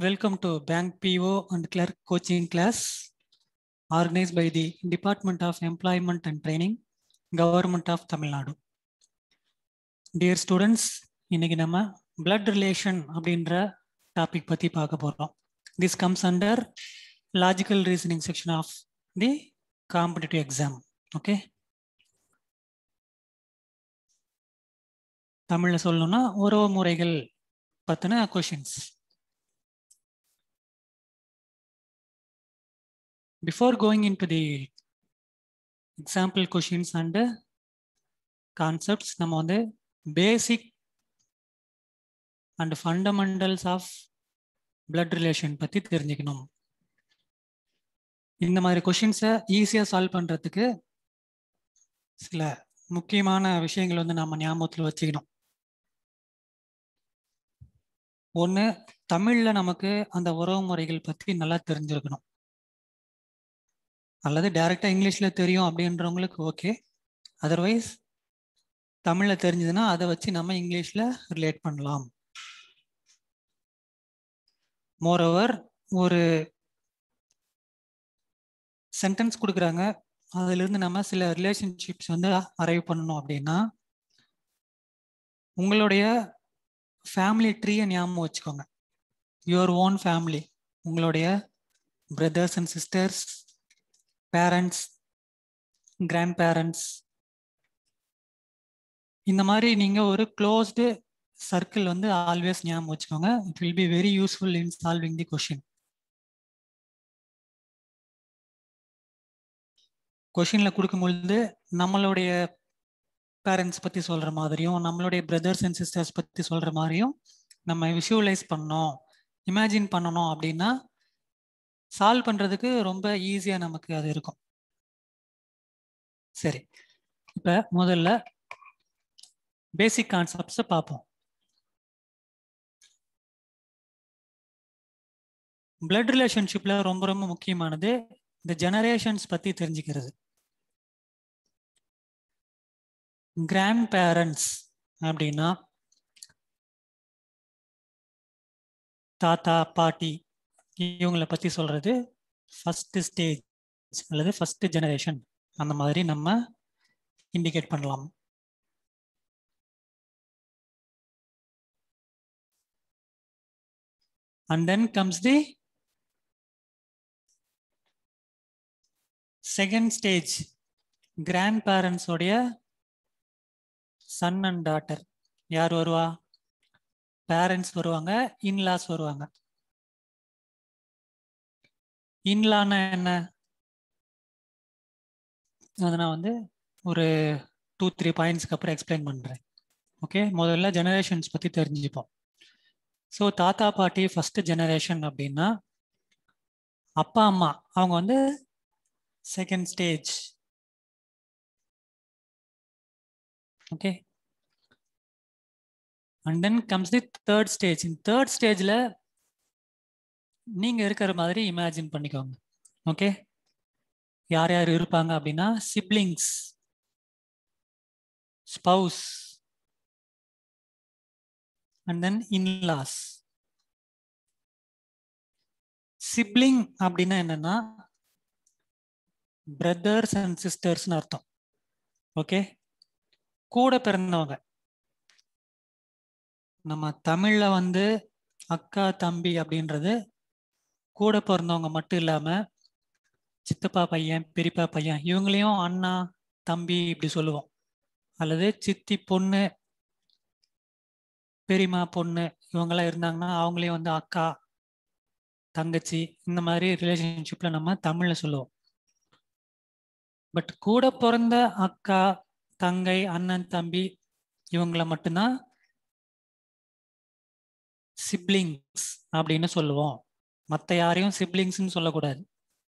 Welcome to Bank PO and Clerk Coaching class organized by the Department of Employment and Training, Government of Tamil Nadu. Dear students, இன்னைக்கு நம்ம blood relation அப்படின்ற topic பத்தி பார்க்க போறோம் this comes under logical reasoning section of the competitive exam okay தமிழ்ல சொல்லணும்னா உறவு முறைகள் பத்தின questions before going into the example questions and concepts நம்ம வந்து basic and fundamentals of blood relation பற்றி தெரிஞ்சுக்கணும் இந்த மாதிரி கொஷின்ஸை ஈஸியாக சால்வ் பண்ணுறதுக்கு சில முக்கியமான விஷயங்கள் வந்து நம்ம ஞாபகத்தில் வச்சுக்கணும் ஒன்று தமிழில் நமக்கு அந்த உறவு முறைகள் பற்றி நல்லா தெரிஞ்சிருக்கணும் அல்லது டைரெக்டாக இங்கிலீஷில் தெரியும் அப்படின்றவங்களுக்கு ஓகே அதர்வைஸ் தமிழில் தெரிஞ்சதுன்னா அதை வச்சு நம்ம இங்கிலீஷில் ரிலேட் பண்ணலாம் மோரோவர் ஒரு சென்டென்ஸ் கொடுக்குறாங்க அதிலிருந்து நம்ம சில ரிலேஷன்ஷிப்ஸ் வந்து அரைவ் பண்ணணும் அப்படின்னா உங்களுடைய ஃபேமிலி ட்ரீயை ஞாபகம் வச்சுக்கோங்க யுவர் ஓன் ஃபேமிலி உங்களுடைய brothers and sisters parents grandparents இந்த மாதிரி நீங்கள் ஒரு க்ளோஸ்டு சர்க்கிள் வந்து ஆல்வேஸ் ஞாபகம் வச்சுக்கோங்க it will be very useful in solving the question கொஷினில் கொடுக்கும்பொழுது நம்மளுடைய பேரண்ட்ஸ் பற்றி சொல்கிற மாதிரியும் நம்மளுடைய பிரதர்ஸ் அண்ட் சிஸ்டர்ஸ் பற்றி சொல்கிற மாதிரியும் நம்ம விஷுவலைஸ் பண்ணோம் இமேஜின் பண்ணணும் அப்படின்னா சால்வ் பண்ணுறதுக்கு ரொம்ப ஈஸியாக நமக்கு அது இருக்கும் சரி இப்போ முதல்ல பேசிக் கான்செப்ட்ஸை பார்ப்போம் பிளட் ரிலேஷன்ஷிப்பில் ரொம்ப ரொம்ப முக்கியமானது இந்த ஜெனரேஷன்ஸ் பற்றி தெரிஞ்சுக்கிறது கிராண்ட் பேரண்ட்ஸ் அப்படின்னா தாத்தா பாட்டி இவங்களை பற்றி சொல்கிறது ஃபஸ்ட்டு ஸ்டேஜ் அல்லது ஃபஸ்ட்டு ஜெனரேஷன் அந்த மாதிரி நம்ம இண்டிகேட் பண்ணலாம் and then comes the second stage கிராண்ட் பேரண்ட்ஸோடைய சன் அண்ட் டாட்டர் யார் வருவா பேரண்ட்ஸ் வருவாங்க இன்லாஸ் வருவாங்க இன்லான்னா என்ன அதை நான் வந்து ஒரு டூ த்ரீ பாயிண்ட்ஸ்க்கு அப்புறம் எக்ஸ்பிளைன் பண்ணுறேன் ஓகே முதல்ல ஜெனரேஷன்ஸ் பற்றி தெரிஞ்சுப்போம் ஸோ தாத்தா பாட்டி ஃபஸ்ட்டு ஜெனரேஷன் அப்படின்னா அப்பா அம்மா அவங்க வந்து second stage okay and then comes the third stage இந்த தேர்ட் ஸ்டேஜில் நீங்கள் இருக்கிற மாதிரி இமேஜின் பண்ணிக்கோங்க ஓகே யார் யார் இருப்பாங்க அப்படின்னா siblings spouse and then in laws sibling அப்படின்னா என்னன்னா பிரதர்ஸ் அண்ட் சிஸ்டர்ஸ்னு அர்த்தம் ஓகே கூட பிறந்தவங்க நம்ம தமிழ்ல வந்து அக்கா தம்பி அப்படின்றது கூட பிறந்தவங்க மட்டும் இல்லாம சித்தப்பா பையன் பெரியப்பா பையன் இவங்களையும் அண்ணா தம்பி இப்படி சொல்லுவோம் அல்லது சித்தி பொண்ணு பெரியம்மா பொண்ணு இவங்கெல்லாம் இருந்தாங்கன்னா அவங்களையும் வந்து அக்கா தங்கச்சி இந்த மாதிரி ரிலேஷன்ஷிப்ல நம்ம தமிழ்ல சொல்லுவோம் பட் கூட பிறந்த அக்கா தங்கை அண்ணன் தம்பி இவங்கள மட்டும்தான் சிப்ளிங்ஸ் அப்படின்னு சொல்லுவோம் மற்ற யாரையும் சிப்ளிங்ஸ்னு சொல்லக்கூடாது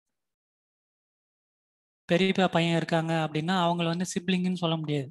பெரியப்பா பையன் இருக்காங்க அப்படின்னா அவங்கள வந்து சிப்ளிங்னு சொல்ல முடியாது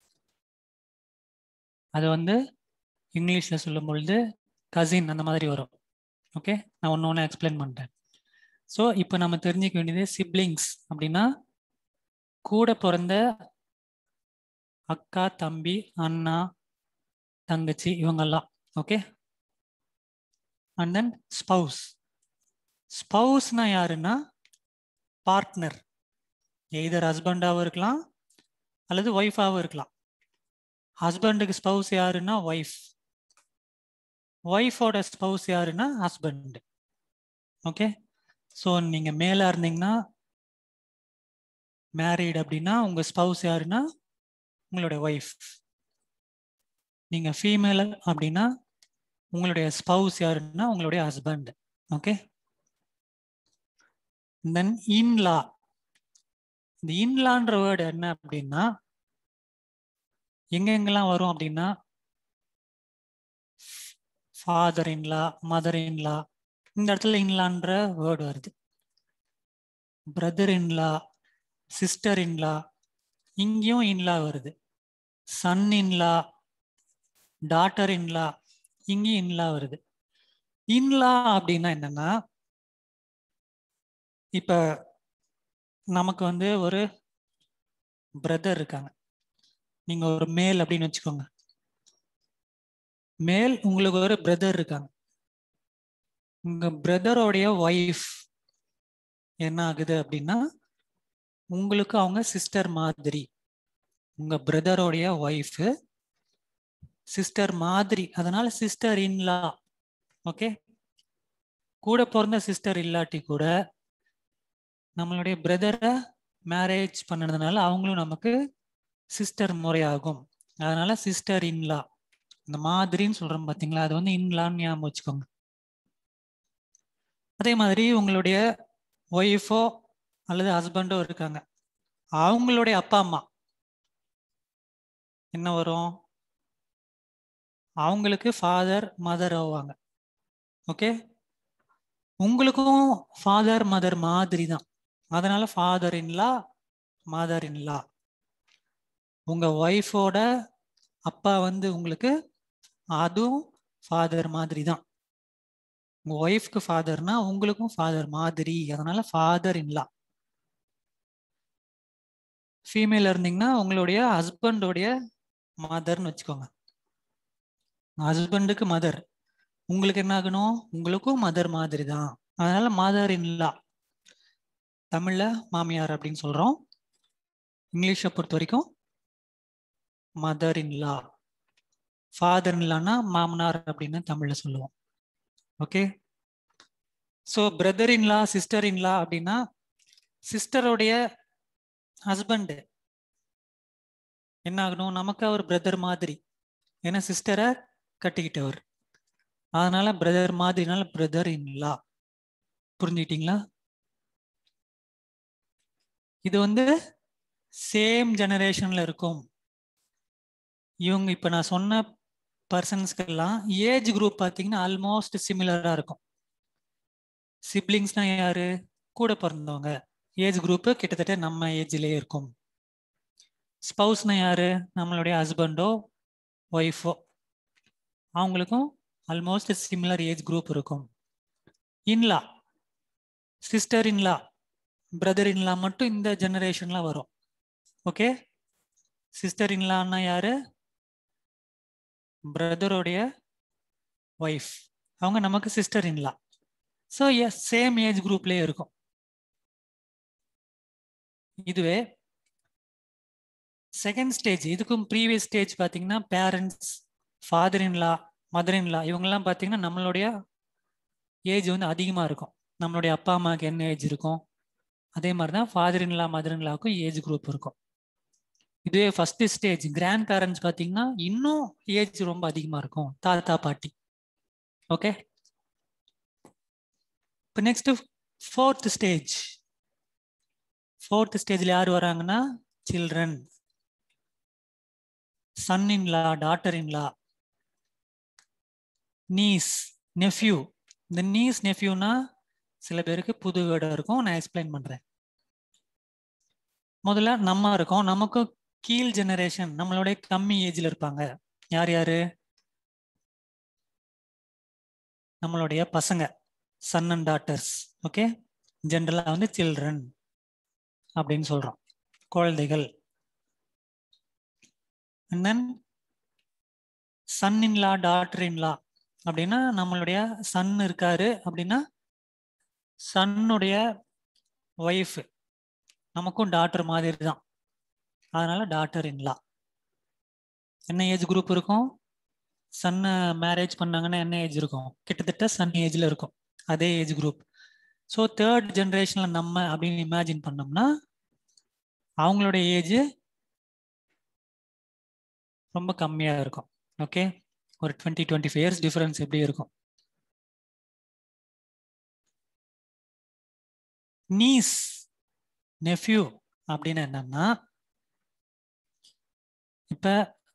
அது வந்து இங்கிலீஷில் சொல்லும் பொழுது கசின் அந்த மாதிரி வரும் ஓகே நான் ஒன்று ஒன்று எக்ஸ்பிளைன் பண்ணுறேன் ஸோ இப்போ நம்ம தெரிஞ்சிக்க வேண்டியது சிப்ளிங்ஸ் அப்படின்னா கூட பிறந்த அக்கா தம்பி அண்ணா தங்கச்சி இவங்கெல்லாம் ஓகே அண்ட் தென் ஸ்பவுஸ் ஸ்பவுஸ்னா யாருன்னா பார்ட்னர் எய்தர் ஹஸ்பண்டாகவும் இருக்கலாம் அல்லது ஒய்ஃபாகவும் இருக்கலாம் ஹஸ்பண்டுக்கு ஸ்பவுஸ் யாருன்னா ஒய்ஃப் ஒய்ஃபோட ஸ்பவுஸ் யாருன்னா ஹஸ்பண்ட் ஓகே ஸோ நீங்கள் மேலே இருந்தீங்கன்னா மேரீடு அப்படின்னா உங்கள் ஸ்பவுஸ் யாருன்னா உங்களுடைய ஒய்ஃப் நீங்கள் ஃபீமேல் அப்படின்னா உங்களுடைய ஸ்பவுஸ் யாருன்னா உங்களுடைய ஹஸ்பண்ட் ஓகே தென் இன்லா இந்த இன்லான்ற வேர்டு என்ன அப்படின்னா எங்க எங்கெல்லாம் வரும் அப்படின்னா ஃபாதர் இன்லா மதர் இன்லா இந்த இடத்துல இன்லான்ற வேர்டு வருது பிரதர் இன்லா சிஸ்டர் இன்லா இங்கேயும் இன்லா வருது சன் இன்லா டாட்டர் இன்லா இங்கேயும் இன்லா வருது இன்லா அப்படின்னா என்னன்னா இப்ப நமக்கு வந்து ஒரு பிரதர் இருக்காங்க நீங்க ஒரு மேல் அப்படின்னு வச்சுக்கோங்க மேல் உங்களுக்கு ஒரு பிரதர் இருக்காங்க உங்க பிரதரோடைய ஒய்ஃப் என்ன ஆகுது அப்படின்னா உங்களுக்கு அவங்க சிஸ்டர் மாதிரி உங்க பிரதரோடைய ஒய்ஃப் சிஸ்டர் மாதிரி அதனால சிஸ்டர் இன்லா ஓகே கூட பிறந்த சிஸ்டர் இல்லாட்டி கூட நம்மளுடைய பிரதரை மேரேஜ் பண்ணதுனால அவங்களும் நமக்கு சிஸ்டர் முறையாகும் அதனால சிஸ்டர் இன்லா இந்த மாதிரின்னு சொல்றோம் பாத்தீங்களா அது வந்து இன்லான்னு ஞாபகம் வச்சுக்கோங்க அதே மாதிரி உங்களுடைய ஒய்ஃபோ அல்லது ஹஸ்பண்டோ இருக்காங்க அவங்களுடைய அப்பா அம்மா என்ன வரும் அவங்களுக்கு ஃபாதர் மதர் ஆவாங்க ஓகே உங்களுக்கும் ஃபாதர் மதர் மாதிரி தான் அதனால ஃபாதர் இன்லா மதர் இன்லா உங்க ஒய்ஃபோட அப்பா வந்து உங்களுக்கு அதுவும் ஃபாதர் மாதிரி தான் உங்க ஒய்ஃப்க்கு ஃபாதர்னா உங்களுக்கும் ஃபாதர் மாதிரி அதனால ஃபாதர் இன்லா ஃபீமேல் இருந்தீங்கன்னா உங்களுடைய ஹஸ்பண்டோடைய மதர்னு வச்சுக்கோங்க ஹஸ்பண்டுக்கு மதர் உங்களுக்கு என்ன ஆகணும் உங்களுக்கும் மதர் மாதிரி தான் அதனால மதர் இன்லா தமிழ்ல மாமியார் அப்படின்னு சொல்றோம் இங்கிலீஷை பொறுத்த வரைக்கும் மதர் இன்லா ஃபாதர் இன்லான்னா மாமனார் அப்படின்னு தமிழ்ல சொல்லுவோம் okay so brother in law sister in law அப்படின்னா சிஸ்டருடைய ஹஸ்பண்டு என்ன ஆகணும் நமக்கு அவர் பிரதர் மாதிரி ஏன்னா சிஸ்டரை கட்டிக்கிட்டவர் அதனால பிரதர் மாதிரினால பிரதர் இன்லா புரிஞ்சுக்கிட்டீங்களா இது வந்து சேம் ஜெனரேஷன்ல இருக்கும் இவங்க இப்ப நான் சொன்ன பர்சன்ஸ்க்கெல்லாம் ஏஜ் குரூப் பார்த்தீங்கன்னா ஆல்மோஸ்ட் சிமிலரா இருக்கும் சிப்ளிங்ஸ்னா யாரு கூட பிறந்தவங்க ஏஜ் குரூப்பு கிட்டத்தட்ட நம்ம ஏஜ்லயே இருக்கும் ஸ்பவுஸ்னா யாரு நம்மளுடைய ஹஸ்பண்டோ ஒய்ஃபோ அவங்களுக்கும் ஆல்மோஸ்ட் சிமிலர் ஏஜ் குரூப் இருக்கும் in law sister in law brother in law மட்டும் இந்த ஜெனரேஷன்ல வரும் ஓகே சிஸ்டர் இன்லான்னா யாரு பிரதரோடைய ஒய்ஃப் அவங்க நமக்கு sister in law so yes same age குரூப்லேயே இருக்கும் இதுவே செகண்ட் ஸ்டேஜ் இதுக்கும் ப்ரீவியஸ் ஸ்டேஜ் பார்த்தீங்கன்னா parents father in law mother in law இவங்கெல்லாம் பார்த்தீங்கன்னா நம்மளுடைய ஏஜ் வந்து அதிகமாக இருக்கும் நம்மளுடைய அப்பா அம்மாவுக்கு என்ன ஏஜ் இருக்கும் அதே மாதிரி தான் ஃபாதர் இன்லா மதர் இன்லாவுக்கும் ஏஜ் குரூப் இருக்கும் இதுவே ஃபர்ஸ்ட் ஸ்டேஜ் கிராண்ட் பேரண்ட்ஸ் பார்த்தீங்கன்னா இன்னும் ஏஜ் ரொம்ப அதிகமாக இருக்கும் தாத்தா பாட்டி ஓகே இப்போ நெக்ஸ்ட் ஃபோர்த் ஸ்டேஜ் ஃபோர்த் ஸ்டேஜில் யார் வராங்கன்னா children son in law daughter in law niece nephew இந்த நீஸ் நெஃப்யூனா சில பேருக்கு புது வேர்டாக இருக்கும் நான் எக்ஸ்பிளைன் பண்ணுறேன் முதல்ல நம்ம இருக்கோம் நமக்கும் கீழ் ஜெனரேஷன் நம்மளுடைய கம்மி ஏஜ்ல இருப்பாங்க யார் யாரு நம்மளுடைய பசங்க சன் அண்ட் டாட்டர்ஸ் ஓகே ஜென்ரலா வந்து சில்ட்ரன் அப்படின்னு சொல்றோம் குழந்தைகள் and then son in law daughter in law அப்படின்னா நம்மளுடைய சன் இருக்காரு அப்படின்னா சன்னுடைய ஒய்ஃப் நமக்கும் டாட்டர் மாதிரி தான் அதனால டாட்டர் இன்லா என்ன ஏஜ் குரூப் இருக்கும் சன்னை மேரேஜ் பண்ணாங்கன்னா என்ன ஏஜ் இருக்கும் கிட்டத்தட்ட சன் ஏஜ்ல இருக்கும் அதே ஏஜ் குரூப் ஸோ தேர்ட் ஜென்ரேஷன்ல நம்ம அப்படின்னு இமேஜின் பண்ணோம்னா அவங்களுடைய ஏஜ் ரொம்ப கம்மியா இருக்கும் ஓகே ஒரு twenty twenty five years difference எப்படி இருக்கும் நீஸ் நெஃப்யூ அப்படின்னு என்னன்னா இப்ப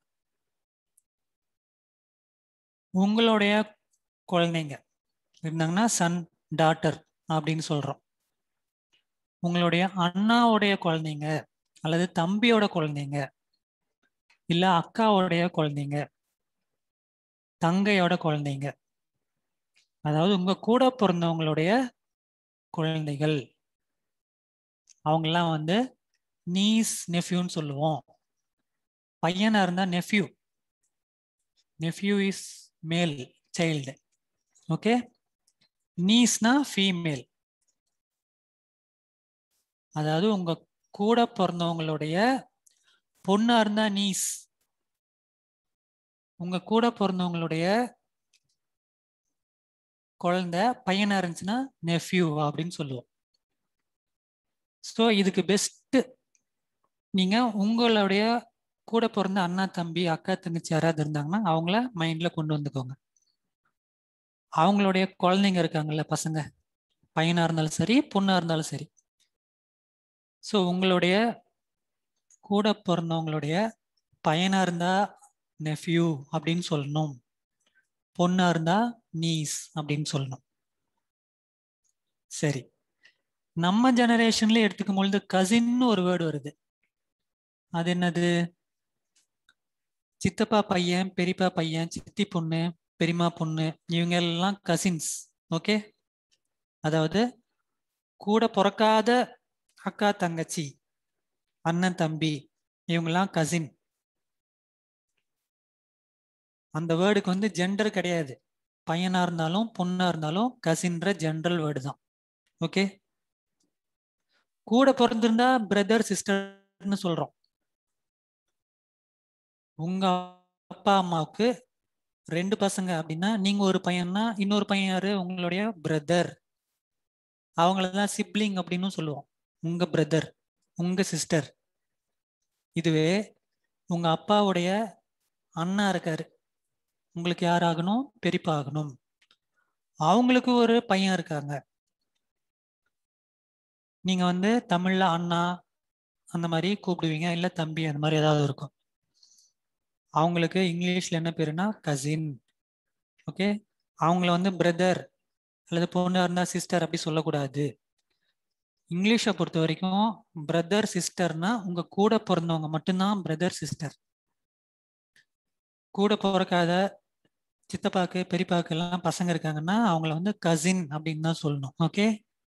உங்களுடைய குழந்தைங்க இருந்தாங்கன்னா சன் டாட்டர் அப்படின்னு சொல்றோம் உங்களுடைய அண்ணாவுடைய குழந்தைங்க அல்லது தம்பியோட குழந்தைங்க இல்ல அக்காவுடைய குழந்தைங்க தங்கையோட குழந்தைங்க அதாவது உங்க கூட பிறந்தவங்களுடைய குழந்தைகள் அவங்கெல்லாம் வந்து நீஸ் நெஃப்யூன்னு சொல்லுவோம் பையனா இருந்தா nephew nephew is male child okay நீஸ்னா ஃபீமேல் அதாவது உங்க கூட பிறந்தவங்களுடைய பொண்ணா இருந்தா நீஸ் உங்க கூட பிறந்தவங்களுடைய குழந்தை பையனா இருந்துச்சுன்னா நெஃப்யூ அப்படின்னு சொல்லுவோம் ஸோ இதுக்கு பெஸ்ட் நீங்க உங்களுடைய கூட பிறந்த அண்ணா தம்பி அக்கா தங்கச்சி யாராவது இருந்தாங்கன்னா அவங்கள மைண்ட்ல கொண்டு வந்துக்கோங்க அவங்களுடைய குழந்தைங்க இருக்காங்கல்ல பசங்க பையனா இருந்தாலும் சரி பொண்ணா இருந்தாலும் சரி ஸோ உங்களுடைய கூட பிறந்தவங்களுடைய பையனா இருந்தா நெஃப்யூ அப்படின்னு சொல்லணும் பொண்ணா இருந்தா நீஸ் அப்படின்னு சொல்லணும் சரி நம்ம ஜெனரேஷன்ல எடுத்துக்கும் பொழுது கசின்னு ஒரு வேர்டு வருது அது என்னது சித்தப்பா பையன் பெரியப்பா பையன் சித்தி பொண்ணு பெரியம்மா பொண்ணு இவங்க எல்லாம் கசின்ஸ் ஓகே அதாவது கூட பிறக்காத அக்கா தங்கச்சி அண்ணன் தம்பி இவங்கெல்லாம் கசின் அந்த வேர்டுக்கு வந்து ஜெண்டர் கிடையாது பையனா இருந்தாலும் பொண்ணா இருந்தாலும் கசின்ற ஜென்ரல் வேர்டு தான் ஓகே கூட பிறந்திருந்தா பிரதர் சிஸ்டர்னு சொல்றோம் உங்க அப்பா அம்மாவுக்கு ரெண்டு பசங்க அப்படின்னா நீங்க ஒரு பையன்னா இன்னொரு பையன் யாரு உங்களுடைய பிரதர் அவங்களதான் சிப்ளிங் அப்படின்னு சொல்லுவோம் உங்க பிரதர் உங்க சிஸ்டர் இதுவே உங்க அப்பாவுடைய அண்ணா இருக்காரு உங்களுக்கு யார் ஆகணும் பெரியப்பா ஆகணும் அவங்களுக்கு ஒரு பையன் இருக்காங்க நீங்க வந்து தமிழ்ல அண்ணா அந்த மாதிரி கூப்பிடுவீங்க இல்ல தம்பி அந்த மாதிரி ஏதாவது இருக்கும் அவங்களுக்கு இங்கிலீஷ்ல என்ன பேருனா கசின் ஓகே அவங்கள வந்து பிரதர் அல்லது பொண்ணா இருந்தா சிஸ்டர் அப்படி சொல்லக்கூடாது இங்கிலீஷை பொறுத்த வரைக்கும் பிரதர் சிஸ்டர்னா உங்க கூட பிறந்தவங்க மட்டும்தான் பிரதர் சிஸ்டர் கூட பிறக்காத சித்தப்பாக்கு பெரியப்பாக்கு எல்லாம் பசங்க இருக்காங்கன்னா அவங்கள வந்து கசின் அப்படின்னு தான் சொல்லணும் okay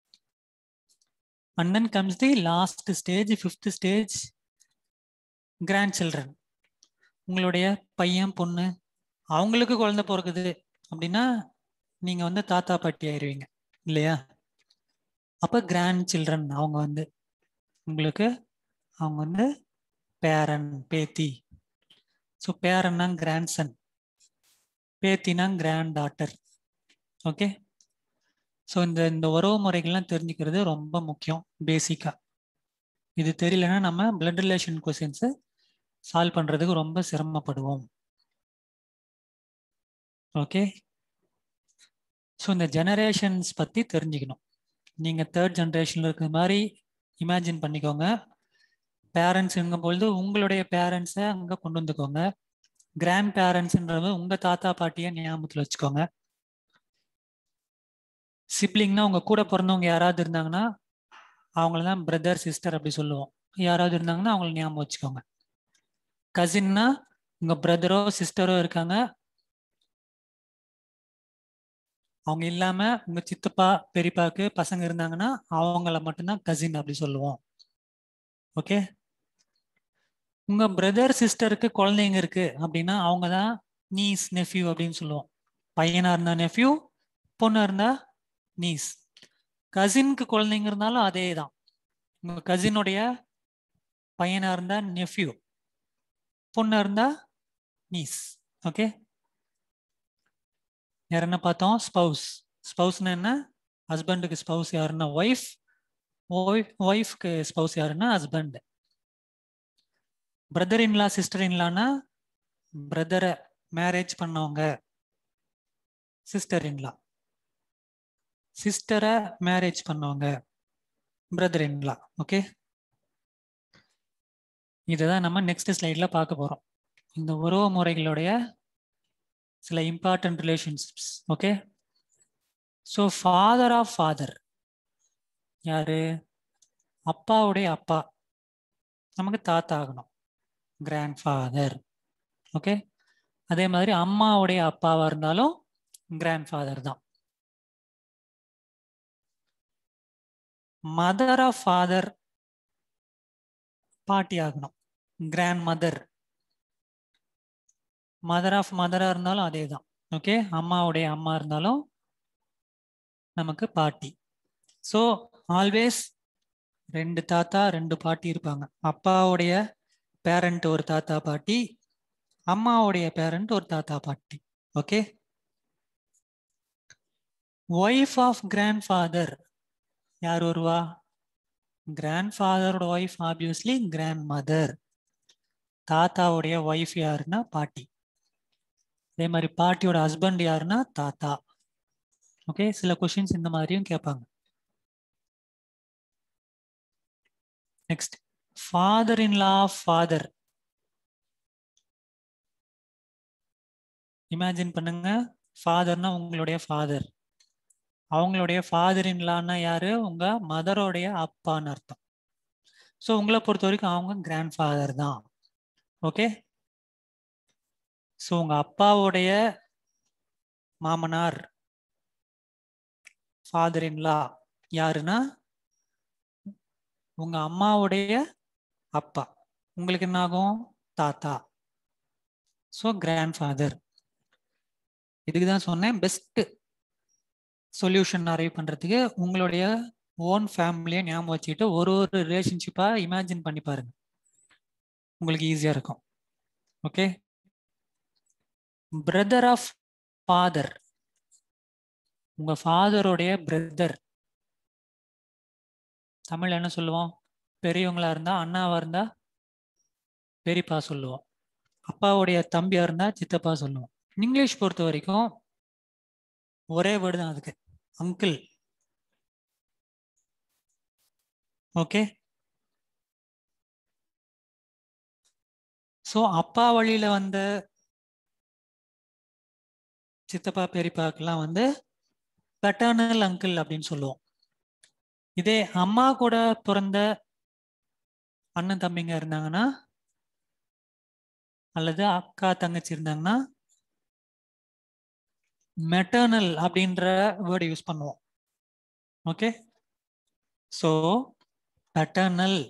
and then comes the last stage fifth stage grandchildren உங்களுடைய பையன் பொண்ணு அவங்களுக்கு குழந்தை பிறக்குது அப்படின்னா நீங்க வந்து தாத்தா பாட்டி ஆயிருவீங்க இல்லையா அப்ப கிராண்ட் சில்ட்ரன் அவங்க வந்து உங்களுக்கு அவங்க வந்து பேரன் பேத்தி ஸோ பேரன்னா கிராண்ட் சன் பேத்தினா கிராண்ட் டாட்டர் ஓகே ஸோ இந்த இந்த உறவு முறைகள்லாம் தெரிஞ்சுக்கிறது ரொம்ப முக்கியம் பேசிக்கா இது தெரியலன்னா நம்ம பிளட் ரிலேஷன் கொஸ்டின்ஸை சால்வ் பண்றதுக்கு ரொம்ப சிரமப்படுவோம் ஓகே ஸோ இந்த ஜெனரேஷன்ஸ் பத்தி தெரிஞ்சுக்கணும் நீங்க தேர்ட் ஜெனரேஷன்ல இருக்கிற மாதிரி இமேஜின் பண்ணிக்கோங்க பேரண்ட்ஸுங்கும் பொழுது உங்களுடைய பேரண்ட்ஸை அங்க கொண்டு வந்துக்கோங்க கிராண்ட் பேரண்ட்ஸ்ன்றது உங்க தாத்தா பாட்டியை ஞாபகத்தில் வச்சுக்கோங்க சிப்ளிங்னா உங்க கூட பிறந்தவங்க யாராவது இருந்தாங்கன்னா அவங்கள தான் பிரதர் சிஸ்டர் அப்படி சொல்லுவோம் யாராவது இருந்தாங்கன்னா அவங்கள ஞாபகம் வச்சுக்கோங்க கசின்னா உங்க பிரதரோ சிஸ்டரோ இருக்காங்க அவங்க இல்லாம உங்க சித்தப்பா பெரியப்பாக்கு பசங்க இருந்தாங்கன்னா அவங்கள மட்டும்தான் கசின் அப்படி சொல்லுவோம் ஓகே உங்க பிரதர் சிஸ்டருக்கு குழந்தைங்க இருக்கு அப்படின்னா அவங்க தான் நீஸ் நெஃப்யூ அப்படின்னு சொல்லுவோம் பையனா இருந்தா நெஃப்யூ பொண்ணா இருந்தா நீஸ் கசின்க்கு குழந்தைங்க இருந்தாலும் அதே தான் உங்க கசினுடைய பையனா இருந்தா நெஃப்யூ பொண்ணா இருந்தா நீஸ் ஓகே யார் என்ன பார்த்தோம் ஸ்பவுஸ் ஸ்பவுஸ்னா என்ன ஹஸ்பண்டுக்கு ஸ்பவுஸ் யாருன்னா ஒய்ஃப் ஒய்ஃப்க்கு ஸ்பவுஸ் யாருன்னா ஹஸ்பண்ட் பிரதர் இன்லா சிஸ்டர் இன்லானா பிரதரை மேரேஜ் பண்ணவங்க சிஸ்டர் இன்லா சிஸ்டரை மேரேஜ் பண்ணவங்க பிரதர் இன்லா ஓகே இதுதான் நம்ம நெக்ஸ்ட் ஸ்லைட்ல பார்க்க போறோம் இந்த உறவு முறைகளுடைய சில important relationships okay so father of father யாரு அப்பாவுடைய அப்பா நமக்கு தாத்தா ஆகணும் கிராண்ட் ஃபாதர் ஓகே அதே மாதிரி அம்மாவுடைய அப்பாவா இருந்தாலும் கிராண்ட் ஃபாதர் தான் மதர் ஆஃப் ஃபாதர் பாட்டி ஆகணும் கிராண்ட் மதர் மதர் ஆஃப் மதரா இருந்தாலும் அதே தான் ஓகே அம்மாவுடைய அம்மா இருந்தாலும் நமக்கு பாட்டி ஸோ ஆல்வேஸ் ரெண்டு தாத்தா ரெண்டு பாட்டி இருப்பாங்க அப்பாவுடைய பேரண்ட் ஒரு தாத்தா பாட்டி அம்மாவுடைய பேரண்ட் ஒரு தாத்தா பாட்டி okay wife of grandfather யார் வருவா கிராண்ட் ஃபாதரோட ஒய்ஃப் ஆப்வியஸ்லி கிராண்ட் மதர் தாத்தாவுடைய ஒய்ஃப் யாருன்னா பாட்டி அதே மாதிரி பாட்டியோட ஹஸ்பண்ட் யாருன்னா தாத்தா ஓகே சில கொஷின்ஸ் இந்த மாதிரியும் கேட்பாங்க next father in law father imagine பண்ணுங்க ஃபாதர்னா உங்களுடைய ஃபாதர் அவங்களுடைய ஃபாதர் இன் லான்னா யாரு உங்க மதரோடைய அப்பான்னு அர்த்தம் ஸோ உங்களை பொறுத்த வரைக்கும் அவங்க கிராண்ட் ஃபாதர் தான் ஓகே ஸோ உங்க அப்பாவுடைய மாமனார் ஃபாதர் இன் லா யாருன்னா உங்க அம்மாவுடைய அப்பா உங்களுக்கு என்ன ஆகும் தாத்தா ஸோ கிராண்ட் ஃபாதர் இதுக்கு தான் சொன்னேன் பெஸ்ட் சொல்யூஷன் அரைவ் பண்ணுறதுக்கு உங்களுடைய ஓன் ஃபேமிலியை ஞாபகம் வச்சுக்கிட்டு ஒரு ஒரு ரிலேஷன்ஷிப்பாக இமேஜின் பண்ணி பாருங்க உங்களுக்கு ஈஸியாக இருக்கும் ஓகே பிரதர் ஆஃப் ஃபாதர் உங்க ஃபாதருடைய பிரதர் தமிழ் என்ன சொல்லுவோம் பெரியவங்களா இருந்தா அண்ணாவா இருந்தா பெரியப்பா சொல்லுவோம் அப்பாவுடைய தம்பியா இருந்தா சித்தப்பா சொல்லுவோம் இங்கிலீஷ் பொறுத்த வரைக்கும் ஒரே வேர்டு தான் அதுக்கு அங்கிள் ஓகே ஸோ அப்பா வழியில வந்த சித்தப்பா பெரியப்பாக்கெல்லாம் வந்து பெட்டர்னல் அங்கிள் அப்படின்னு சொல்லுவோம் இதே அம்மா கூட பிறந்த அண்ணன் தம்பிங்க இருந்தாங்கன்னா அல்லது அக்கா தங்கச்சி இருந்தாங்கன்னா மெட்டர்னல் அப்படின்ற வேர்டு யூஸ் பண்ணுவோம் ஓகே ஸோ பெட்டர்னல்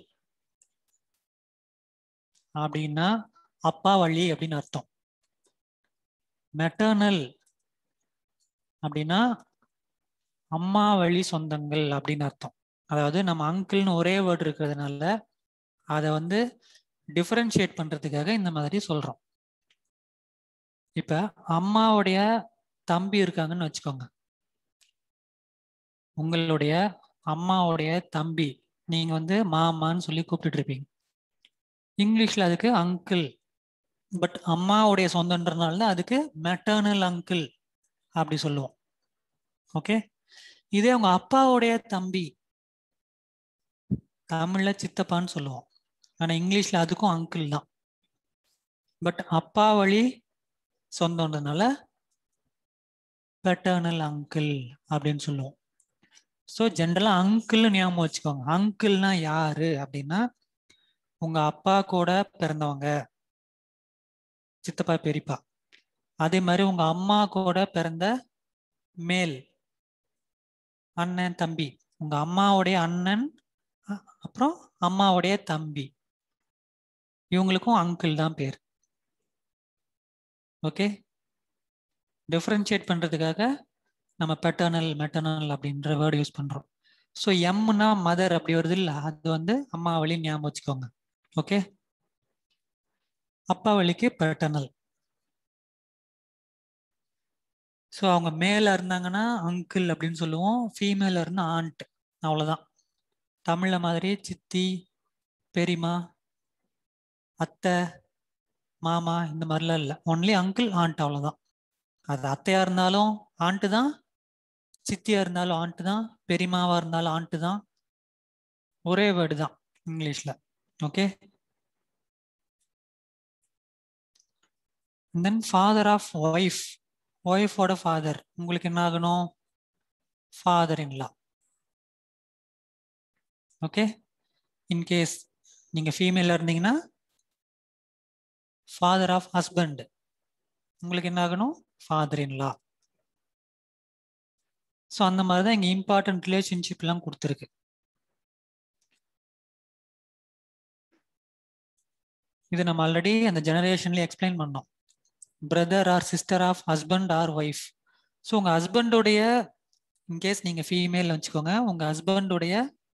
அப்படின்னா அப்பா வழி அப்படின்னு அர்த்தம் மெட்டர்னல் அப்படின்னா அம்மா வழி சொந்தங்கள் அப்படின்னு அர்த்தம் அதாவது நம்ம அங்கிள்னு ஒரே வேர்டு இருக்கிறதுனால அதை வந்து டிஃபரன்ஷியேட் பண்றதுக்காக இந்த மாதிரி சொல்றோம் இப்ப அம்மாவுடைய தம்பி இருக்காங்கன்னு வச்சுக்கோங்க உங்களுடைய அம்மாவுடைய தம்பி நீங்க வந்து மாமான்னு சொல்லி கூப்பிட்டு இருப்பீங்க இங்கிலீஷ்ல அதுக்கு அங்கிள் பட் அம்மாவுடைய சொந்தன்றதுனால அதுக்கு மெட்டர்னல் அங்கிள் அப்படி சொல்லுவோம் ஓகே இதே உங்க அப்பாவுடைய தம்பி தமிழ்ல சித்தப்பான்னு சொல்லுவோம் ஆனா இங்கிலீஷ்ல அதுக்கும் அங்கிள் தான் பட் அப்பா வழி சொந்தம்ன்றதுனால பெட்டர்னல் அங்கிள் அப்படின்னு சொல்லுவோம் ஸோ ஜென்ரலாக அங்கிள்னு ஞாபகம் வச்சுக்கோங்க அங்கிள்னா யாரு அப்படின்னா உங்க அப்பா கூட பிறந்தவங்க சித்தப்பா பெரியப்பா அதே மாதிரி உங்க அம்மா கூட பிறந்த மேல் அண்ணன் தம்பி உங்க அம்மாவுடைய அண்ணன் அப்புறம் அம்மாவுடைய தம்பி இவங்களுக்கும் அங்கிள் தான் பேர் ஓகே டிஃப்ரென்ஷியேட் பண்ணுறதுக்காக நம்ம பெட்டர்னல் மெட்டர்னல் அப்படின்ற வேர்டு யூஸ் பண்ணுறோம் ஸோ எம்னா மதர் அப்படி வருது இல்லை அது வந்து அம்மா வழி ஞாபகம் வச்சுக்கோங்க ஓகே அப்பா வழிக்கு பெட்டர்னல் ஸோ அவங்க மேல இருந்தாங்கன்னா அங்கிள் அப்படின்னு சொல்லுவோம் ஃபீமேல இருந்தா ஆண்ட் அவ்வளோதான் தமிழ்ல மாதிரி சித்தி பெரியமா அத்தை மாமா இந்த மாதிரிலாம் இல்லை ஒன்லி அங்கிள் ஆண்ட் அவ்வளோதான் அது அத்தையா இருந்தாலும் ஆண்ட்டு தான் சித்தியா இருந்தாலும் ஆண்ட்டு தான் பெரியமாவா இருந்தாலும் ஆண்ட்டு தான் ஒரே வேர்டு தான் இங்கிலீஷ்ல okay then father of wife ஒய்ஃபோட ஃபாதர் உங்களுக்கு என்ன ஆகணும் ஃபாதர் இன்லா ஓகே இன்கேஸ் நீங்க ஃபீமேல இருந்தீங்கன்னா ஃபாதர் ஆஃப் ஹஸ்பண்ட் உங்களுக்கு என்ன ஆகணும் ஃபாதர் இன்லா ஸோ அந்த மாதிரி தான் இங்கே இம்பார்ட்டன்ட் ரிலேஷன்ஷிப்லாம் கொடுத்துருக்கு இது நம்ம ஆல்ரெடி அந்த ஜெனரேஷன்லேயே எக்ஸ்பிளைன் பண்ணோம் brother or sister of husband or wife so உங்கள் ஹஸ்பண்டுடைய இன்கேஸ் நீங்கள் ஃபீமேல் வச்சுக்கோங்க உங்கள் ஹஸ்பண்டுடைய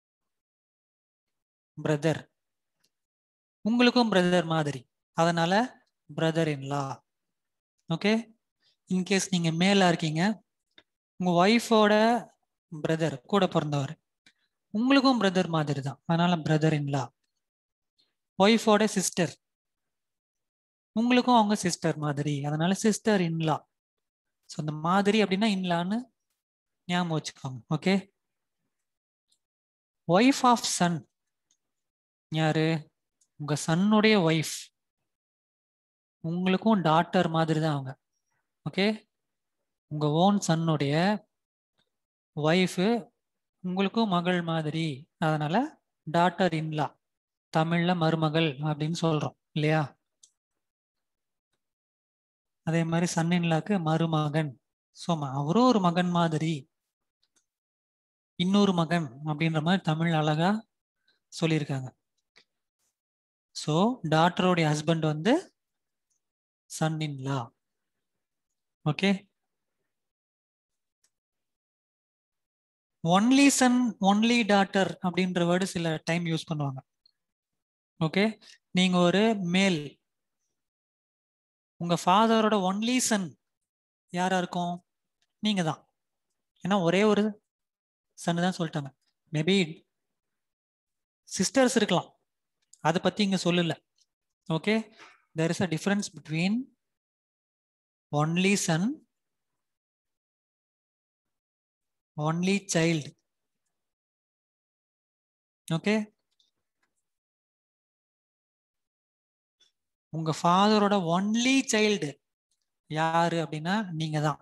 பிரதர் உங்களுக்கும் பிரதர் மாதிரி அதனால பிரதர் இன்லா ஓகே இன்கேஸ் நீங்கள் மேலாக இருக்கீங்க உங்கள் ஒய்ஃபோட பிரதர் கூட பிறந்தவர் உங்களுக்கும் பிரதர் மாதிரி தான் அதனால பிரதர் இன்லா ஒய்ஃபோட சிஸ்டர் உங்களுக்கும் அவங்க சிஸ்டர் மாதிரி அதனால சிஸ்டர் இன்லா ஸோ அந்த மாதிரி அப்படின்னா இன்லான்னு ஞாபகம் வச்சுக்கோங்க ஓகே ஒய்ஃப் ஆஃப் சன் யாரு உங்க சன்னுடைய ஒய்ஃப் உங்களுக்கும் டாட்டர் மாதிரி தான் அவங்க ஓகே உங்க ஓன் சன்னுடைய ஒய்ஃபு உங்களுக்கும் மகள் மாதிரி அதனால டாட்டர் இன்லா தமிழ்ல மருமகள் அப்படின்னு சொல்றோம் இல்லையா அதே மாதிரி சன்னின்லாக்கு மருமகன் ஸோ அவரும் ஒரு மகன் மாதிரி இன்னொரு மகன் அப்படின்ற மாதிரி தமிழ் அழகா சொல்லியிருக்காங்க ஸோ டாக்டருடைய ஹஸ்பண்ட் வந்து son in law okay only son only daughter அப்படின்ற வேர்டு சில டைம் யூஸ் பண்ணுவாங்க ஓகே நீங்க ஒரு மேல் உங்க ஃபாதரோட ஒன்லி சன் யாரா இருக்கும் நீங்க தான் ஏன்னா ஒரே ஒரு சன்னு தான் சொல்லிட்டாங்க மேபி சிஸ்டர்ஸ் இருக்கலாம் அதை பத்தி இங்க சொல்லல okay there is a difference between only son only child okay உங்க ஃபாதரோட ஒன்லி சைல்டு யாரு அப்படின்னா நீங்க தான்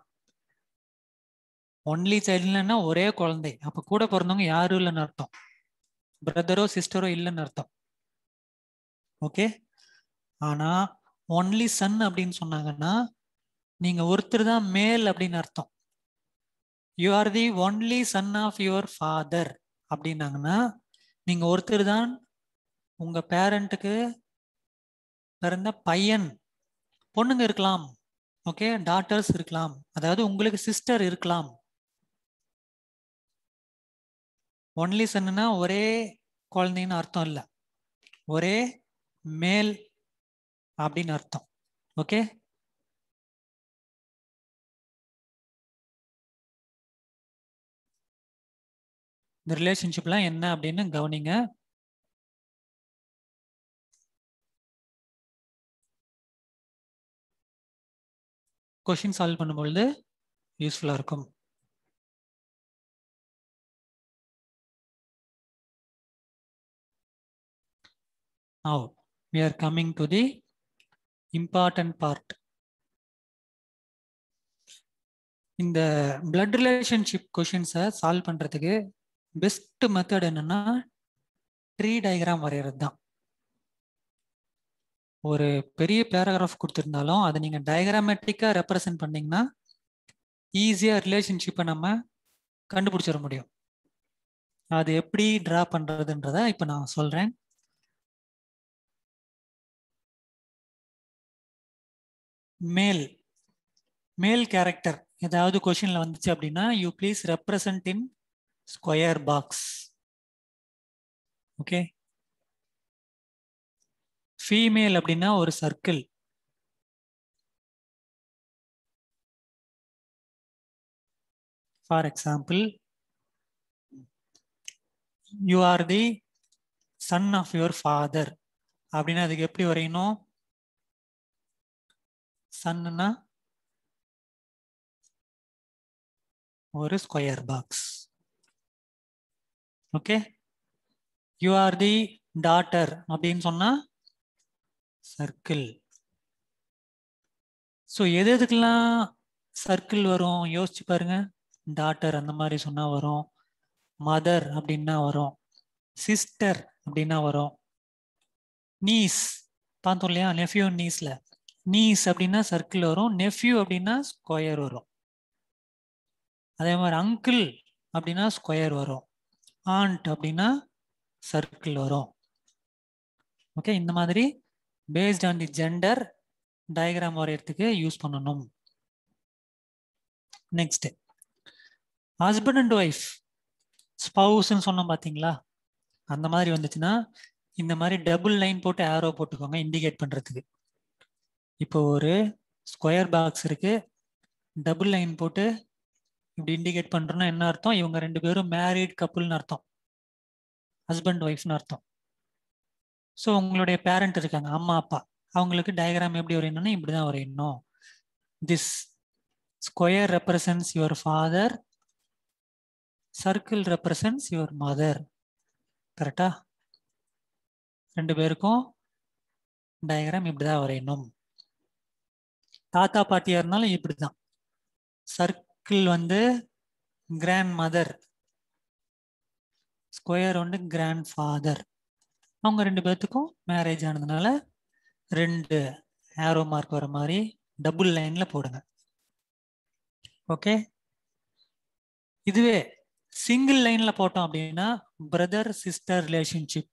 ஒன்லி சைல்டுலன்னா ஒரே குழந்தை அப்ப கூட பிறந்தவங்க யாரும் இல்லைன்னு அர்த்தம் பிரதரோ சிஸ்டரோ இல்லைன்னு அர்த்தம் ஓகே ஆனா ஒன்லி சன் அப்படின்னு சொன்னாங்கன்னா நீங்க ஒருத்தர் தான் மேல் அப்படின்னு அர்த்தம் you are the only son of your father அப்படின்னாங்கன்னா நீங்க ஒருத்தர் தான் உங்க பேரண்ட்டுக்கு பிறந்த பையன் பொண்ணுங்க இருக்கலாம் ஓகே டாட்டர்ஸ் இருக்கலாம் அதாவது உங்களுக்கு சிஸ்டர் இருக்கலாம் ஒன்லி சன்னுனா ஒரே குழந்தைன்னு அர்த்தம் இல்லை ஒரே மேல் அப்படின்னு அர்த்தம் ஓகே இந்த ரிலேஷன்ஷிப்லாம் என்ன அப்படின்னு கவனிங்க கொஷின் சால்வ் பண்ணும்பொழுது யூஸ்ஃபுல்லாக இருக்கும் Now we are coming to the important part. இந்த பிளட் ரிலேஷன்ஷிப் கொஷின்ஸை சால்வ் பண்ணுறதுக்கு பெஸ்ட் மெத்தட் என்னன்னா ட்ரீ டயக்ராம் வரைகிறது தான் ஒரு பெரிய பேராகிராஃப் கொடுத்துருந்தாலும் அதை நீங்கள் டயக்ராமேட்டிக்காக ரெப்ரசன்ட் பண்ணீங்கன்னா ஈஸியாக ரிலேஷன்ஷிப்பை நம்ம கண்டுபிடிச்சிட முடியும் அது எப்படி ட்ரா பண்ணுறதுன்றத இப்போ நான் சொல்கிறேன் மேல் மேல் கேரக்டர் ஏதாவது கொஷின்ல வந்துச்சு அப்படின்னா you please represent in square box okay female அப்படின்னா ஒரு circle for example you are the son of your father அப்படின்னா அதுக்கு எப்படி வரையணும் சன்னுனா ஒரு square box okay you are the daughter அப்படின்னு சொன்னா சர்க்கிள் ஸோ எது எதுக்கெல்லாம் சர்க்கிள் வரும் யோசிச்சு பாருங்க டாட்டர் அந்த மாதிரி சொன்னா வரும் மதர் அப்படின்னா வரும் சிஸ்டர் அப்படின்னா வரும் நீஸ் பார்த்தோம் இல்லையா நெஃப்யூ நீஸ்ல நீஸ் அப்படின்னா சர்க்கிள் வரும் நெஃப்யூ அப்படின்னா ஸ்கொயர் வரும் அதே மாதிரி அங்கிள் அப்படின்னா ஸ்கொயர் வரும் ஆண்ட் அப்படின்னா சர்க்கிள் வரும் ஓகே இந்த மாதிரி based on the gender diagram வரையறதுக்கு யூஸ் பண்ணணும் நெக்ஸ்ட் ஹஸ்பண்ட் அண்ட் ஒய்ஃப் ஸ்பவுஸ்ன்னு சொன்னோம் பார்த்தீங்களா அந்த மாதிரி வந்துச்சுன்னா இந்த மாதிரி டபுள் லைன் போட்டு ஆரோ போட்டுக்கோங்க இண்டிகேட் பண்ணுறதுக்கு இப்போ ஒரு ஸ்கொயர் பாக்ஸ் இருக்கு டபுள் லைன் போட்டு இப்படி இண்டிகேட் பண்ணுறோன்னா என்ன அர்த்தம் இவங்க ரெண்டு பேரும் மேரீட் கப்புள்னு அர்த்தம் ஹஸ்பண்ட் ஒய்ஃப்னு அர்த்தம் ஸோ உங்களுடைய பேரண்ட் இருக்காங்க அம்மா அப்பா அவங்களுக்கு டயக்ராம் எப்படி வரையணும்னா இப்படி தான் வரையணும் this square represents your father circle represents your mother கரெக்டா ரெண்டு பேருக்கும் டயக்ராம் இப்படிதான் வரையணும் தாத்தா பாட்டியா இருந்தாலும் இப்படிதான் சர்க்கிள் வந்து கிராண்ட் மதர் ஸ்கொயர் வந்து கிராண்ட் ஃபாதர் அவங்க ரெண்டு பேர்த்துக்கும் மேரேஜ் ஆனதுனால ரெண்டு ஆரோ மார்க் வர மாதிரி டபுள் லைன்ல போடுங்க ஓகே இதுவே சிங்கிள் லைன்ல போட்டோம் அப்படின்னா பிரதர் சிஸ்டர் ரிலேஷன்ஷிப்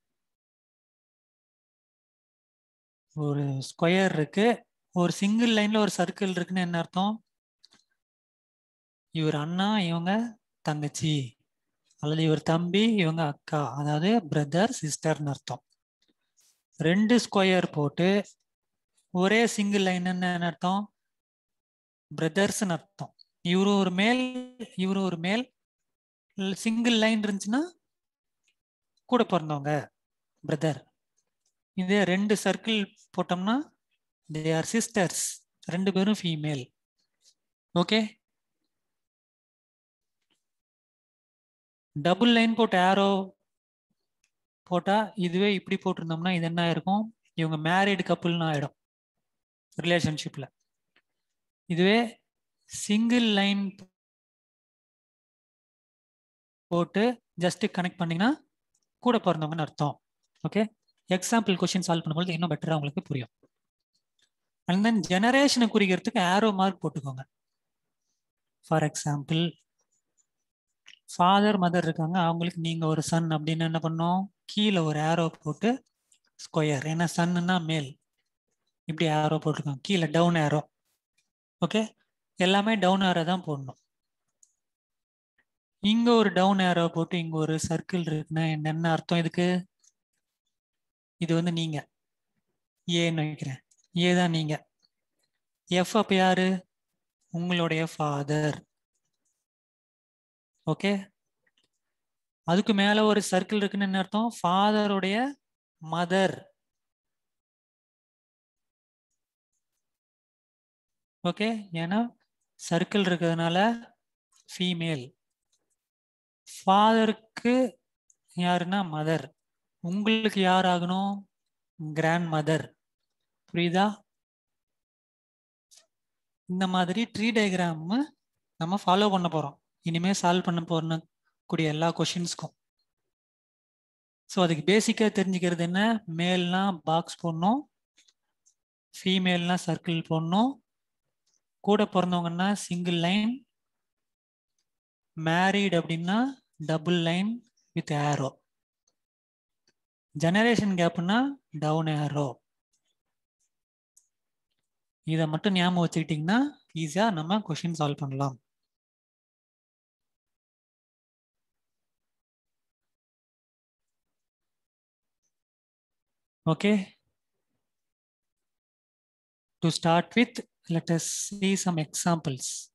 ஒரு ஸ்கொயர் இருக்கு ஒரு சிங்கிள் லைன்ல ஒரு சர்க்கிள் இருக்குன்னு என்ன அர்த்தம் இவர் அண்ணா இவங்க தங்கச்சி அல்லது இவர் தம்பி இவங்க அக்கா அதாவது பிரதர் சிஸ்டர்னு அர்த்தம் ரெண்டு ஸ்கொயர் போட்டு ஒரே சிங்கிள் லைன் என்ன அர்த்தம் பிரதர்ஸ்னு அர்த்தம் இவரு ஒரு மேல் இவரு ஒரு மேல் சிங்கிள் லைன் இருந்துச்சுன்னா கூட பிறந்தவங்க பிரதர் இதே ரெண்டு சர்க்கிள் போட்டோம்னா தே ஆர் சிஸ்டர்ஸ் ரெண்டு பேரும் ஃபீமேல் ஓகே டபுள் லைன் போட்டு ஆரோ போட்டா இதுவே இப்படி போட்டிருந்தோம்னா இது என்ன ஆயிருக்கும் இவங்க மேரிடு கப்புள்னு ஆயிடும் ரிலேஷன்ஷிப்ல இதுவே சிங்கிள் லைன் போட்டு ஜஸ்ட் கனெக்ட் பண்ணீங்கன்னா கூட பிறந்தவங்கன்னு அர்த்தம் ஓகே எக்ஸாம்பிள் கொஸ்டின் சால்வ் பண்ணும்போது இன்னும் பெட்டராக உங்களுக்கு புரியும் அண்ட் தென் ஜெனரேஷனை குறிக்கிறதுக்கு ஆரோ மார்க் போட்டுக்கோங்க ஃபார் எக்ஸாம்பிள் ஃபாதர் மதர் இருக்காங்க அவங்களுக்கு நீங்க ஒரு சன் அப்படின்னு என்ன பண்ணோம் கீழே ஒரு ஆரோ போட்டு ஸ்கொயர் ஏன்னா சன்னுன்னா மேல் இப்படி ஆரோ போட்டிருக்காங்க கீழே டவுன் ஆரோ ஓகே எல்லாமே டவுன் ஆரோ தான் போடணும் இங்க ஒரு டவுன் ஏரோ போட்டு இங்க ஒரு சர்க்கிள் இருக்குன்னா என்ன அர்த்தம் இதுக்கு இது வந்து நீங்க ஏன்னு வைக்கிறேன் ஏ தான் நீங்க எஃப் அப்ப யாரு உங்களுடைய ஃபாதர் ஓகே அதுக்கு மேல ஒரு சர்க்கிள் இருக்குன்னு என்ன அர்த்தம் ஃபாதருடைய மதர் ஓகே ஏன்னா சர்க்கிள் இருக்கிறதுனால ஃபீமேல் ஃபாதருக்கு யாருன்னா மதர் உங்களுக்கு யார் ஆகணும் கிராண்ட் மதர் புரியுதா இந்த மாதிரி ட்ரீ டயக்ராம் நம்ம ஃபாலோ பண்ண போறோம் இனிமே சால்வ் பண்ண போற கூடிய எல்லா கொஷின்ஸ்க்கும் ஸோ அதுக்கு பேசிக்காக தெரிஞ்சுக்கிறது என்ன மேல்னா பாக்ஸ் போடணும் ஃபீமேல்னா சர்க்கிள் போடணும் கூட பிறந்தவங்கன்னா சிங்கிள் லைன் மேரீட் அப்படின்னா double line with arrow generation கேப்னா டவுன் ஏரோ இதை மட்டும் ஞாபகம் வச்சுக்கிட்டிங்கன்னா ஈஸியாக நம்ம கொஷின் சால்வ் பண்ணலாம் Okay. To start with, let us see some examples.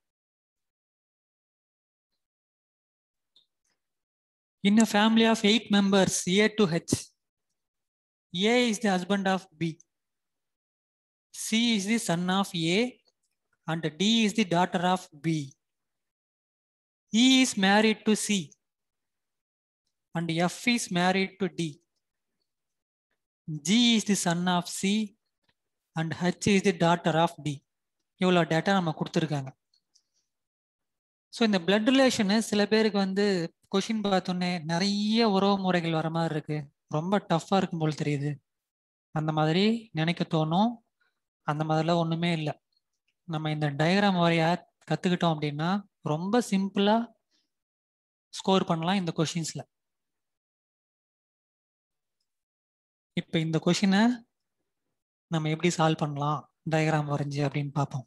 In a family of eight members, A to H, A is the husband of B, C is the son of A, and D is the daughter of B. E is married to C, and F is married to D. G is the son of C and H is the daughter of D. இவ்வளோ data நம்ம கொடுத்துருக்காங்க so இந்த blood relation சில பேருக்கு வந்து question பார்த்தோன்னே நிறைய உறவு முறைகள் வர மாதிரி இருக்கு ரொம்ப டஃப்பாக இருக்கும் போல் தெரியுது அந்த மாதிரி நினைக்க தோணும் அந்த மாதிரிலாம் ஒன்றுமே இல்லை நம்ம இந்த டயக்ராம் வரைய கற்றுக்கிட்டோம் அப்படின்னா ரொம்ப சிம்பிளாக ஸ்கோர் பண்ணலாம் இந்த கொஷின்ஸில் இப்போ இந்த கொஷினை நம்ம எப்படி சால்வ் பண்ணலாம் டயக்ராம் வரைஞ்சி அப்படின்னு பார்ப்போம்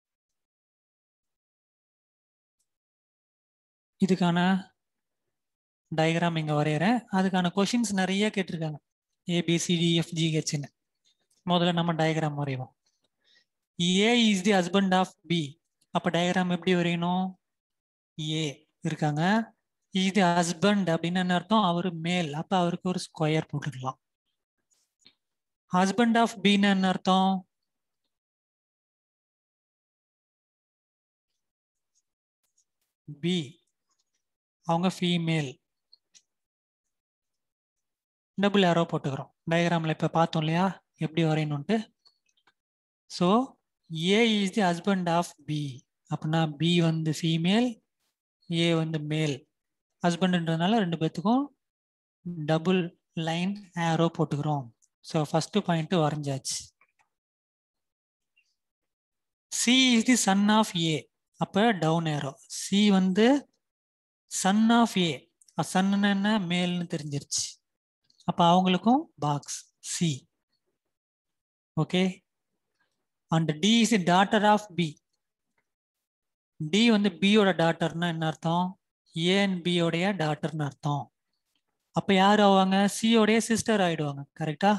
இதுக்கான டயக்ராம் இங்கே வரைகிறேன் அதுக்கான கொஷின்ஸ் நிறைய கேட்டிருக்காங்க ஏபிசிடிஎஃப்ஜிஹெச்னு முதல்ல நம்ம டயக்ராம் வரைவோம் A is the husband of B அப்போ டயக்ராம் எப்படி வரையணும் ஏ இருக்காங்க இஸ் தி ஹஸ்பண்ட் அப்படின்னு என்ன அர்த்தம் அவர் மேல் அப்போ அவருக்கு ஒரு ஸ்கொயர் போட்டுக்கலாம் ஹஸ்பண்ட் ஆஃப் பின்னு என்ன அர்த்தம் பி அவங்க ஃபீமேல் டபுள் ஏரோ போட்டுக்கிறோம் டயக்ராமில் இப்போ பார்த்தோம் இல்லையா எப்படி வரையணுன்ட்டு so A is the husband of B அப்படின்னா பி வந்து ஃபீமேல் ஏ வந்து மேல் ஹஸ்பண்டுன்றதுனால ரெண்டு பேர்த்துக்கும் டபுள் லைன் ஏரோ போட்டுக்கிறோம் ஸோ ஃபஸ்ட்டு பாயிண்ட்டு வரைஞ்சாச்சு C is the son of A அப்போ டவுன் ஏரோ சி வந்து சன் ஆஃப் ஏ சன்னு என்ன மேல்னு தெரிஞ்சிருச்சு அப்போ அவங்களுக்கும் box C okay and D is the daughter of B D வந்து பியோட டாட்டர்னா என்ன அர்த்தம் ஏ அண்ட் பியோடைய டாட்டர்னு அர்த்தம் அப்போ யார் ஆவாங்க சியோடைய சிஸ்டர் ஆயிடுவாங்க கரெக்டா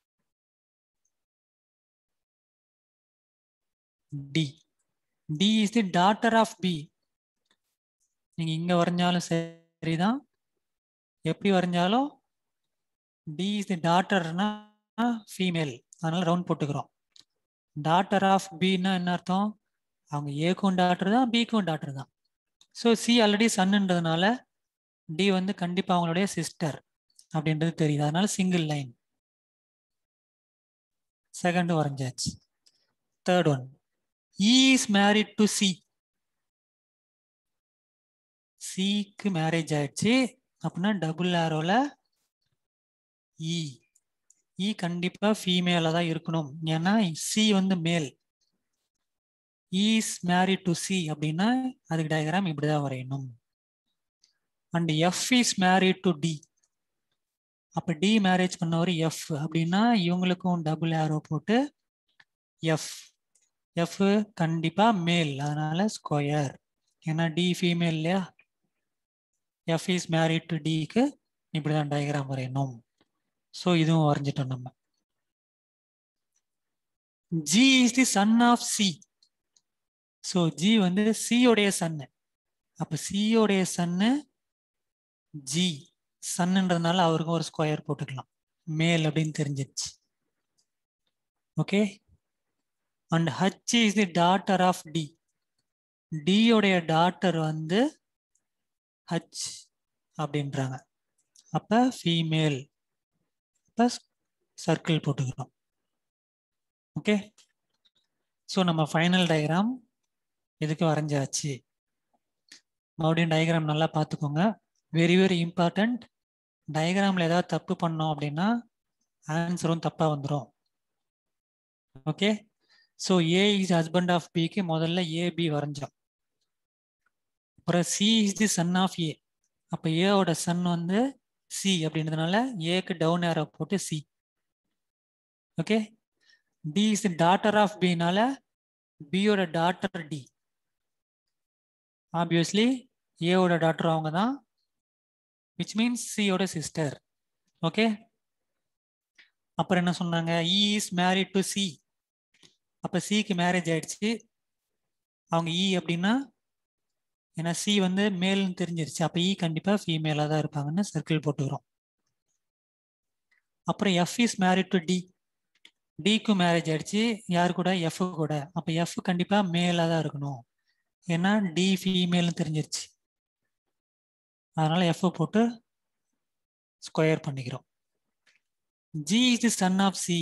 D D is the daughter of B நீங்க இங்க வரைஞ்சாலும் சரிதான் எப்படி வரைஞ்சாலும் டி இஸ் தி டாட்டர்னா ஃபீமேல் அதனால ரவுண்ட் போட்டுக்கிறோம் டாட்டர் ஆஃப் பின்னா என்ன அர்த்தம் அவங்க ஏக்கும் டாக்டர் தான் பிக்கும் டாக்டர் தான் ஸோ சி ஆல்ரெடி சன்னுன்றதுனால டி வந்து கண்டிப்பாக அவங்களுடைய சிஸ்டர் அப்படின்றது தெரியுது அதனால சிங்கிள் லைன் செகண்ட் வரைஞ்சாச்சு third one is married to C சிக்கு மேரேஜ் ஆயிடுச்சு அப்படின்னா டபுள் ஆரோல இ இ கண்டிப்பா ஃபீமேல தான் இருக்கணும் ஏன்னா சி வந்து மேல் இஸ் மேரிட் டு சி அப்படின்னா அதுக்கு டயக்ராம் இப்படிதான் வரையணும் and F is married to D அப்ப டி மேரேஜ் பண்ணவர் எஃப் அப்படின்னா இவங்களுக்கும் டபுள் ஆரோ போட்டு எஃப் எஃப் கண்டிப்பா மேல் அதனால ஸ்கொயர் ஏன்னா டி ஃபீமேல் இல்லையா எஃப் இஸ் மேரிட் டு டிக்கு இப்படிதான் டயக்ராம் வரையணும் ஸோ இதுவும் வரைஞ்சிட்டோம் நம்ம G is the son of C so G வந்து சியோடைய சன்னு அப்போ சியோடைய சன்னு ஜி சன்னுன்றதுனால அவருக்கும் ஒரு ஸ்கொயர் போட்டுக்கலாம் மேல் அப்படின்னு தெரிஞ்சிருச்சு okay and H is the daughter of D டியோடைய டாட்டர் வந்து ஹச் அப்படின்றாங்க அப்போ ஃபீமேல் அப்போ சர்க்கிள் போட்டுக்கிறோம் ஓகே ஸோ நம்ம ஃபைனல் டயக்ராம் இதுக்கு வரைஞ்சாச்சு மறுபடியும் டயக்ராம் நல்லா பார்த்துக்கோங்க வெரி வெரி இம்பார்ட்டண்ட் டயக்ராமில் ஏதாவது தப்பு பண்ணோம் அப்படின்னா ஆன்சரும் தப்பாக வந்துடும் okay so A is husband of பிக்கு முதல்ல ஏபி வரைஞ்சோம் அப்புறம் C is the son of A அப்போ ஏவோட சன் வந்து சி அப்படின்றதுனால ஏக்கு டவுன் ஏரோ போட்டு C okay D is the daughter of பினால பியோட டாட்டர் டி ஆப்வியஸ்லி ஏவோட டாட்டர் அவங்க தான் விச் மீன்ஸ் சியோட சிஸ்டர் ஓகே அப்புறம் என்ன சொன்னாங்க E is married to C அப்போ சிக்கு மேரேஜ் ஆயிடுச்சு அவங்க இ அப்படின்னா ஏன்னா சி வந்து மேல்னு தெரிஞ்சிருச்சு அப்போ இ கண்டிப்பாக ஃபீமேலாக தான் இருப்பாங்கன்னு சர்க்கிள் போட்டுக்கிறோம் அப்புறம் F is married to D டிக்கும் மேரேஜ் ஆயிடுச்சு யார் கூட எஃப் கூட அப்போ எஃப் கண்டிப்பாக மேலாக தான் இருக்கணும் ஏன்னா டி ஃபீமேல்னு தெரிஞ்சிருச்சு அதனால எஃப் போட்டு ஸ்கொயர் பண்ணிக்கிறோம் G is the son of C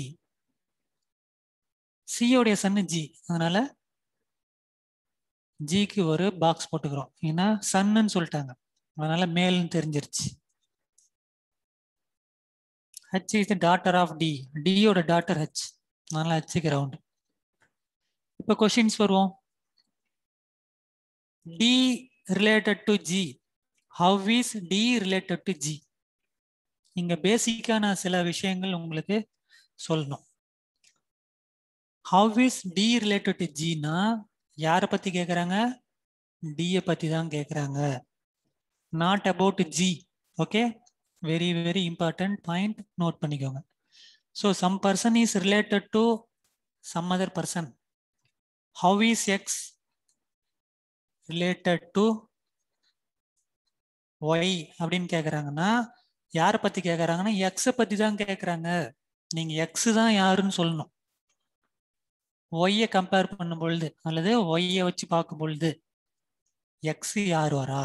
சியோடைய சன்னு ஜி அதனால ஜிக்கு ஒரு பாக்ஸ் போட்டுக்கிறோம் ஏன்னா சன்னு சொல்லிட்டாங்க அதனால மேல்னு தெரிஞ்சிருச்சு H is the daughter of D டியோட டாட்டர் ஹச் அதனால ஹச்சுக்கு ரவுண்ட் இப்போ கொஷின்ஸ் வருவோம் D related to G how is D related to G இங்க பேசிக்கான சில விஷயங்கள் உங்களுக்கு சொல்லணும் how is D related to ஜினா யாரை பத்தி கேட்குறாங்க டியை பத்தி தான் கேட்குறாங்க not about G okay very very important point note பண்ணிக்கோங்க so some person is related to some other person how is X related to Y அப்படின்னு கேட்குறாங்கன்னா யாரை பற்றி கேட்குறாங்கன்னா எக்ஸை பற்றி தான் கேட்குறாங்க நீங்கள் எக்ஸ் தான் யாருன்னு சொல்லணும் ஒய்யை கம்பேர் பண்ணும் பொழுது அல்லது ஒய்யை வச்சு பார்க்கும் பொழுது எக்ஸ் யார் வரா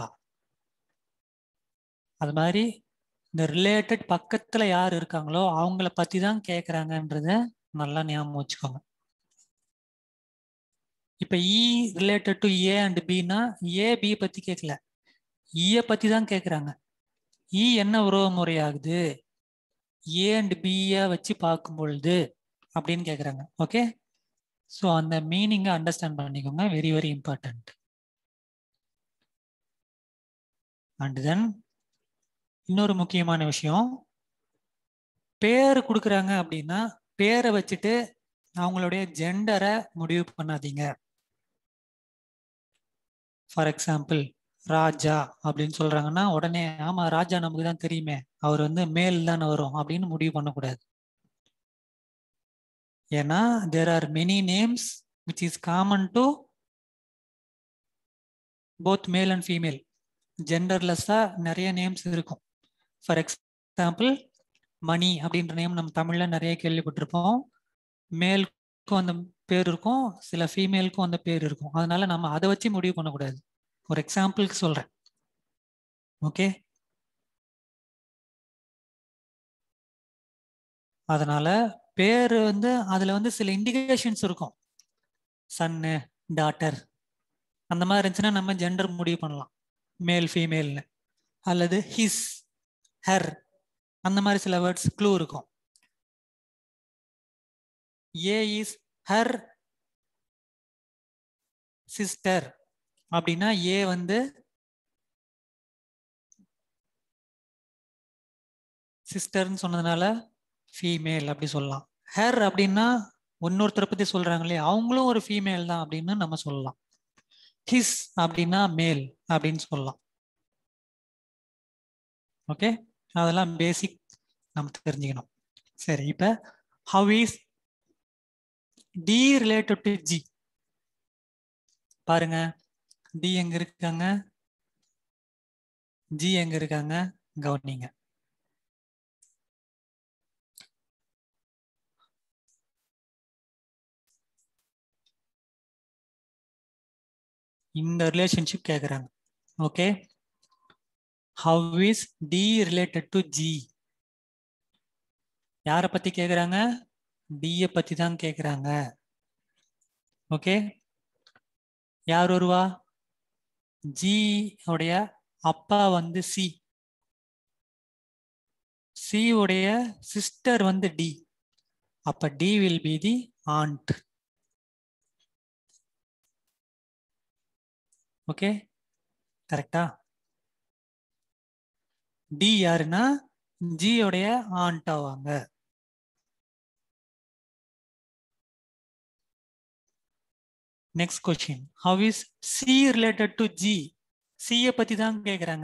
அது மாதிரி இந்த ரிலேட்டட் பக்கத்தில் யார் இருக்காங்களோ அவங்கள பற்றி தான் கேட்குறாங்கன்றத நல்லா ஞாபகம் வச்சுக்கோங்க இப்போ E related to A and பின்னா ஏ பி பற்றி கேட்கல ஈயை பற்றி தான் கேட்குறாங்க இ என்ன உறவு முறையாகுது ஏ அண்ட் பியை வச்சு பார்க்கும் பொழுது அப்படின்னு கேட்குறாங்க ஓகே ஸோ அந்த மீனிங்கை அண்டர்ஸ்டாண்ட் பண்ணிக்கோங்க very very important and then இன்னொரு முக்கியமான விஷயம் பேர் கொடுக்குறாங்க அப்படின்னா பேரை வச்சுட்டு அவங்களுடைய ஜெண்டரை முடிவு பண்ணாதீங்க ஃபார் எக்ஸாம்பிள் ராஜா அப்படின்னு சொல்றாங்கன்னா உடனே ஆமா ராஜா நமக்கு தான் தெரியுமே அவர் வந்து மேல் தானே வரும் அப்படின்னு முடிவு பண்ணக்கூடாது ஏன்னா there are many names which is common to both male and female ஜெண்டர்லெஸ்ஸாக நிறைய நேம்ஸ் இருக்கும் ஃபார் எக்ஸாம்பிள் மணி அப்படின்ற நேம் நம்ம தமிழில் நிறைய கேள்விப்பட்டிருப்போம் மேலுக்கும் அந்த பேர் இருக்கும் சில ஃபீமேலுக்கும் அந்த பேர் இருக்கும் அதனால நம்ம அதை வச்சு முடிவு பண்ணக்கூடாது ஒரு எக்ஸாம்பிளுக்கு சொல்றேன் ஓகே அதனால பேர் வந்து அதுல வந்து சில இண்டிகேஷன்ஸ் இருக்கும் சன்னு டாட்டர் அந்த மாதிரி இருந்துச்சுன்னா நம்ம ஜெண்டர் முடிவு பண்ணலாம் மேல் ஃபீமேல்னு அல்லது ஹிஸ் ஹர் அந்த மாதிரி சில வேர்ட்ஸ் க்ளூ இருக்கும் ஏ இஸ் ஹர் சிஸ்டர் அப்படின்னா ஏ வந்து சிஸ்டர்னு சொன்னதுனால ஃபீமேல் அப்படி சொல்லலாம் ஹர் அப்படின்னா இன்னொருத்தரை பத்தி சொல்றாங்க இல்லையா அவங்களும் ஒரு ஃபீமேல் தான் அப்படின்னு நம்ம சொல்லலாம் ஹிஸ் அப்படின்னா மேல் அப்படின்னு சொல்லலாம் ஓகே அதெல்லாம் பேசிக் நம்ம தெரிஞ்சுக்கணும் சரி இப்ப how is D related to G பாருங்க டி எங்க இருக்காங்க ஜி எங்க இருக்காங்க கவனிங்க இந்த ரிலேஷன்ஷிப் கேக்குறாங்க okay how is D related to G யாரை பத்தி கேக்குறாங்க டியை பத்தி தான் கேக்குறாங்க ஓகே யார் வருவா ஜி உடைய அப்பா வந்து சி சி உடைய சிஸ்டர் வந்து டி அப்ப D will be the aunt okay கரெக்டா டி யாருன்னா ஜி உடைய ஆண்ட் ஆவாங்க next question how is C related to G சியை பத்தி தான் கேக்குறாங்க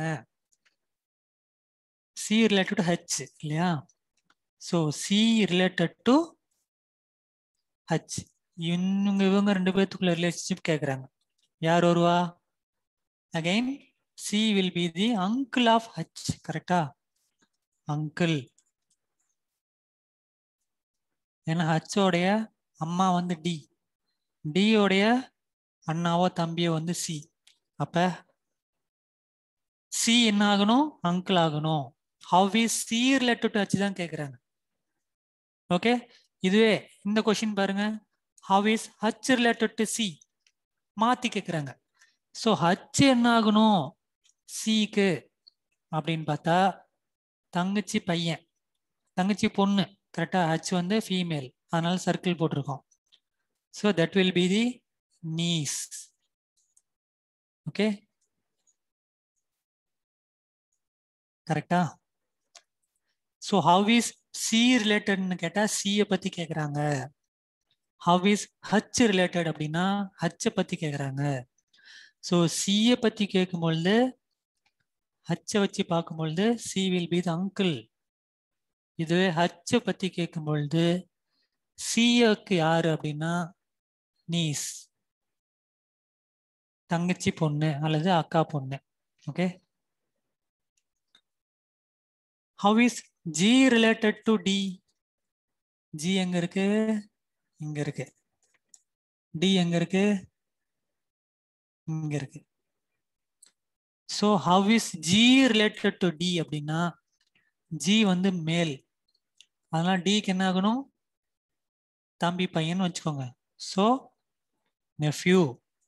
சி ரிலேட்டட் டு ஹெச் இல்லையா so C related to H இவங்க இவங்க ரெண்டு பேர்த்துக்குள்ள ரிலேஷன்ஷிப் கேட்குறாங்க யார் வருவா again C will be the uncle of H கரெக்டா அங்கிள் ஏன்னா ஹச்சோடைய அம்மா வந்து டி டியோடைய அண்ணாவோ தம்பியோ வந்து சி அப்ப சி என்ன ஆகணும் அங்கிள் ஆகணும் how is C related to H தான் கேட்குறாங்க ஓகே இதுவே இந்த கொஷின் பாருங்க how is H related to C மாத்தி கேட்குறாங்க ஸோ ஹச் என்ன ஆகணும் சிக்கு அப்படின்னு பார்த்தா தங்கச்சி பையன் தங்கச்சி பொண்ணு கரெக்டா ஹச் வந்து ஃபீமேல் அதனால சர்க்கிள் போட்டிருக்கோம் so that will be the niece okay கரெக்டா ஸோ ஹவ் இஸ் சி ரிலேட்டட்னு கேட்டால் சியை பற்றி கேட்குறாங்க ஹவ் இஸ் ஹச் ரிலேட்டட் அப்படின்னா ஹச்சை பற்றி கேட்குறாங்க ஸோ சியை பற்றி கேட்கும்பொழுது ஹச்சை வச்சு பார்க்கும்பொழுது C will be the uncle இதுவே ஹச்சை பற்றி கேட்கும்பொழுது சியக்கு யாரு அப்படின்னா நீஸ் தங்கச்சி பொண்ணு அல்லது அக்கா பொண்ணு okay how is G related to D G எங்க இருக்கு இங்க இருக்கு டி எங்க இருக்கு இங்க இருக்கு so how is G related to D அப்படின்னா ஜி வந்து மேல் அதனால டிக்கு என்ன ஆகணும் தம்பி பையன் வச்சுக்கோங்க ஸோ நெஃப்யூ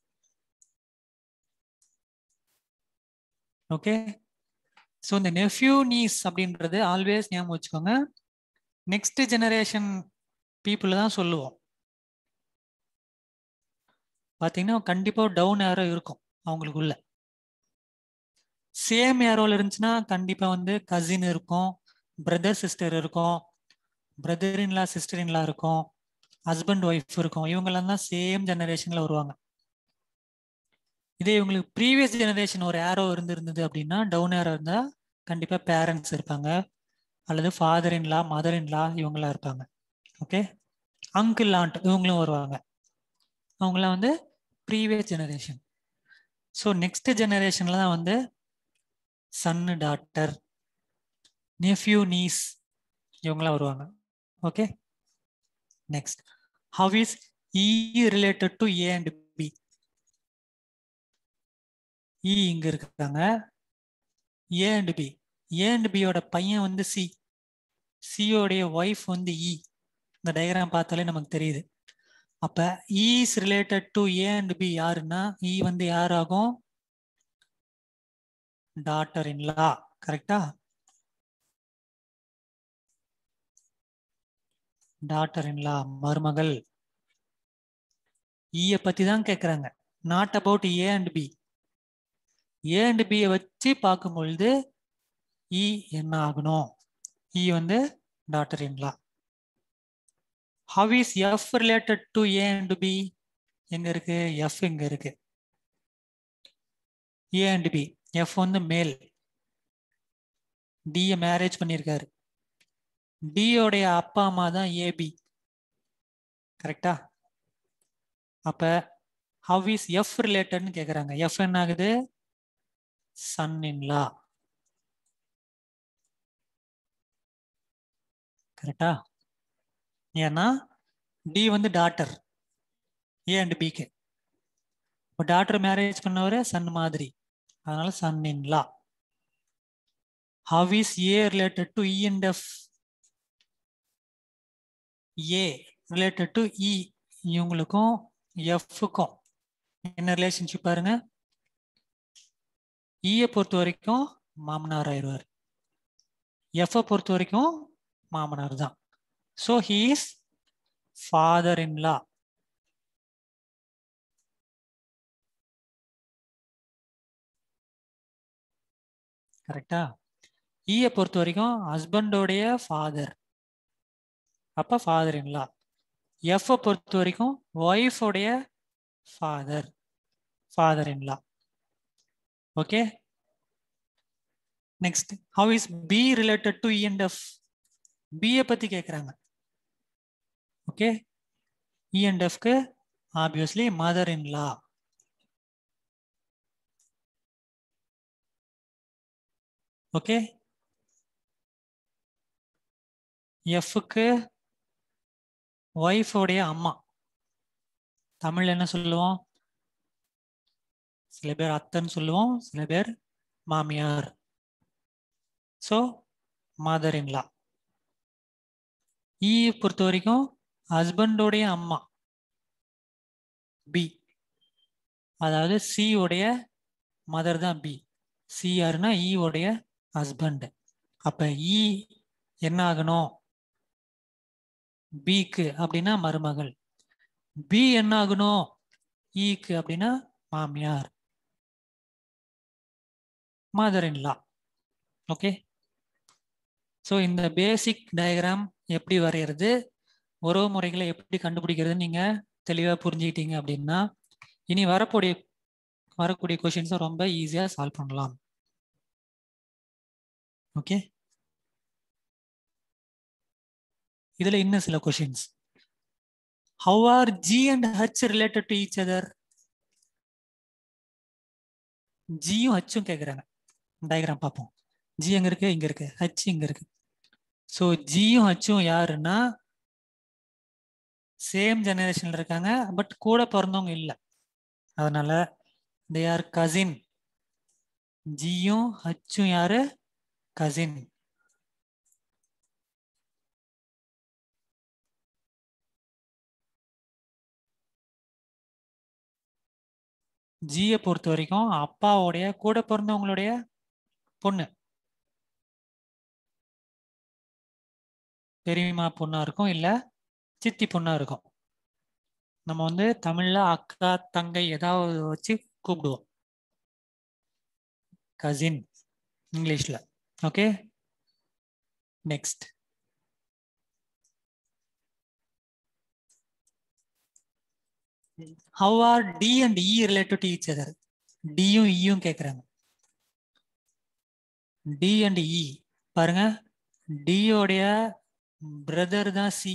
ஓகே ஸோ இந்த நெஃப்யூ நீஸ் அப்படின்றது ஆல்வேஸ் ஞாபகம் வச்சுக்கோங்க நெக்ஸ்ட் ஜெனரேஷன் பீப்புள் தான் சொல்லுவோம் பார்த்தீங்கன்னா கண்டிப்பாக டவுன் ஏரோ இருக்கும் அவங்களுக்குள்ள சேம் ஏரோவில் இருந்துச்சுன்னா கண்டிப்பாக வந்து கசின் இருக்கும் பிரதர் சிஸ்டர் இருக்கும் பிரதர் இன்லா சிஸ்டர் இன்லா இருக்கும் ஹஸ்பண்ட் ஒய்ஃப் இருக்கும் இவங்கெல்லாம் தான் சேம் ஜெனரேஷனில் வருவாங்க இதே இவங்களுக்கு ப்ரீவியஸ் ஜெனரேஷன் ஒரு ஏரோ இருந்திருந்தது அப்படின்னா டவுன் ஏரோ இருந்தால் கண்டிப்பாக பேரண்ட்ஸ் இருப்பாங்க அல்லது ஃபாதர் இன்லா மதர் இன்லா இவங்களாம் இருப்பாங்க ஓகே அங்கிள் ஆண்ட் இவங்களும் வருவாங்க அவங்களாம் வந்து ப்ரீவியஸ் ஜெனரேஷன் ஸோ நெக்ஸ்ட் ஜெனரேஷனில் தான் வந்து சன்னு டாக்டர் நெஃப்யூ நீஸ் இவங்களாம் வருவாங்க okay next how is E related to A and B E இங்க இருக்காங்க A and B A and பியோட பையன் வந்து சி சியோடைய ஒய்ஃப் வந்து இ இந்த டயக்ராம் பார்த்தாலே நமக்கு தெரியுது அப்ப is related to A and B யாருன்னா இ வந்து யாராகும் டாட்டர் இன் லா கரெக்டா டாட்டர் இன் லா மருமகள் ஈய பத்தி தான் கேட்குறாங்க not about A and B A and பியை வச்சு பார்க்கும் பொழுது இ என்ன ஆகணும் இ வந்து daughter in law how is F related to A and B எங்க இருக்கு எஃப் எங்க இருக்கு ஏ அண்ட் பி எஃப் வந்து மேல் டிய மேரேஜ் பண்ணியிருக்காரு டியோடைய அப்பா அம்மா தான் ஏபி கரெக்டா அப்ப ஹவ் இஸ் எஃப் ரிலேட்டட்னு கேக்குறாங்க எஃப் என்ன ஆகுது சன் இன் லா கரெக்டா ஏன்னா டி வந்து டாட்டர் ஏ அண்ட் பிக்கு இப்போ டாக்டர் மேரேஜ் பண்ணவர் சன் மாதிரி அதனால son in law how is A related to E and F A related to E இவங்களுக்கும் எஃப்க்கும் என்ன ரிலேஷன்ஷிப் பாருங்க ஈயை பொறுத்த வரைக்கும் மாமனார் ஆயிடுவார் எஃப்ஐ பொறுத்த வரைக்கும் மாமனார் தான் so he is father in law கரெக்டா ஈயை பொறுத்த வரைக்கும் ஹஸ்பண்டோடைய ஃபாதர் அப்ப ஃபாதர் இன் லா எஃப் பொறுத்த வரைக்கும் ஒய்ஃபோடைய father father in law okay next how is b related to e and f b பத்தி கேக்குறாங்க okay e and f க்கு obviously mother in law okay f க்கு ஒய்ஃப் உடைய அம்மா தமிழ் என்ன சொல்லுவோம் சில பேர் அத்தைன்னு சொல்லுவோம் சில பேர் மாமியார் ஸோ மதர் இன்லா ஈ பொறுத்த வரைக்கும் ஹஸ்பண்டோடைய அம்மா பி அதாவது சி உடைய மதர் தான் பி சி யாருன்னா ஈ உடைய ஹஸ்பண்ட் அப்ப ஈ என்ன ஆகணும் பிக்கு அப்படின்னா மருமகள் பி என்ன ஆகணும் ஈக்கு அப்படின்னா மாமியார் மதர் இன்லா ஓகே ஸோ இந்த பேசிக் டயக்ராம் எப்படி வரைகிறது உறவு முறைகளை எப்படி கண்டுபிடிக்கிறது நீங்க தெளிவா புரிஞ்சுக்கிட்டீங்க அப்படின்னா இனி வரக்கூடிய வரக்கூடிய கொஷின்ஸை ரொம்ப ஈஸியா சால்வ் பண்ணலாம் ஓகே இதுல இன்னும் சில questions how are G and H related to each other ஜியும் ஹச்சும் கேட்குறாங்க டயக்ராம் பார்ப்போம் ஜி எங்க இருக்கு இங்க இருக்கு ஹச் இங்க இருக்கு ஸோ ஜியும் ஹச்சும் யாருன்னா சேம் ஜெனரேஷன்ல இருக்காங்க பட் கூட பிறந்தவங்க இல்லை அதனால தே ஆர் கசின் ஜியும் ஹச்சும் யாரு கசின் ஜியை பொறுத்த வரைக்கும் அப்பாவுடைய கூட பிறந்தவங்களுடைய பொண்ணு பெரியம்மா பொண்ணா இருக்கும் இல்ல சித்தி பொண்ணா இருக்கும் நம்ம வந்து தமிழ்ல அக்கா தங்கை ஏதாவது வச்சு கூப்பிடுவோம் கசின் இங்கிலீஷ்ல okay next how are D and E related to each other டியும் இயும் கேட்குறாங்க டி அண்ட் இ பாருங்க டியோடைய பிரதர் தான் சி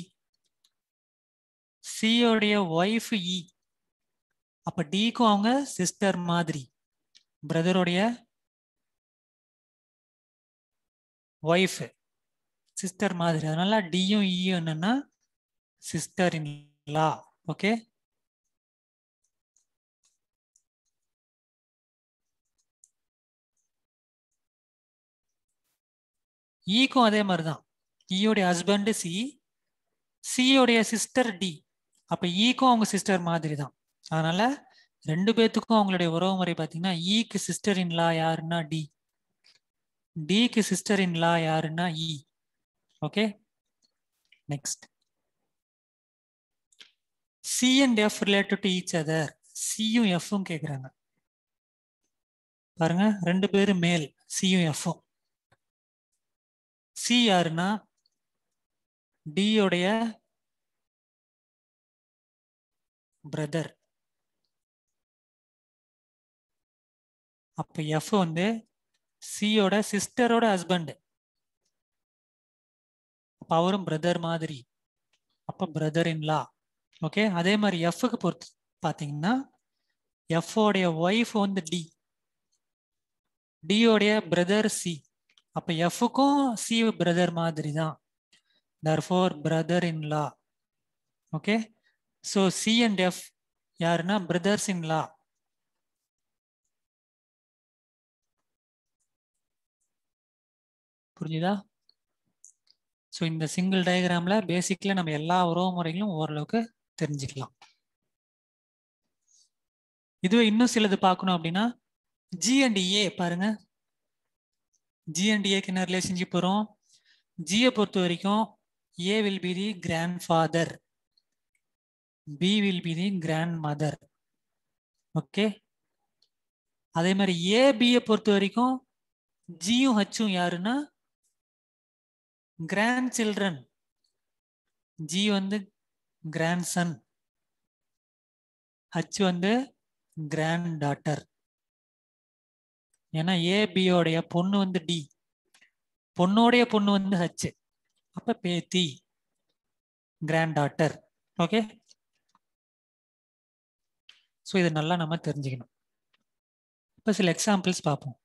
சியோடைய ஒய்ஃப் இ அப்ப டிக்கும் அவங்க சிஸ்டர் மாதிரி பிரதருடைய ஒய்ஃப் சிஸ்டர் மாதிரி அதனால டியும் இயும் என்னன்னா சிஸ்டர் இன் லா ஓகே ஈக்கும் அதே மாதிரி தான் ஈயோடைய ஹஸ்பண்ட் சி சியோடைய சிஸ்டர் டி அப்ப ஈக்கும் அவங்க சிஸ்டர் மாதிரி தான் அதனால ரெண்டு பேத்துக்கும் அவங்களுடைய உறவு முறை பார்த்தீங்கன்னா ஈக்கு சிஸ்டர் இன் லா யாருன்னா டி டிக்கு சிஸ்டர் இன் லா யாருன்னா E okay next C and F related to each other சியும் எஃப்பும் கேட்குறாங்க பாருங்க ரெண்டு பேரும் மேல் சியும் எஃப்பும் சி யாருன்னா டியோடைய பிரதர் அப்ப எஃப் வந்து சியோட சிஸ்டரோட ஹஸ்பண்ட் அப்ப அவரும் பிரதர் மாதிரி அப்ப பிரதர் இன்லா ஓகே அதே மாதிரி எஃப்க்கு பொறுத்து பாத்தீங்கன்னா எஃப் உடைய ஒய்ஃப் வந்து டி டியோடைய பிரதர் சி அப்ப எஃப்க்கும் சி பிரதர் மாதிரி தான் therefore brother in law okay so C and F யாருன்னா பிரதர்ஸ் இன் லா புரிஞ்சுதா ஸோ இந்த சிங்கிள் டயக்ராம்ல பேசிக்ல நம்ம எல்லா உறவு முறைகளும் ஓரளவுக்கு தெரிஞ்சுக்கலாம் இதுவே இன்னும் சிலது பார்க்கணும் அப்படின்னா ஜி அண்ட் ஏ பாருங்க ஜி அண்ட் ஏக்கு என்ன ரிலேஷன்ஷிப் வரும் ஜியை பொறுத்த வரைக்கும் A will be the grandfather B will be the grandmother okay அதே மாதிரி ஏ பியை பொறுத்த வரைக்கும் ஜியும் ஹச்சும் யாருன்னா கிராண்ட் சில்ட்ரன் ஜி வந்து கிராண்ட் சன் ஹச் வந்து கிராண்ட் டாட்டர் ஏன்னா ஏபியோடைய பொண்ணு வந்து டி பொண்ணோடைய பொண்ணு வந்து ஹச் அப்ப பேத்தி கிராண்ட் டாட்டர் ஓகே ஸோ இது நல்லா நம்ம தெரிஞ்சுக்கணும் இப்போ சில எக்ஸாம்பிள்ஸ் பார்ப்போம்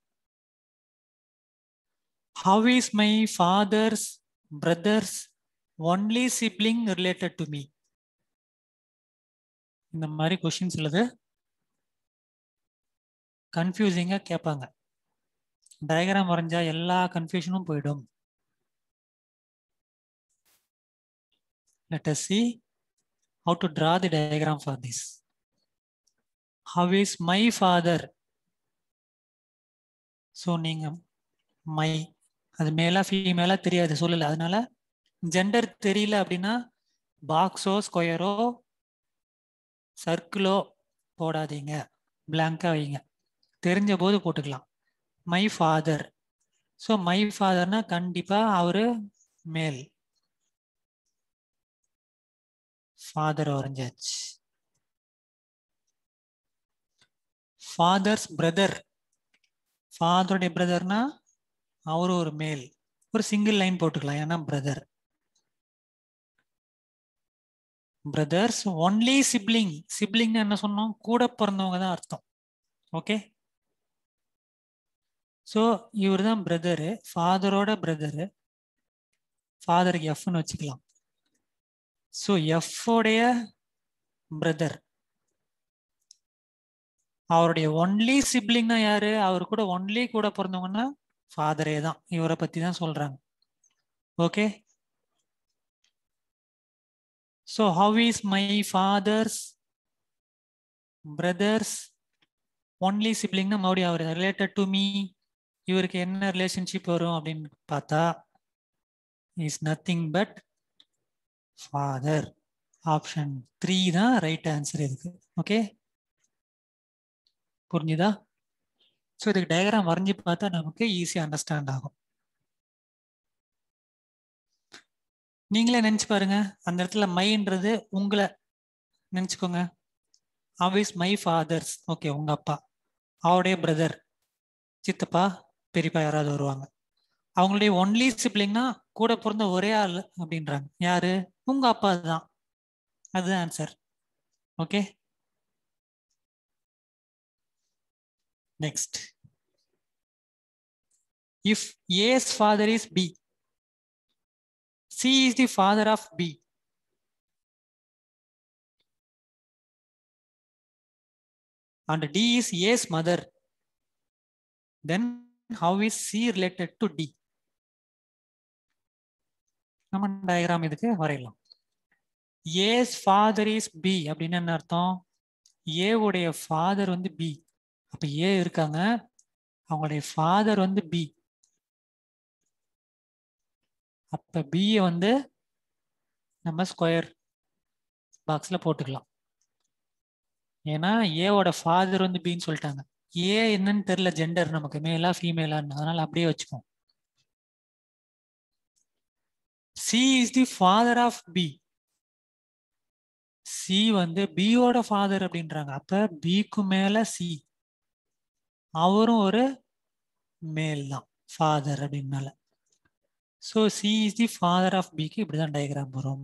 how is my father's brother's only sibling related to me இந்த மாதிரி கொஷின்ஸ் உள்ளது கன்ஃபியூசிங்காக கேட்பாங்க டயக்ராம் வரைஞ்சா எல்லா கன்ஃபியூஷனும் போயிடும் let us see how to draw the diagram for this how is my father so நீங்க மை அது மேலா ஃபீமேலா தெரியாது சொல்லல அதனால ஜெண்டர் தெரியல அப்படின்னா பாக்ஸோ ஸ்கொயரோ சர்க்கிளோ போடாதீங்க பிளாங்கா வைங்க தெரிஞ்ச போது போட்டுக்கலாம் மை ஃபாதர் ஸோ மை ஃபாதர்னா கண்டிப்பா அவரு மேல் ஃபாதர் வரைஞ்சாச்சு ஃபாதர்ஸ் பிரதர் ஃபாதருடைய பிரதர்னா அவரு ஒரு மேல் ஒரு சிங்கிள் லைன் போட்டுக்கலாம் ஏன்னா brother brother's only sibling sibling என்ன சொன்னோம் கூட பிறந்தவங்க தான் அர்த்தம் ஓகே ஸோ இவர் தான் பிரதரு ஃபாதரோட பிரதரு ஃபாதருக்கு எஃப்னு வச்சுக்கலாம் ஸோ எஃப்ஓடைய பிரதர் அவருடைய ஒன்லி சிப்ளிங்னா யாரு அவர் கூட ஒன்லி கூட பிறந்தவங்கன்னா ஃபாதரே தான் இவரை பத்தி தான் சொல்றாங்க okay so how is my father's brother's only சிப்ளிங்னா மறுபடியும் அவர் ரிலேட்டட் டு மீ இவருக்கு என்ன ரிலேஷன்ஷிப் வரும் அப்படின்னு பார்த்தா is nothing but father option three தான் ரைட் ஆன்சர் இதுக்கு ஓகே புரிஞ்சுதா ஸோ இதுக்கு டயக்ராம் வரைஞ்சி பார்த்தா நமக்கு ஈஸியாக அண்டர்ஸ்டாண்ட் ஆகும் நீங்களே நினச்சி பாருங்க அந்த இடத்துல மைன்றது உங்களை நினச்சிக்கோங்க ஆவிஸ் மை ஃபாதர்ஸ் ஓகே உங்க அப்பா அவருடைய பிரதர் சித்தப்பா பெரியப்பா யாராவது வருவாங்க அவங்களுடைய ஒன்லி சிப்ளிங்னா கூட பிறந்த ஒரே ஆள் அப்படின்றாங்க யாரு உங்க அப்பா தான் அதுதான் answer okay next if A's father is B C is the father of B and D is A's mother, then how is C related to D? நம்ம டயக்ராம் இதுக்கு வரையலாம் ஏஸ் ஃபாதர் இஸ் பி அப்படின்னு என்ன அர்த்தம் ஏ உடைய father வந்து B அப்ப ஏ இருக்காங்க அவங்களுடைய ஃபாதர் வந்து பி அப்ப பி வந்து நம்ம ஸ்கொயர் பாக்ஸ்ல போட்டுக்கலாம் ஏன்னா ஏவோட ஃபாதர் வந்து பின்னு சொல்லிட்டாங்க ஏ என்னன்னு தெரியல ஜெண்டர் நமக்கு மேலா ஃபீமேலான்னு அதனால அப்படியே வச்சுக்கோம் C is the father of B C வந்து பியோட ஃபாதர் அப்படின்றாங்க அப்ப பிக்கு மேல சி அவரும் ஒரு மேல் தான் ஃபாதர் அப்படின்னால so C is the father of பிக்கு இப்படிதான் டயக்ராம் வரும்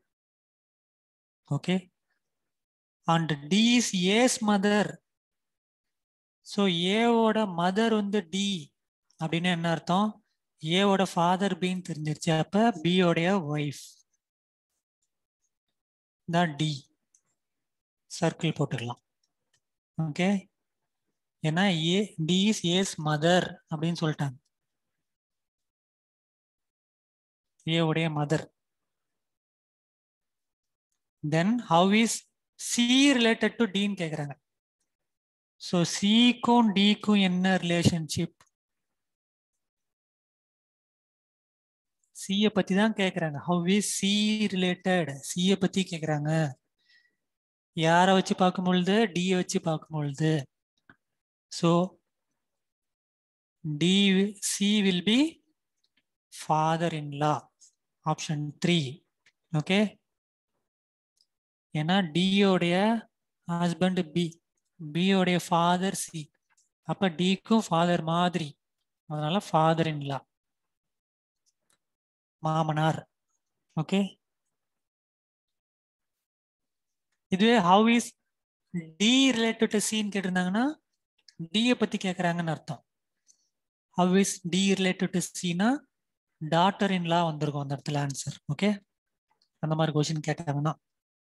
okay and D is A's mother so ஏவோட மதர் வந்து டி அப்படின்னு என்ன அர்த்தம் ஏவோட ஃபாதர் பின்னு தெரிஞ்சிருச்சு அப்ப பியோடைய ஒய்ஃப் தான் டி சர்க்கிள் போட்டுக்கலாம் ஓகே ஏன்னா A D is A's mother அப்படின்னு சொல்லிட்டாங்க ஏவுடைய mother then how is C related to டின்னு கேட்குறாங்க ஸோ சிக்கும் டிக்கும் என்ன ரிலேஷன்ஷிப் சியை பத்தி தான் கேட்குறாங்க ஹவ் இஸ் சி ரிலேட்டட் சியை பத்தி கேட்குறாங்க யாரை வச்சு பார்க்கும் பொழுது டியை வச்சு பார்க்கும் பொழுது so D C will be father in law option three okay ஏன்னா டியோடைய ஹஸ்பண்ட் பி பியோடைய ஃபாதர் சி அப்ப டிக்கும் ஃபாதர் மாதிரி அதனால ஃபாதர் இன்லா மாமனார் ஓகே இதுவே how is D related to சின்னு கேட்டிருந்தாங்கன்னா டியை பத்தி கேட்குறாங்கன்னு அர்த்தம் how is D related to சினா டாட்டர் இன் லா வந்திருக்கும் அந்த இடத்துல ஆன்சர் ஓகே அந்த மாதிரி கொஸ்டின் கேட்டாங்கன்னா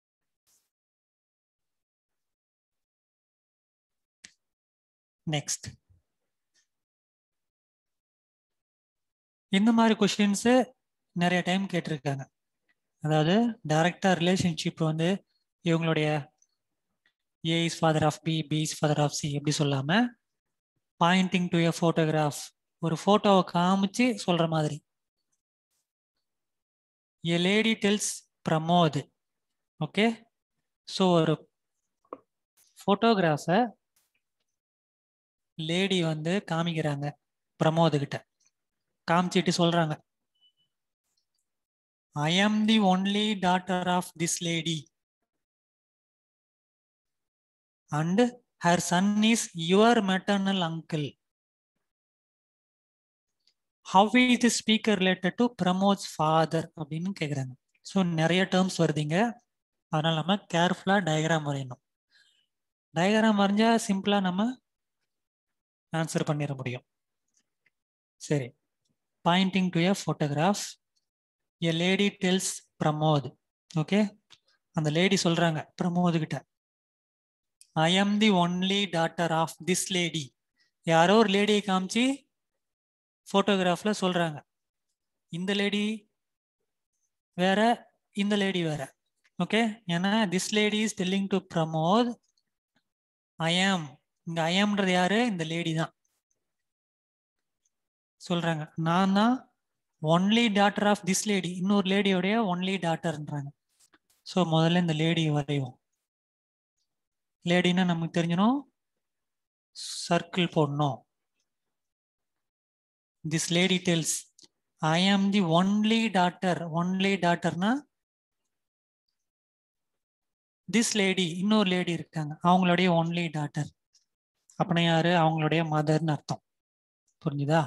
நெக்ஸ்ட் இந்த மாதிரி கொஸ்டின்ஸு நிறைய டைம் கேட்டிருக்காங்க அதாவது டைரக்டா ரிலேஷன்ஷிப் வந்து இவங்களுடைய A is father of B B is father of C எப்படி சொல்லாம பாயிண்டிங் டு எ ஃபோட்டோகிராஃப் ஒரு ஃபோட்டோவை காமிச்சு சொல்ற மாதிரி a lady tells Pramod okay so ஒரு ஃபோட்டோகிராஃபை லேடி வந்து காமிக்கிறாங்க பிரமோது கிட்ட காமிச்சிட்டு சொல்றாங்க I am the only daughter of this lady and her son is your maternal uncle how is the speaker related to Pramod's father அப்படின்னு கேட்குறாங்க ஸோ நிறைய டேர்ம்ஸ் வருதுங்க அதனால நம்ம கேர்ஃபுல்லாக டயக்ராம் வரையணும் டயக்ராம் வரைஞ்சா சிம்பிளாக நம்ம ஆன்சர் பண்ணிட முடியும் சரி pointing to a photograph a lady tells Pramod okay அந்த லேடி சொல்றாங்க பிரமோத் கிட்ட I am the only daughter of this lady யாரோ ஒரு லேடியை காமிச்சு ஃபோட்டோகிராஃப்ல சொல்றாங்க இந்த லேடி வேற இந்த லேடி வேற ஓகே ஏன்னா this lady is telling to Pramod I am இங்க ஐஎம்ன்றது யாரு இந்த லேடி தான் சொல்றாங்க நான் தான் only daughter of this lady இன்னொரு லேடியோடைய ஒன்லி டாட்டர்ன்றாங்க ஸோ முதல்ல இந்த லேடி வரைவோம் லேடின்னா நமக்கு தெரிஞ்சிடும் சர்க்கிள் போடணும் this lady tells I am the only daughter only டாட்டர்னா திஸ் லேடி இன்னொரு லேடி இருக்காங்க அவங்களுடைய ஒன்லி டாட்டர் அப்படின்னா யாரு அவங்களுடைய மதர்னு அர்த்தம் புரிஞ்சுதா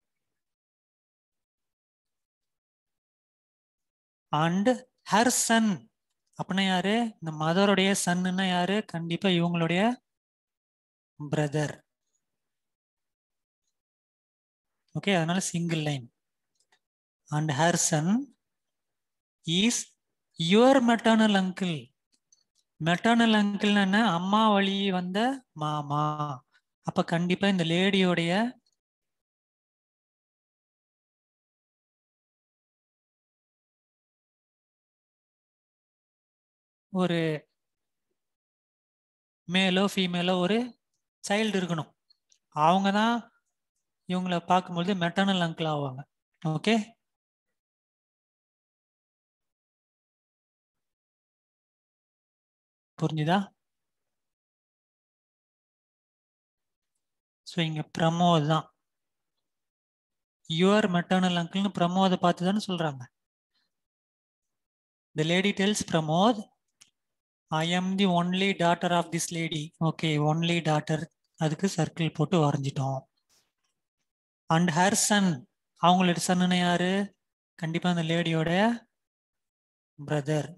அண்ட் ஹர் சன் அப்படின்னா யாரு இந்த மதருடைய சன்னுன்னா யாரு கண்டிப்பா இவங்களுடைய பிரதர் ஓகே அதனால single line and her son is your maternal uncle maternal அங்கிள்னா என்ன அம்மா வழி வந்த மாமா அப்ப கண்டிப்பா இந்த லேடியோடைய ஒரு மேலோ ஃபீமேலோ ஒரு சைல்டு இருக்கணும் அவங்க தான் இவங்களை பார்க்கும்பொழுது மெட்டர்னல் அங்கிள் ஆவாங்க ஓகே புரிஞ்சுதா ஸோ இங்க பிரமோத் தான் யுவர் மெட்டர்னல் அங்கிள்னு பிரமோதை பார்த்து தானே சொல்றாங்க the lady tells Pramod I am the only daughter of this lady okay only daughter அதுக்கு சர்க்கிள் போட்டு வரைஞ்சிட்டோம் அண்ட் ஹர் சன் அவங்களோட சன்னு யாரு கண்டிப்பா அந்த லேடியோட brother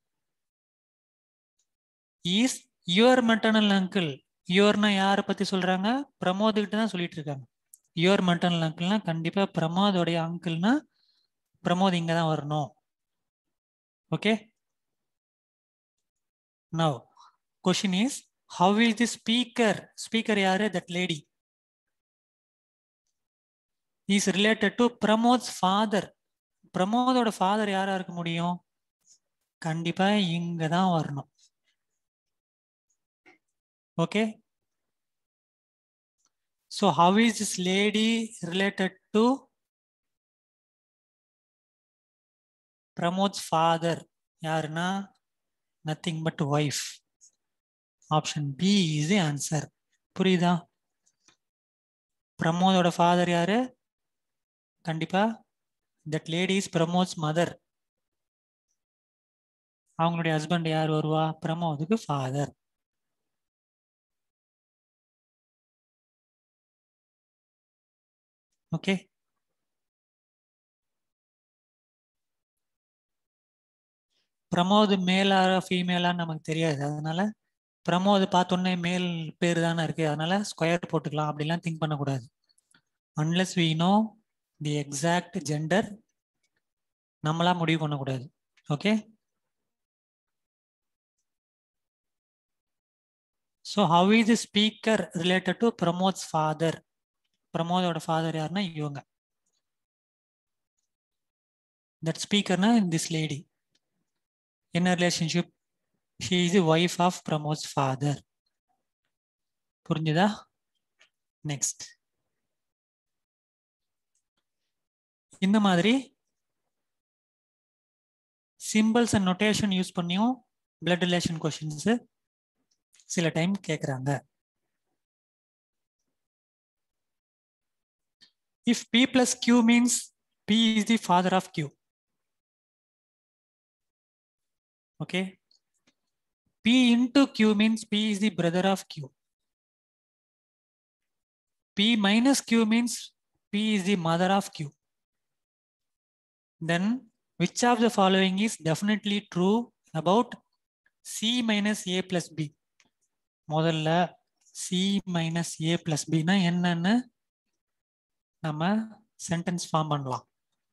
is your maternal uncle யுவர்னா யாரை பத்தி சொல்றாங்க பிரமோத் கிட்ட தான் சொல்லிட்டு இருக்காங்க யுவர் மெட்டர்னல் அங்கிள்னா கண்டிப்பா பிரமோதோடைய அங்கிள்னா பிரமோத் இங்க தான் வரணும் okay now question is how is the speaker speaker யாரு that lady is related to Pramod's father பிரமோதோட ஃபாதர் யாரா இருக்க முடியும் கண்டிப்பா இங்க தான் வரணும் okay so how is this lady related to Pramod's father யாருன்னா nothing but wife option B is the answer புரியுதா பிரமோதோட ஃபாதர் யாரு கண்டிப்பா that lady is Pramod's mother அவங்களுடைய ஹஸ்பண்ட் யார் வருவா பிரமோதுக்கு ஃபாதர் ஓகே பிரமோத் மேலா ஃபீமேலா நமக்கு தெரியாது அதனால பிரமோத் பார்த்தோன்னே மேல் பேர் தானே இருக்கு அதனால ஸ்கொயர் போட்டுக்கலாம் அப்படிலாம் திங்க் பண்ணக்கூடாது unless we know the exact gender நம்மளா முடிவு பண்ணக்கூடாது okay so how is the speaker related to Pramod's father பிரமோதோட ஃபாதர் யாருன்னா இவங்க தட் ஸ்பீக்கர்னா திஸ் லேடி என்ன relationship she is the wife of Pramod's father புரிஞ்சுதா நெக்ஸ்ட் இந்த மாதிரி சிம்பிள்ஸ் அண்ட் நொட்டேஷன் யூஸ் பண்ணியும் பிளட் ரிலேஷன் கொஷின்ஸ் சில டைம் கேட்குறாங்க if P plus Q means P is the father of Q okay P into Q means P is the brother of Q P minus Q means P is the mother of Q then which of the following is definitely true about c minus a plus b முதல்ல c minus a plus b னா என்னன்னு நம்ம sentence form பண்ணலாம்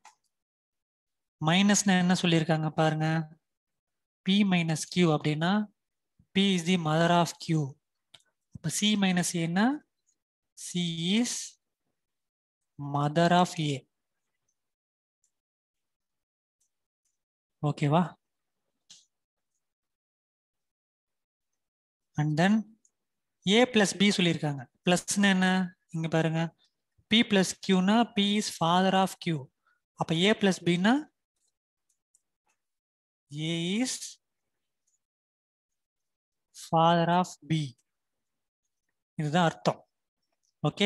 மைனஸ்னா என்ன சொல்லியிருக்காங்க பாருங்க p minus q அப்படின்னா p is the mother of q இப்போ c மைனஸ் ஏன்னா c is mother of A ஓகேவா and then A plus B சொல்லியிருக்காங்க பிளஸ்னு என்ன இங்க பாருங்க பி பிளஸ் கியூனா P is father of Q அப்ப ஏ பிளஸ் பின்னா A is father of B இதுதான் அர்த்தம் ஓகே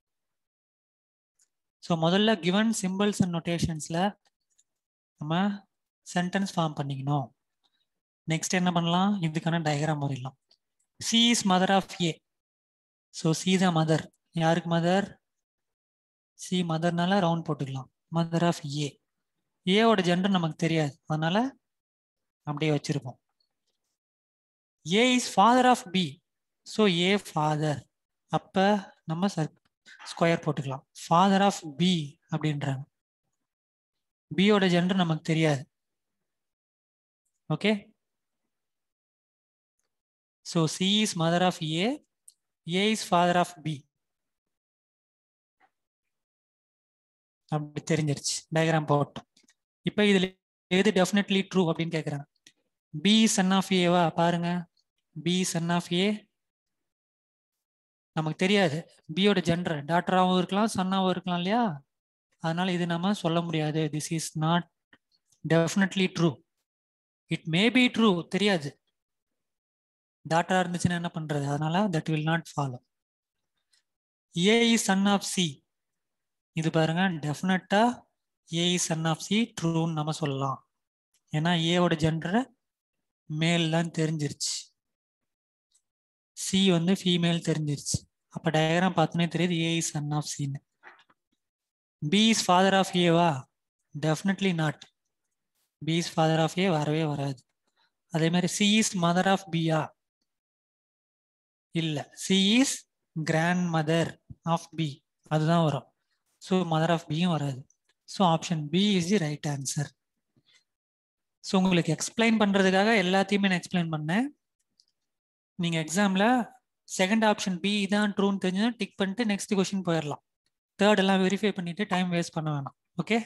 ஸோ முதல்ல கிவன் சிம்பிள்ஸ் அண்ட் நொட்டேஷன்ஸில் நம்ம சென்டென்ஸ் ஃபார்ம் பண்ணிக்கணும் நெக்ஸ்ட் என்ன பண்ணலாம் இதுக்கான டயக்ராம் வரையலாம் C is mother of A so C the mother யாருக்கு மதர் சி மதர்னால ரவுண்ட் போட்டுக்கலாம் மதர் ஆஃப் ஏ ஏவோட ஜெண்டர் நமக்கு தெரியாது அதனால அப்படியே வச்சிருப்போம் A is father of B so A father அப்போ நம்ம சர் ஸ்கொயர் போட்டுக்கலாம் ஃபாதர் ஆஃப் பி அப்படின்றாங்க பியோட ஜெண்டர் நமக்கு தெரியாது okay so C is mother of A A is father of B அப்படி தெரிஞ்சிருச்சு டயக்ராம் போட்டோம் இப்போ இதுல எது டெஃபினெட்லி ட்ரூ அப்படின்னு கேட்குறாங்க பி சன் ஆஃப் ஏவா பாருங்க பி சன் ஆஃப் ஏ நமக்கு தெரியாது பியோட ஜெண்டர் டாக்டராகவும் இருக்கலாம் சன்னாகவும் இருக்கலாம் இல்லையா அதனால இது நம்ம சொல்ல முடியாது this is not definitely true it may be true தெரியாது டாட்டா இருந்துச்சுன்னா என்ன பண்றது அதனால that will not follow A is son of C இது பாருங்க டெஃபினட்டா A is son of C ட்ரூன்னு நம்ம சொல்லலாம் ஏன்னா ஏவோட ஜெண்டர் மேல் தான் தெரிஞ்சிருச்சு சி வந்து ஃபீமேல் தெரிஞ்சிருச்சு அப்போ டயக்ராம் பார்த்தோன்னே தெரியுது ஏ இஸ் சன் ஆஃப் சின்னு பி இஸ் ஃபாதர் ஆஃப் ஏவா definitely not B is father of A வரவே வராது அதே மாதிரி சி இஸ் மதர் ஆஃப் பியா இல்லை C is grandmother of B அதுதான் வரும் ஸோ மதர் ஆஃப் பியும் வராது so option B is the right answer so உங்களுக்கு எக்ஸ்பிளைன் பண்ணுறதுக்காக எல்லாத்தையுமே நான் எக்ஸ்பிளைன் பண்ணேன் நீங்கள் எக்ஸாமில் செகண்ட் ஆப்ஷன் பி தான் ட்ரூன்னு தெரிஞ்சுன்னா டிக் பண்ணிட்டு நெக்ஸ்ட் கொஸ்டின் போயிடலாம் தேர்ட் எல்லாம் வெரிஃபை பண்ணிட்டு டைம் வேஸ்ட் பண்ண வேணாம் okay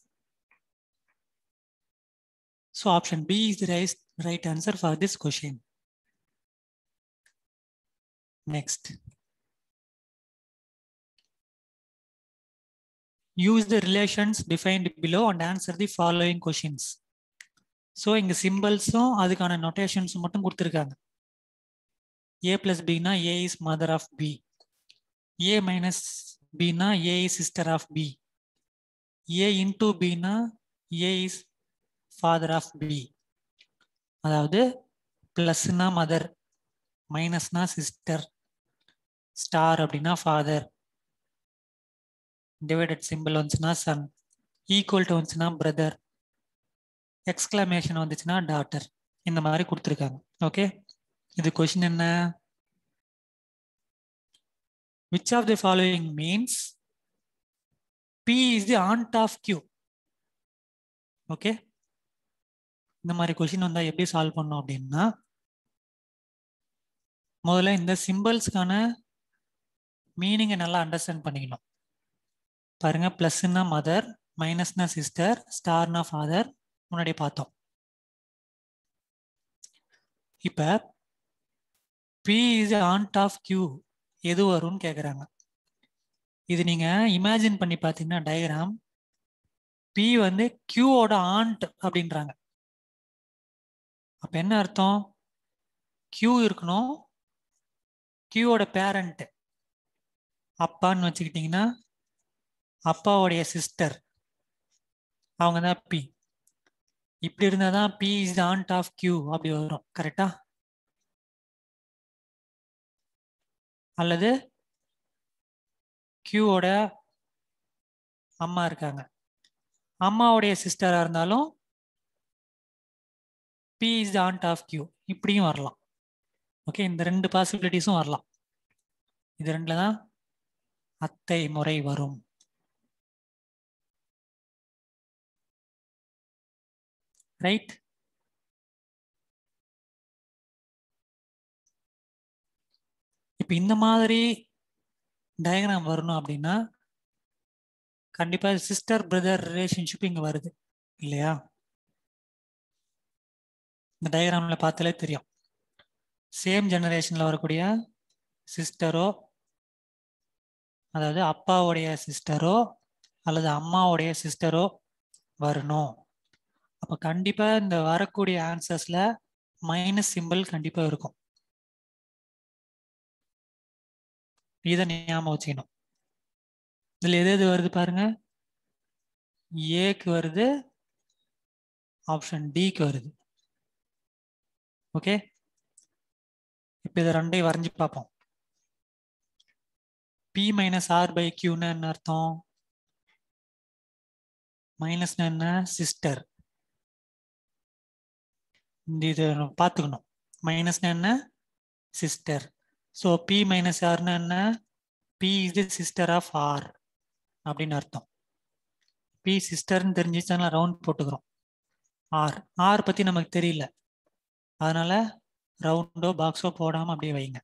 so option B is the right right answer for this question next use the relations defined below and answer the following questions so இங்கே சிம்பிள்ஸும் அதுக்கான நொட்டேஷன்ஸும் மட்டும் கொடுத்துருக்காங்க ஏ பிளஸ் பினா A is mother of B A minus பினா A is sister of B A into பினா A is father of B அதாவது ப்ளஸ்னா மதர் மைனஸ்னா சிஸ்டர் ஸ்டார் அப்படின்னா ஃபாதர் டிவைடட் சிம்பிள் வந்துச்சுன்னா சன் ஈக்குவல் டு வந்துச்சுன்னா பிரதர் எக்ஸ்கிளமேஷன் வந்துச்சுன்னா daughter இந்த மாதிரி கொடுத்துருக்காங்க ஓகே இது கொஷின் என்ன which of the following means P is the aunt of Q okay இந்த மாதிரி கொஷின் வந்தால் எப்படி சால்வ் பண்ணோம் அப்படின்னா முதல்ல இந்த சிம்பிள்ஸ்க்கான மீனிங்கை நல்லா அண்டர்ஸ்டாண்ட் பண்ணிக்கணும் பாருங்க பிளஸ்னா மதர் மைனஸ்னா சிஸ்டர் ஸ்டார்னா ஃபாதர் முன்னாடி பார்த்தோம் இப்ப P is aunt of Q எது வரும்னு கேட்குறாங்க இது நீங்க இமேஜின் பண்ணி பார்த்தீங்கன்னா டயக்ராம் பி வந்து கியூவோட ஆண்ட் அப்படின்றாங்க அப்ப என்ன அர்த்தம் கியூ இருக்கணும் கியூவோட பேரண்ட் அப்பான்னு வச்சுக்கிட்டிங்கன்னா அப்பாவுடைய சிஸ்டர் அவங்க தான் பி இப்படி இருந்தால் தான் P is aunt of Q அப்படி வரும் கரெக்டா அல்லது கியூவோட அம்மா இருக்காங்க அம்மாவுடைய சிஸ்டராக இருந்தாலும் P is aunt of Q இப்படியும் வரலாம் ஓகே இந்த ரெண்டு பாசிபிலிட்டிஸும் வரலாம் இது ரெண்டுல தான் அத்தை முறை வரும் ரைட் இப்போ இந்த மாதிரி டயக்ராம் வரணும் அப்படின்னா கண்டிப்பா சிஸ்டர் பிரதர் ரிலேஷன்ஷிப் இங்க வருது இல்லையா இந்த டயக்ராம்ல பார்த்தாலே தெரியும் சேம் ஜெனரேஷன்ல வரக்கூடிய சிஸ்டரோ அதாவது அப்பாவுடைய சிஸ்டரோ அல்லது அம்மாவுடைய சிஸ்டரோ வரணும் அப்போ கண்டிப்பா இந்த வரக்கூடிய ஆன்சர்ஸ்ல மைனஸ் சிம்பிள் கண்டிப்பா இருக்கும் இதை ஞாபகம் வச்சுக்கணும் இதுல எது எது வருது பாருங்க ஏக்கு வருது ஆப்ஷன் டிக்கு வருது ஓகே இப்போ இதை ரெண்டையும் வரைஞ்சி பார்ப்போம் பி மைனஸ் ஆர் பை கியூன்னு என்ன அர்த்தம் மைனஸ் என்ன சிஸ்டர் இந்த இது பார்த்துக்கணும் மைனஸ் என்ன சிஸ்டர் ஸோ பி மைனஸ் ஆர்னு என்ன P is the sister of R அப்படின்னு அர்த்தம் பி சிஸ்டர்னு தெரிஞ்சிச்சுன்னா ரவுண்ட் போட்டுக்கிறோம் ஆர் ஆர் பற்றி நமக்கு தெரியல அதனால ரவுண்டோ பாக்ஸோ போடாமல் அப்படியே வைங்க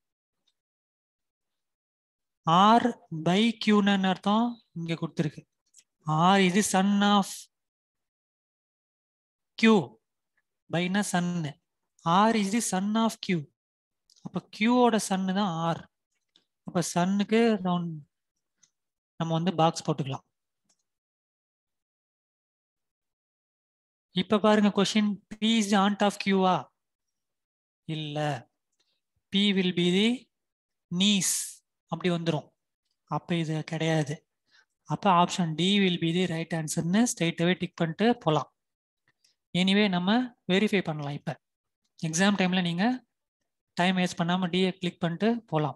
ஆர் பை கியூன்னு அர்த்தம் இங்கே கொடுத்துருக்கு ஆர் இது சன் ஆஃப் கியூ பைனா சன்னு R is the son of Q அப்போ கியூவோட சன்னு தான் ஆர் அப்போ சன்னுக்கு ரவுண்ட் நம்ம வந்து பாக்ஸ் போட்டுக்கலாம் இப்போ பாருங்க question P is the aunt of கியூவா இல்லை P will be the niece அப்படி வந்துடும் அப்போ இது கிடையாது அப்போ option D will be the right ஆன்சர்னு ஸ்ட்ரைட்டாகவே டிக் பண்ணிட்டு போகலாம் எனிவே நம்ம வெரிஃபை பண்ணலாம் இப்போ எக்ஸாம் டைமில் நீங்கள் டைம் வேஸ்ட் பண்ணாமல் டிஏ கிளிக் பண்ணிட்டு போகலாம்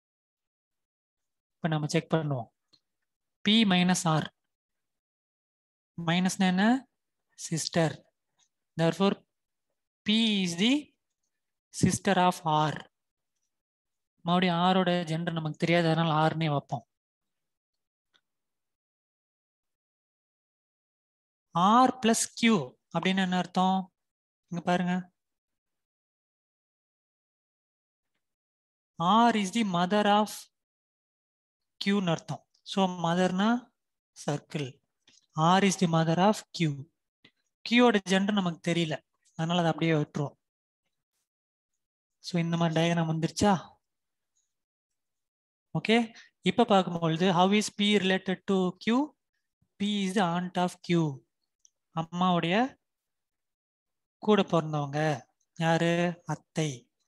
இப்போ நம்ம செக் பண்ணுவோம் பி மைனஸ் ஆர் மைனஸ்னா என்ன sister therefore P is the sister of R மறுபடியும் ஆரோட ஜெண்டர் நமக்கு தெரியாது அதனால ஆர்னே வைப்போம் ஆர் பிளஸ் கியூ அப்படின்னு என்ன அர்த்தம் இங்க பாருங்க R is the mother of கியூன்னு அர்த்தம் ஸோ மதர்னா circle R is the mother of Q கியூவோட ஜெண்டர் நமக்கு தெரியல அதனால அதை அப்படியே விட்டுருவோம் ஸோ இந்த மாதிரி டயக்ராம் வந்துருச்சா ஓகே இப்போ பார்க்கும்பொழுது how is P related to Q P is the aunt of Q அம்மாவுடைய கூட பிறந்தவங்க யாரு அத்தை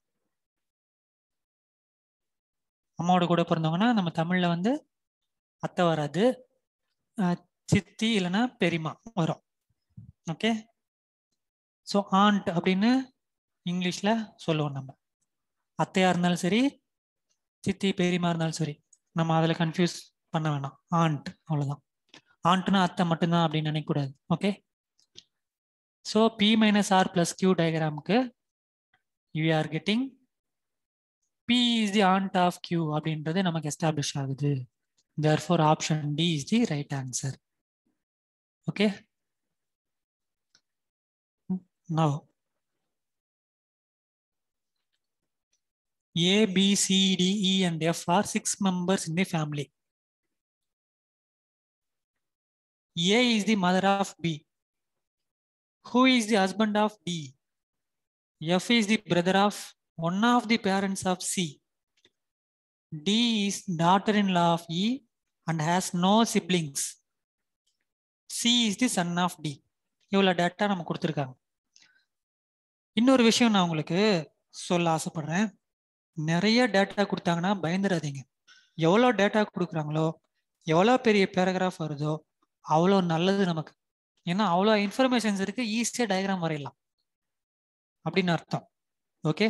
அம்மாவோட கூட பிறந்தவங்கன்னா நம்ம தமிழ்ல வந்து அத்தை வராது சித்தி இல்லைன்னா பெரியமா வரும் ஓகே ஸோ ஆண்ட் அப்படின்னு இங்கிலீஷ்ல சொல்லுவோம் நம்ம அத்தையா இருந்தாலும் சரி சித்தி பெரியமா இருந்தாலும் சரி நம்ம அதில் கன்ஃபியூஸ் பண்ண வேணாம் ஆண்ட் அவ்வளவுதான் ஆண்ட்னா அத்தை மட்டும்தான் அப்படின்னு நினைக்கக்கூடாது okay so P minus R plus Q டயக்ராமுக்கு you are getting P is the aunt of Q அப்படின்றது நமக்கு எஸ்டாப்ளிஷ் ஆகுது therefore option D is the right answer okay now A, B, C, D, E, and F are six members in the family. A is the mother of B. Who is the husband of D? F is the brother of one of the parents of C. D is daughter-in-law of E and has no siblings. C is the son of D. இவ்வளோ data நம்ம கொடுத்துருக்காங்க இன்னொரு விஷயம் நான் உங்களுக்கு சொல்ல ஆசைப்படுறேன் நிறைய டேட்டா கொடுத்தாங்கன்னா பயந்துடாதீங்க எவ்வளோ டேட்டா கொடுக்குறாங்களோ எவ்வளோ பெரிய பேராகிராஃப் வருதோ அவ்வளோ நல்லது நமக்கு ஏன்னா அவ்வளோ இன்ஃபர்மேஷன்ஸ் இருக்கு ஈஸியாக டயக்ராம் வரையலாம் அப்படின்னு அர்த்தம் ஓகே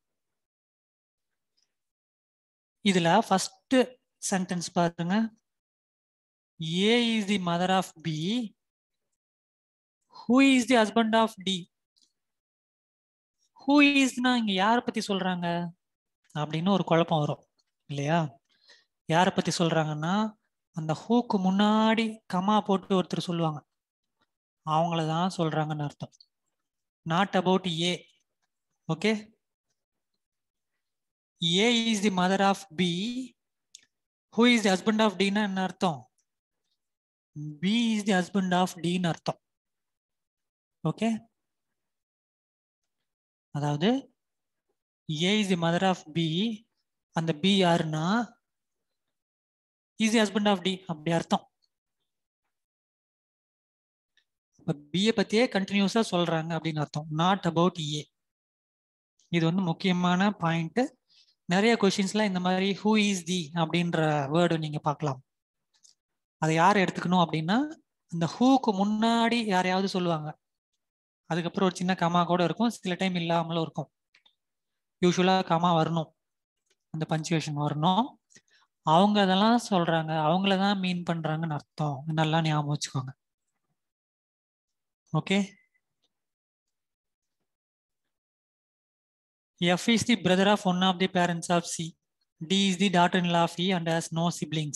இதுல ஃபர்ஸ்ட் சென்டென்ஸ் பாருங்க A is the mother of B who is the husband of D who இஸ்னா இங்க யாரை பத்தி சொல்றாங்க அப்படின்னு ஒரு குழப்பம் வரும் இல்லையா யாரை பத்தி சொல்றாங்கன்னா அந்த ஹூக்கு முன்னாடி கமா போட்டு ஒருத்தர் சொல்லுவாங்க அவங்கள தான் சொல்றாங்கன்னு அர்த்தம் not about A okay A is the mother of B who is the husband of டின்னா என்ன அர்த்தம் B is the husband of டின்னு அர்த்தம் ஓகே அதாவது A is the mother of B அந்த பி யாருன்னா is the husband of D அப்படி அர்த்தம் இப்போ பிஏ பத்தியே கண்டினியூஸா சொல்றாங்க அப்படின்னு அர்த்தம் நாட் அபவுட் ஏ இது வந்து முக்கியமான பாயிண்ட் நிறைய கொஷின்ஸ்ல இந்த மாதிரி ஹூ இஸ் தி அப்படின்ற வேர்டு நீங்க பார்க்கலாம் அதை யார் எடுத்துக்கணும் அப்படின்னா அந்த ஹூக்கு முன்னாடி யாரையாவது சொல்லுவாங்க அதுக்கப்புறம் ஒரு சின்ன கமா கூட இருக்கும் சில டைம் இல்லாமலும் இருக்கும் யூஸ்வலா கமா வரணும் அந்த பஞ்சுவேஷன் வரணும் அவங்க அதெல்லாம் சொல்றாங்க அவங்கள தான் மீன் பண்றாங்கன்னு அர்த்தம் நல்லா ஞாபகம் வச்சுக்கோங்க okay F is the brother of one of the parents of C. D is the daughter-in-law of E and has no siblings.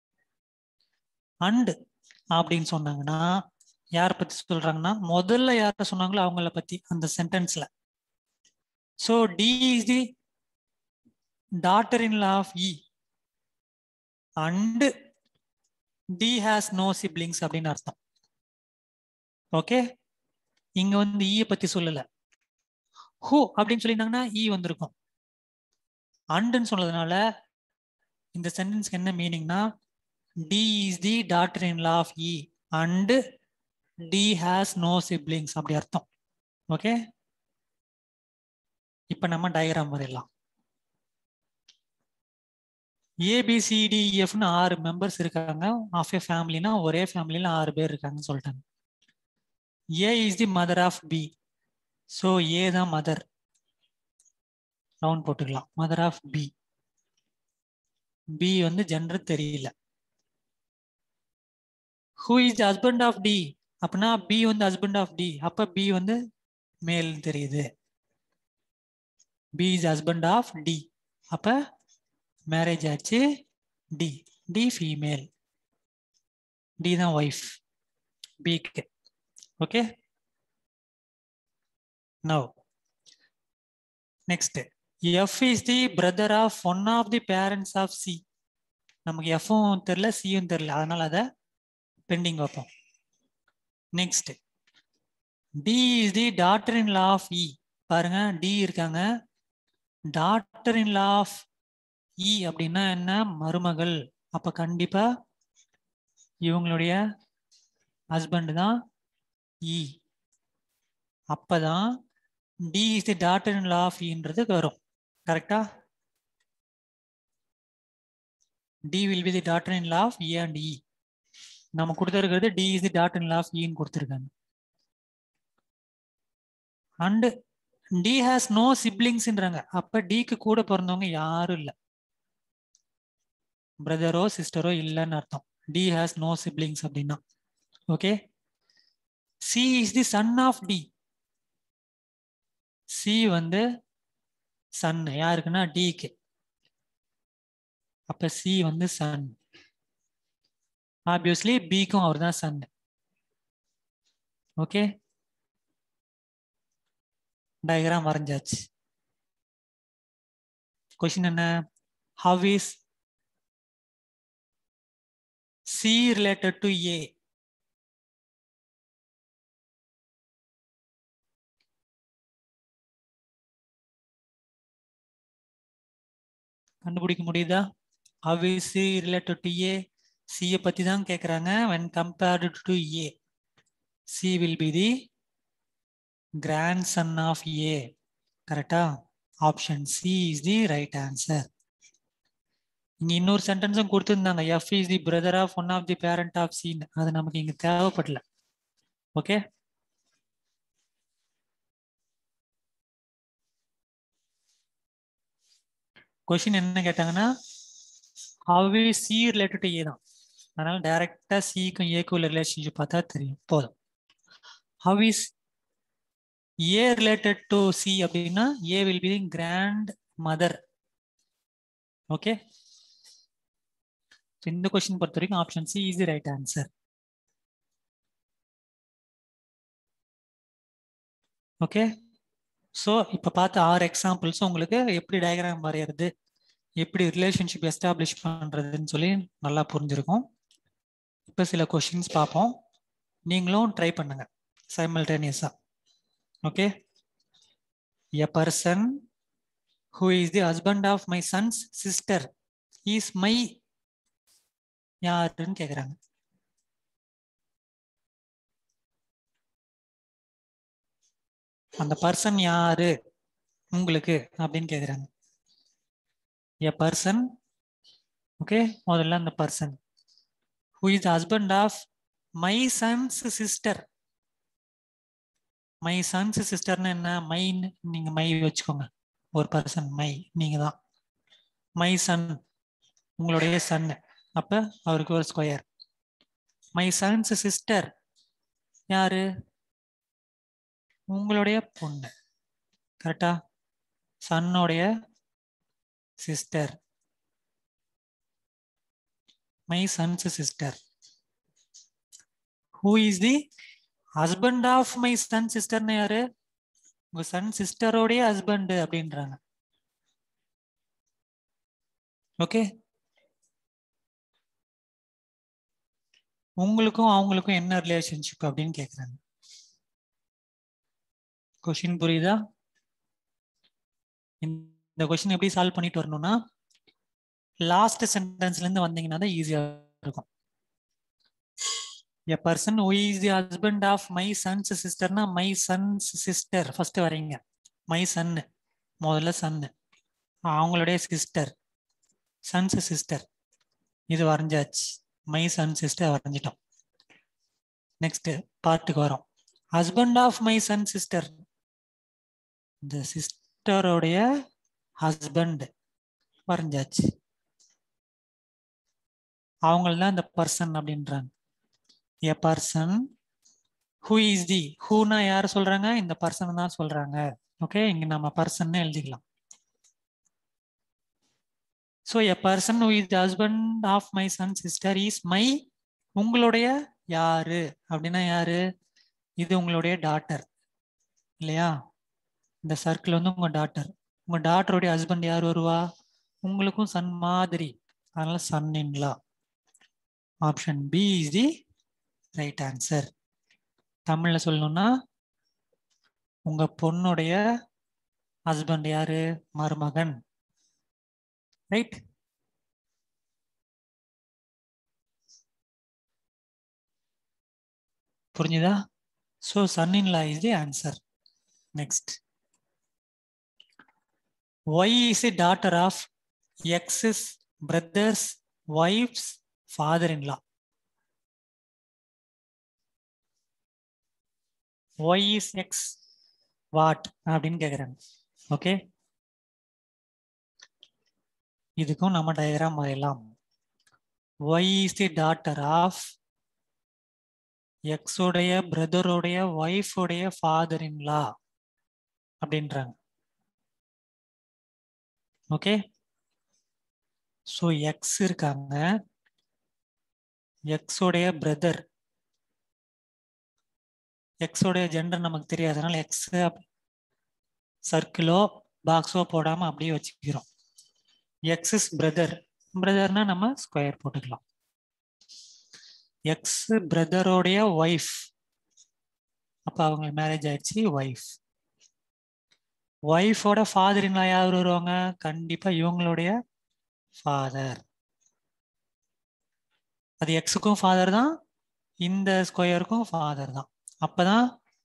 And அப்படின்னு சொன்னாங்கன்னா யாரை பத்தி சொல்றாங்கன்னா முதல்ல யார சொன்னாங்களோ அவங்கள பத்தி அந்த சென்டென்ஸ்ல so D is the daughter in law of E and D has no siblings அப்படின்னு அர்த்தம் ஓகே இங்க வந்து ஈய பத்தி சொல்லல ஹூ அப்படின்னு சொல்லியிருந்தாங்கன்னா ஈ வந்திருக்கும் அண்டுன்னு சொன்னதுனால இந்த சென்டென்ஸ்க்கு என்ன மீனிங்னா D is the daughter in law of E and D has no siblings அப்படி அர்த்தம் ஓகே இப்ப நம்ம டயக்ராம் வரையலாம் ஏபிசிடிஎஃப்னு ஆறு மெம்பர்ஸ் இருக்காங்க ஆஃப் ஏ ஃபேமிலினா ஒரே ஃபேமிலியில் ஆறு பேர் இருக்காங்கன்னு சொல்லிட்டாங்க A is the mother of B so A தான் மதர் ரவுண்ட் போட்டுக்கலாம் மதர் ஆஃப் பி பி வந்து ஜெண்டர் தெரியல who is the husband of D அப்படின்னா பி வந்து ஹஸ்பண்ட் ஆஃப் டி அப்ப பி வந்து மேல் தெரியுது B is husband of D அப்ப மேரேஜ் ஆச்சு டி டி ஃபீமேல் டி தான் ஒய்ஃப் பிக்கு okay now next F is the brother of one of the parents of C நமக்கு எஃப்பும் தெரில சியும் தெரில அதனால அதை பெண்டிங் வைப்போம் next D is the daughter in law of E பாருங்க டி இருக்காங்க டாட்டர் இன் லா ஆஃப் இ அப்படின்னா என்ன மருமகள் அப்ப கண்டிப்பா இவங்களுடைய ஹஸ்பண்ட் தான் இ அப்பதான் D is the daughter in law of இன்றது வரும் கரெக்டா D will be the daughter in law of A and E நம்ம கொடுத்துருக்கிறது D is the daughter in law of இன்னு கொடுத்துருக்காங்க அண்ட் டி ஹாஸ் நோ சிப்ளிங்ஸ்ன்றாங்க அப்ப டிக்கு கூட பிறந்தவங்க யாரும் இல்லை பிரதரோ சிஸ்டரோ இல்லைன்னு அர்த்தம் டி ஹேஸ் நோ சிப்ளிங்ஸ் அப்படின்னா okay C is the son of D C வந்து சன் யாருக்குன்னா டிக்கு அப்ப சி வந்து சன் ஆப்வியஸ்லி பிக்கும் அவர் தான் சன் ஓகே டயக்ராம் வரைஞ்சாச்சு கொஷின் என்ன how is C related to A கண்டுபிடிக்க முடியுதா how is C related to A சியை பத்தி தான் கேட்குறாங்க when compared to A C will be the grandson of A கரெக்டா option C is the right answer இங்க இன்னொரு சென்டென்ஸும் கொடுத்துருந்தாங்க F is the brother of one of the parent of சின்னு அது நமக்கு இங்க தேவைப்படல ஓகே கொஷின் என்ன கேட்டாங்கன்னா have is C related to A தான் அதனால டைரக்டா சிக்கும் ஏக்கும் உள்ள ரிலேஷன்ஷிப் பார்த்தா தெரியும் போதும் how is A related to C அப்படின்னா A will be grandmother okay இந்த கொஸ்டின் பொறுத்த வரைக்கும் option C is the right answer okay so இப்போ பார்த்த ஆறு எக்ஸாம்பிள்ஸும் உங்களுக்கு எப்படி டயக்ராம் வரைகிறது எப்படி ரிலேஷன்ஷிப் எஸ்டாப்ளிஷ் பண்ணுறதுன்னு சொல்லி நல்லா புரிஞ்சிருக்கும் இப்போ சில கொஷின்ஸ் பார்ப்போம் நீங்களும் ட்ரை பண்ணுங்க சைமல்டேனியஸாக okay a person who is the husband of my son's sister is my யாருன்னு கேட்குறாங்க அந்த பர்சன் யாரு உங்களுக்கு அப்படின்னு கேட்குறாங்க எ பர்சன் ஓகே முதல்ல அந்த person who is husband of my son's sister my son's சிஸ்டர்னு என்ன மைன்னு நீங்க மை வச்சுக்கோங்க ஒரு பர்சன் மை நீங்க தான் மை சன் உங்களுடைய சன் அப்ப அவருக்கு ஒரு ஸ்கொயர் மை சன்ஸ் சிஸ்டர் யாரு உங்களுடைய பொண்ணு கரெக்டா சன்னோடைய sister my son's sister who is the husband of my son சிஸ்டர்னு யாரு உங்க சன் சிஸ்டரோடைய ஹஸ்பண்ட் அப்படின்றாங்க ஓகே உங்களுக்கும் அவங்களுக்கும் என்ன ரிலேஷன்ஷிப் அப்படின்னு கேக்குறாங்க கொஷின் புரியுதா இந்த கொஷின் எப்படி சால்வ் பண்ணிட்டு வரணும்னா லாஸ்ட் சென்டென்ஸ்ல இருந்து வந்தீங்கன்னா தான் ஈஸியா இருக்கும் a person who is the husband of my son's சிஸ்டர்னா மை சன்ஸ் சிஸ்டர் ஃபர்ஸ்ட் வரீங்க மை சன்னு முதல்ல சன்னு அவங்களுடைய சிஸ்டர் சன்ஸ் சிஸ்டர் இது வரைஞ்சாச்சு மை சன் சிஸ்டர் வரைஞ்சிட்டோம் நெக்ஸ்ட் பார்ட்டுக்கு வரோம் husband of my son sister இந்த சிஸ்டரோடைய ஹஸ்பண்ட் வரைஞ்சாச்சு அவங்கள தான் இந்த பர்சன் அப்படின்றாங்க a person who is the ஹூனா யார் சொல்றாங்க இந்த பர்சன் தான் சொல்றாங்க ஓகே இங்க நம்ம பர்சன் எழுதிக்கலாம் so a person who is the husband of my son sister is my உங்களுடைய யாரு அப்படின்னா யாரு இது உங்களுடைய டாட்டர் இல்லையா இந்த சர்க்கிள் வந்து உங்க டாட்டர் உங்க டாட்டருடைய ஹஸ்பண்ட் யார் வருவா உங்களுக்கும் சன் மாதிரி அதனால son in law option B is the right answer தமிழ்ல சொல்லணும்னா உங்க பொண்ணுடைய ஹஸ்பண்ட் யாரு மருமகன் ரைட் புரிஞ்சுதா so son in law is the answer next Y is a daughter of X's brother's wife's father in law Y is X what அப்படின்னு கேட்குறாங்க okay இதுக்கும் நம்ம டயக்ராம் வரையலாம் Y is the daughter of எக்ஸோடைய பிரதருடைய ஒய்ஃபுடைய father in law அப்படின்றாங்க okay so X இருக்காங்க எக்ஸோடைய பிரதர் எக்ஸோடைய ஜெண்டர் நமக்கு தெரியாது அதனால எக்ஸ் சர்க்கிளோ பாக்ஸோ போடாம அப்படியே வச்சுக்கிறோம் எக்ஸ் இஸ் பிரதர் பிரதர்னா நம்ம ஸ்கொயர் போட்டுக்கலாம் எக்ஸ் பிரதரோடைய ஒய்ஃப் அப்ப அவங்க மேரேஜ் ஆயிடுச்சு ஒய்ஃப் ஒய்ஃபோட ஃபாதர் இன் யார் வருவாங்க கண்டிப்பா இவங்களுடைய ஃபாதர் அது எக்ஸுக்கும் ஃபாதர் தான் இந்த ஸ்கொயருக்கும் ஃபாதர் தான் அப்பதான்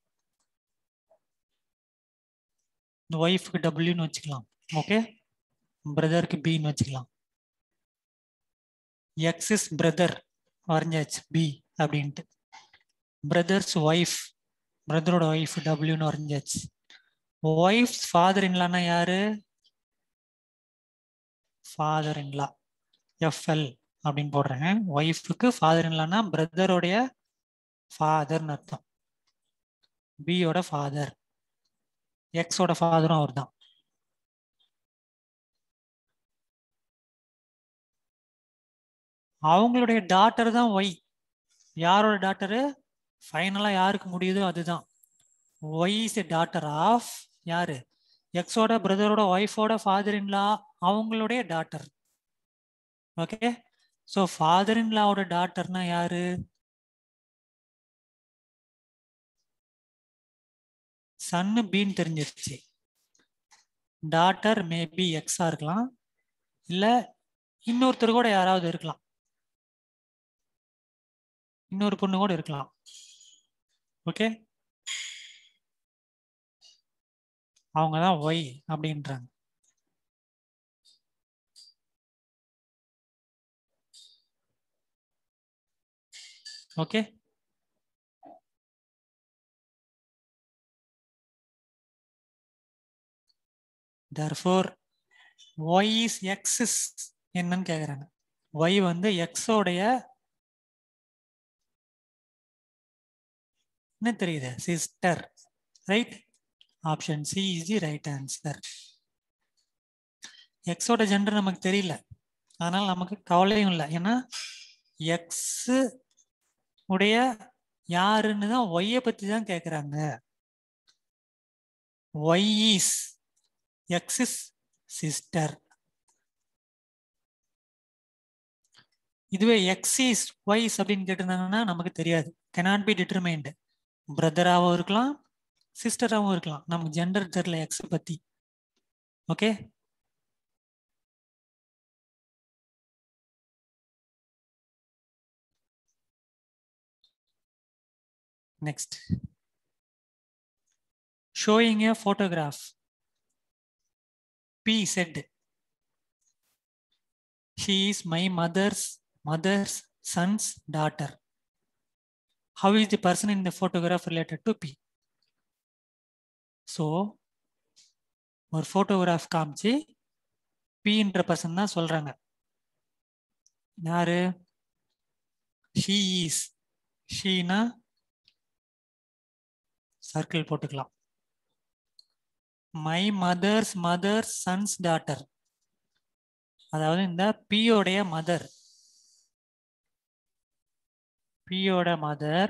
இந்த ஒய்ஃப்க்கு டபிள்யூன்னு வச்சுக்கலாம் ஓகே பிரதருக்கு பின்னு வச்சுக்கலாம் எக்ஸ் இஸ் பிரதர் வரைஞ்சாச்சு பி அப்படின்ட்டு பிரதர்ஸ் ஒய்ஃப் பிரதரோட ஒய்ஃப் டபிள்யூன்னு வரைஞ்சாச்சு ஒய்ஃப் ஃபாதர் இன்லான்னா யாரு ஃபாதர் இன்லா எஃப்எல் அப்படின்னு போடுறேன் ஒய்ஃபுக்கு ஃபாதர் இன்லான்னா பிரதரோடைய ஃபாதர்னு அர்த்தம் பியோட ஃபாதர் எக்ஸோட ஃபாதரும் அவர் தான் அவங்களுடைய டாட்டர் தான் ஒய் யாரோட டாட்டரு ஃபைனலா யாருக்கு முடியுதோ அதுதான் Y is a daughter of யாரு எக்ஸோட பிரதரோட ஒய்ஃபோட ஃபாதர் இன்லா அவங்களுடைய டாட்டர் ஓகே ஸோ ஃபாதர் இன்லாவோட டாட்டர்னா யாரு சன்னு பின்னு தெரிஞ்சிருச்சு டாட்டர் மேபி எக்ஸா இருக்கலாம் இல்ல இன்னொருத்தர் கூட யாராவது இருக்கலாம் இன்னொரு பொண்ணு கூட இருக்கலாம் ஓகே அவங்க தான் ஒய் அப்படின்றாங்க okay therefore y is x is என்னன்னு கேக்குறாங்க y வந்து x உடைய என்ன தெரியுது sister right option C is the right answer எக்ஸோட ஜெண்டர் நமக்கு தெரியல அதனால நமக்கு கவலையும் இல்லை ஏன்னா எக்ஸ் உடைய யாருன்னு தான் ஒய்யை பத்தி தான் கேக்குறாங்க Y is X is sister இதுவே எக்ஸ் இஸ் ஒய்ஸ் அப்படின்னு கேட்டிருந்தாங்கன்னா நமக்கு தெரியாது கெனாட் பி டிட்டர்மைன்டு பிரதராகவும் இருக்கலாம் சிஸ்டராகவும் இருக்கலாம் நமக்கு ஜெண்டர் தெரியல எக்ஸ் பத்தி okay next showing a photograph P said, She is my mother's mother's son's daughter. How is the person in the photograph related to P? So, ஒரு ஃபோட்டோகிராஃப் காமிச்சு பின்ற person தான் சொல்றாங்க யாரு ஷீ இஸ் ஷீனா circle போட்டுக்கலாம் my mother's mother son's daughter அதாவது இந்த பியோடைய மதர் பியோட மதர்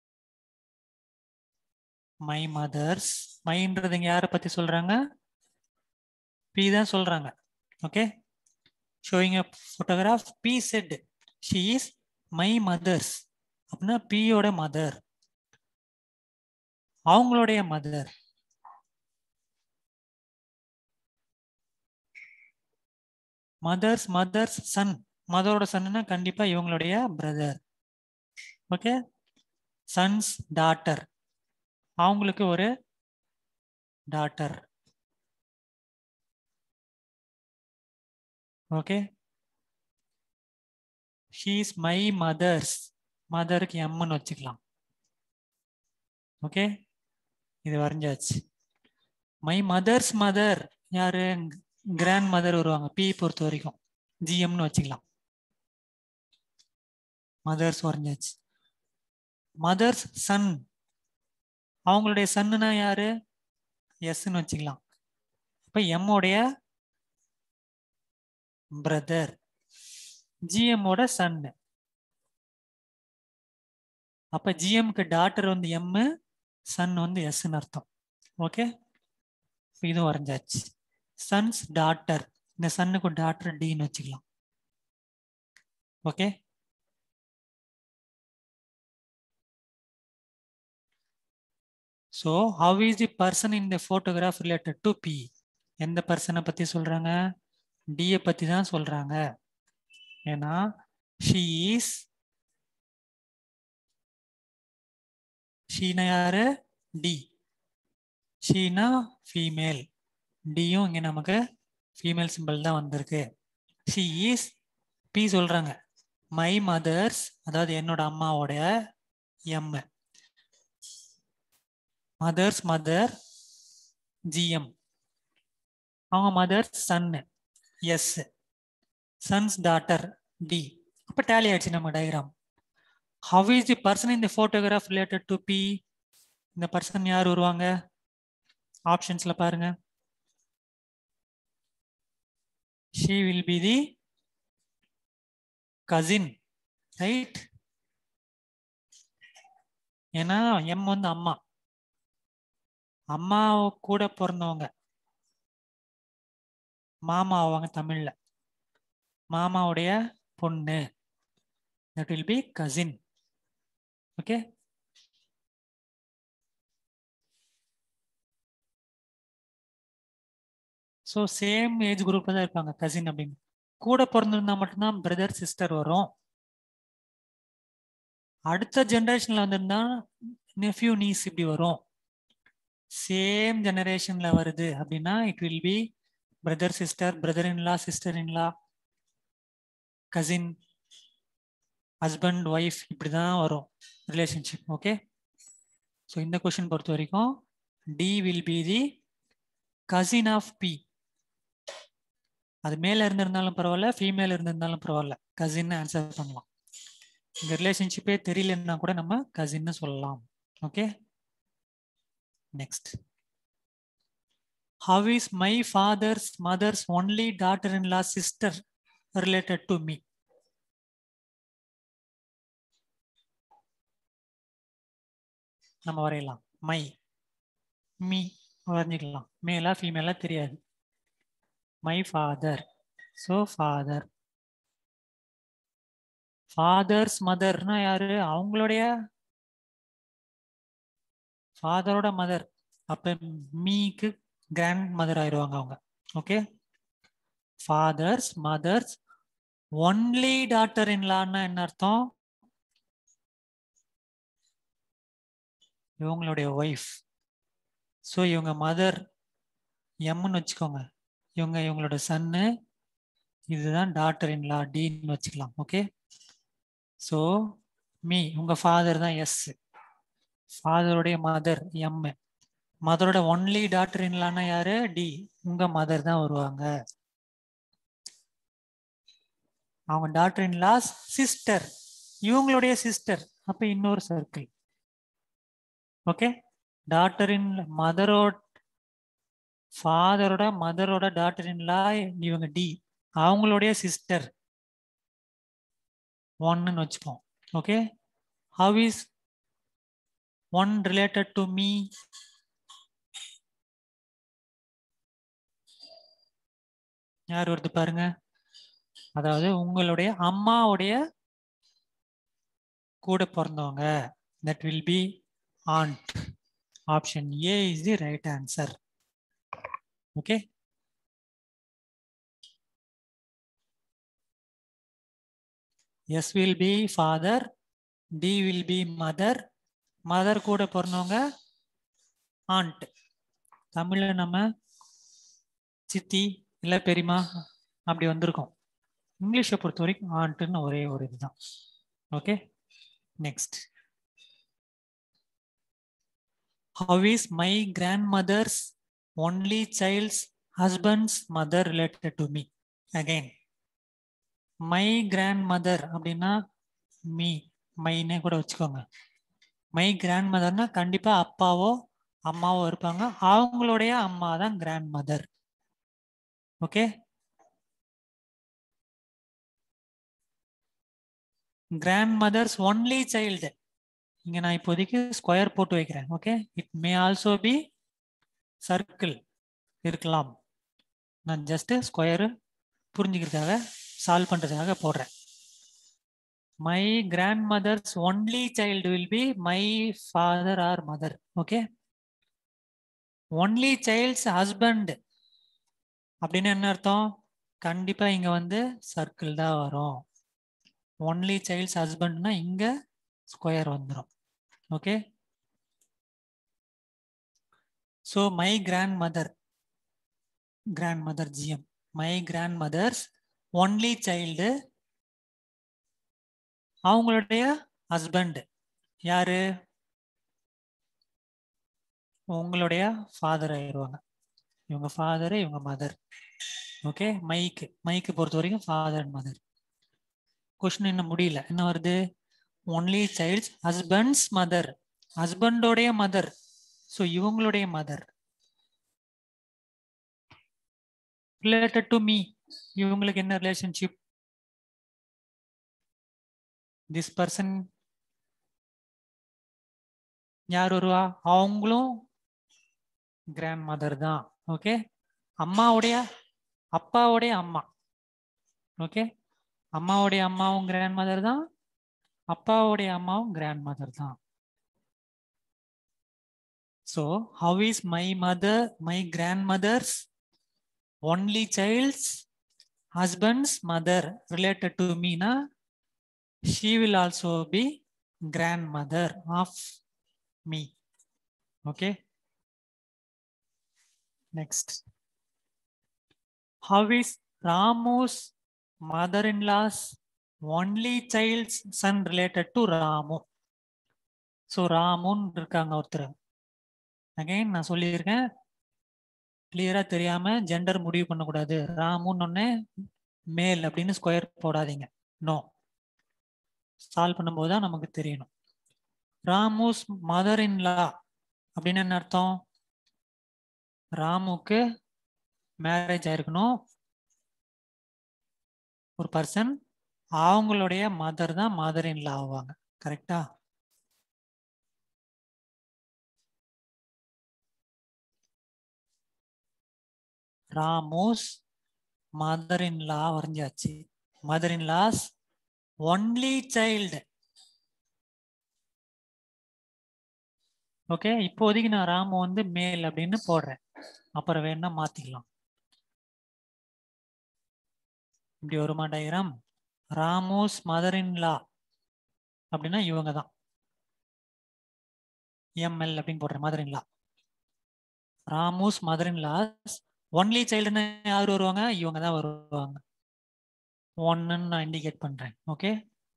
மை மதர்ஸ் மைன்றது இங்க யாரை பத்தி சொல்றாங்க பி தான் சொல்றாங்க okay showing a photograph P said she is my mother's அப்படின்னா பியோட மதர் அவங்களுடைய மதர் மதர்ஸ் மதர்ஸ் சன் மதரோட சன்னா கண்டிப்பா இவங்களுடைய பிரதர் ஓகே சன்ஸ் டாட்டர் அவங்களுக்கு ஒரு daughter okay she's my mothers மதருக்கு எம்னு வச்சுக்கலாம் ஓகே இது வரைஞ்சாச்சு மை மதர்ஸ் மதர் யாரு கிராண்ட் மதர் வருவாங்க பி பொறுத்த வரைக்கும் ஜிஎம்னு வச்சுக்கலாம் மதர்ஸ் வரைஞ்சாச்சு மதர்ஸ் சன் அவங்களுடைய சன்னுனா யாரு எஸ்ன்னு வச்சுக்கலாம் அப்ப எம்மோடைய பிரதர் ஜிஎம்மோட சன்னு அப்ப ஜிஎம்க்கு டாட்டர் வந்து எம் சன் வந்து எஸ்ன்னு அர்த்தம் ஓகே இதுவும் வரைஞ்சாச்சு சன்ஸ் டாட்டர் இந்த சன்னுக்கு டாட்டர் டின்னு வச்சுக்கலாம் okay so how is the person in the photograph related to P எந்த பர்சனை பற்றி சொல்கிறாங்க டியை பற்றி தான் சொல்கிறாங்க ஏன்னா ஷீ இஸ் ஷீனா யாரு டி ஷீனா ஃபீமேல் டியும் இங்கே நமக்கு ஃபீமேல் சிம்பிள் தான் வந்திருக்கு ஷீ இஸ் பி சொல்கிறாங்க மை மதர்ஸ் அதாவது என்னோட அம்மாவோட எம் மதர்ஸ் மதர் ஜிஎம் அவங்க மதர் சன்னு எஸ் சன்ஸ் டாட்டர் டி அப்போ டேலி ஆயிடுச்சு நம்ம diagram how is the person in the photograph related to P இந்த பர்சன் யார் வருவாங்க ஆப்ஷன்ஸ்ல பாருங்க she will be the cousin right ஏன்னா எம் வந்து அம்மா அம்மா கூட பிறந்தவங்க மாமா அவங்க தமிழ்ல மாமாவுடைய பொண்ணு that will be cousin okay so same age குரூப்ல தான் இருப்பாங்க கசின் அப்படின்னு கூட பிறந்திருந்தா மட்டும்தான் பிரதர் சிஸ்டர் வரும் அடுத்த ஜென்ரேஷன்ல வந்திருந்தா நெஃப்யூ நீஸ் இப்படி வரும் சேம் ஜெனரேஷன்ல வருது அப்படின்னா it will be brother sister brother in law sister in law cousin husband wife இப்படி தான் வரும் ரிலேஷன்ஷிப் ஓகே ஸோ இந்த கொஷின் பொறுத்த வரைக்கும் D will be the cousin of P அது மேல இருந்திருந்தாலும் பரவாயில்ல ஃபீமேல் இருந்திருந்தாலும் பரவாயில்ல கசின்னு ஆன்சர் பண்ணலாம் இந்த ரிலேஷன்ஷிப்பே தெரியலன்னா கூட நம்ம கசின்னு சொல்லலாம் okay next how is my father's mother's only daughter in law sister related to me நம்ம வரையலாம் மை மீ வரைஞ்சிக்கலாம் மேலா ஃபீமேலா தெரியாது my father so father father's மதர்னா யாரு அவங்களுடைய ஃபாதரோட மதர் அப்ப மீக்கு கிராண்ட் மதர் ஆயிடுவாங்க அவங்க okay father's mother's only daughter இன்லான்னா என்ன அர்த்தம் இவங்களுடைய ஒய்ஃப் ஸோ இவங்க மதர் எம்னு வச்சுக்கோங்க இவங்க இவங்களோட சன்னு இதுதான் டாட்டர் இன்லா டின்னு வச்சுக்கலாம் ஓகே ஸோ மீ உங்க ஃபாதர் தான் எஸ் ஃபாதருடைய மதர் எம் மதரோட ஒன்லி டாட்டர் இன்லான்னா யாரு டி உங்க மதர் தான் வருவாங்க அவங்க டாட்டர் இன்லா சிஸ்டர் இவங்களுடைய சிஸ்டர் அப்ப இன்னொரு சர்க்கிள் ஓகே டாட்டர் இன் மதரோட ஃபாதரோட மதரோட டாட்டர் இன்லா இவங்க டி அவங்களுடைய சிஸ்டர் ஒன்னு வச்சுப்போம் okay how is one related to me யார் வருது பாருங்க அதாவது உங்களுடைய அம்மாவுடைய கூட பிறந்தவங்க that will be aunt option A is the right answer okay S will be father D will be mother mother கூட பிறந்தவங்க ஆண்ட் தமிழ்ல நம்ம சித்தி இல்லை பெரியமா அப்படி வந்திருக்கோம் இங்கிலீஷை பொறுத்த வரைக்கும் ஆண்ட்டுன்னு ஒரே ஒரு இதுதான் okay next how is my grand mothers only child's husband's mother related to me again my grandmother அப்படின்னா மீ மைனே கூட வச்சுக்கோங்க மை கிராண்ட் மதர்னா கண்டிப்பா அப்பாவோ அம்மாவோ இருப்பாங்க அவங்களுடைய அம்மா தான் grandmother okay grand mothers only child இங்க நான் இப்போதைக்கு ஸ்கொயர் போட்டு வைக்கிறேன் okay it may also be circle இருக்கலாம் நான் ஜஸ்ட் ஸ்கொயர் புரிஞ்சுக்கிறதுக்காக சால்வ் பண்றதுக்காக போடுறேன் my grand mothers only child will be my father or mother okay only child's husband அப்படின்னு என்ன அர்த்தம் கண்டிப்பா இங்க வந்து சர்க்கிள் தான் வரும் ஒன்லி சைல்ட்ஸ் ஹஸ்பண்ட்னா இங்க ஸ்கொயர் வந்துடும் okay so my grandmother grandmother GM my grand mothers only child அவங்களுடைய ஹஸ்பண்ட் யாரு உங்களுடைய ஃபாதர் ஆயிடுவாங்க இவங்க ஃபாதர் இவங்க மதர் ஓகே மைக்கு மைக்கு பொறுத்த வரைக்கும் ஃபாதர் அண்ட் மதர் கொஸ்டின் இன்னும் முடியல என்ன வருது ஒன்லி சைல்ட்ஸ் ஹஸ்பண்ட்ஸ் மதர் ஹஸ்பண்டோடைய மதர் ஸோ இவங்களுடைய மதர் ரிலேட்டட் டு மீ இவங்களுக்கு என்ன ரிலேஷன்ஷிப் திஸ் பர்சன் யார் வருவா அவங்களும் கிராண்ட் மதர் தான் ஓகே அம்மாவுடைய அப்பாவுடைய அம்மா ஓகே அம்மாவுடைய அம்மாவும் கிராண்ட் மதர் தான் அப்பாவுடைய அம்மாவும் கிராண்ட் மதர் தான் so how is my mother my grand mothers only child's husband's mother related to மீனா she will also be grandmother of me okay next how is ramu's mother-in-law's only child's son related to ramu so ராமுன்னு இருக்காங்க ஒருத்தர் again நான் சொல்லியிருக்கேன் கிளியரா தெரியாம gender முடிவு பண்ணக்கூடாது ராமுன்னு ஒன்னே மேல் அப்படின்னு ஸ்கொயர் போடாதீங்க நோ சால்வ் பண்ணும்போது தான் நமக்கு தெரியணும் ராமுஸ் மதர் இன் லா அப்படின்னு என்ன அர்த்தம் ராமுக்கு மேரேஜ் ஆயிருக்கணும் ஒரு பர்சன் அவங்களுடைய மதர் தான் மதர் இன் லா ஆவாங்க கரெக்டா ராமோஸ் மதர் இன் லா வரைஞ்சாச்சு mother in law's only child okay இப்போதைக்கு நான் ராமு வந்து மேல் அப்படின்னு போடுறேன் அப்புறம் வேணா மாத்திக்கலாம் இப்படி வருமா diagram Ramu's mother in law அப்படின்னா இவங்க தான் எம்எல் அப்படின்னு போடுறேன் mother in law Ramu's mother in law's only சைல்டுன்னு யார் வருவாங்க இவங்க தான் வருவாங்க ஒன்னுன்னு நான் இண்டிகேட் பண்றேன் ஓகே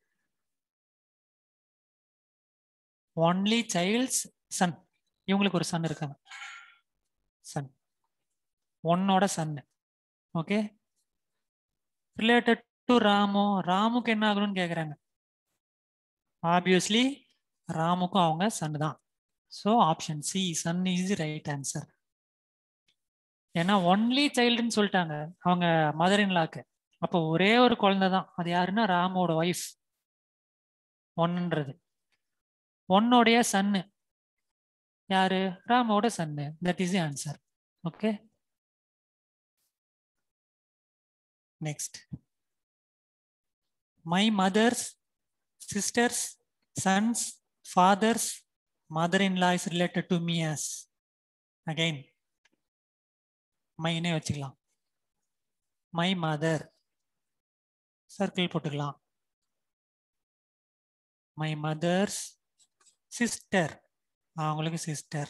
ஒன்லி சைல்ட்ஸ் சன் இவங்களுக்கு ஒரு சன் இருக்காங்க சன் ஒன்னோட சன்னு ஓகே ரிலேட்டட் டு ராமு ராமுக்கு என்ன ஆகணும்னு கேக்குறாங்க ஆப்வியஸ்லி ராமுக்கும் அவங்க சன் தான் so option C son is right answer ஏன்னா ஒன்லி சைல்டுன்னு சொல்லிட்டாங்க அவங்க மதர் இன் லாக்கு அப்போ ஒரே ஒரு குழந்தை தான் அது யாருன்னா ராமோட ஒய்ஃப் ஒன்னுன்றது ஒன்னோடைய சன்னு யாரு ராமோட சன்னு that is answer okay next my mother's sister's sons father's mother in law is related to me as again மைனே வச்சுக்கலாம் மை மதர் சர்க்கிள் போட்டுக்கலாம் மை மதர்ஸ் சிஸ்டர் அவங்களுக்கு சிஸ்டர்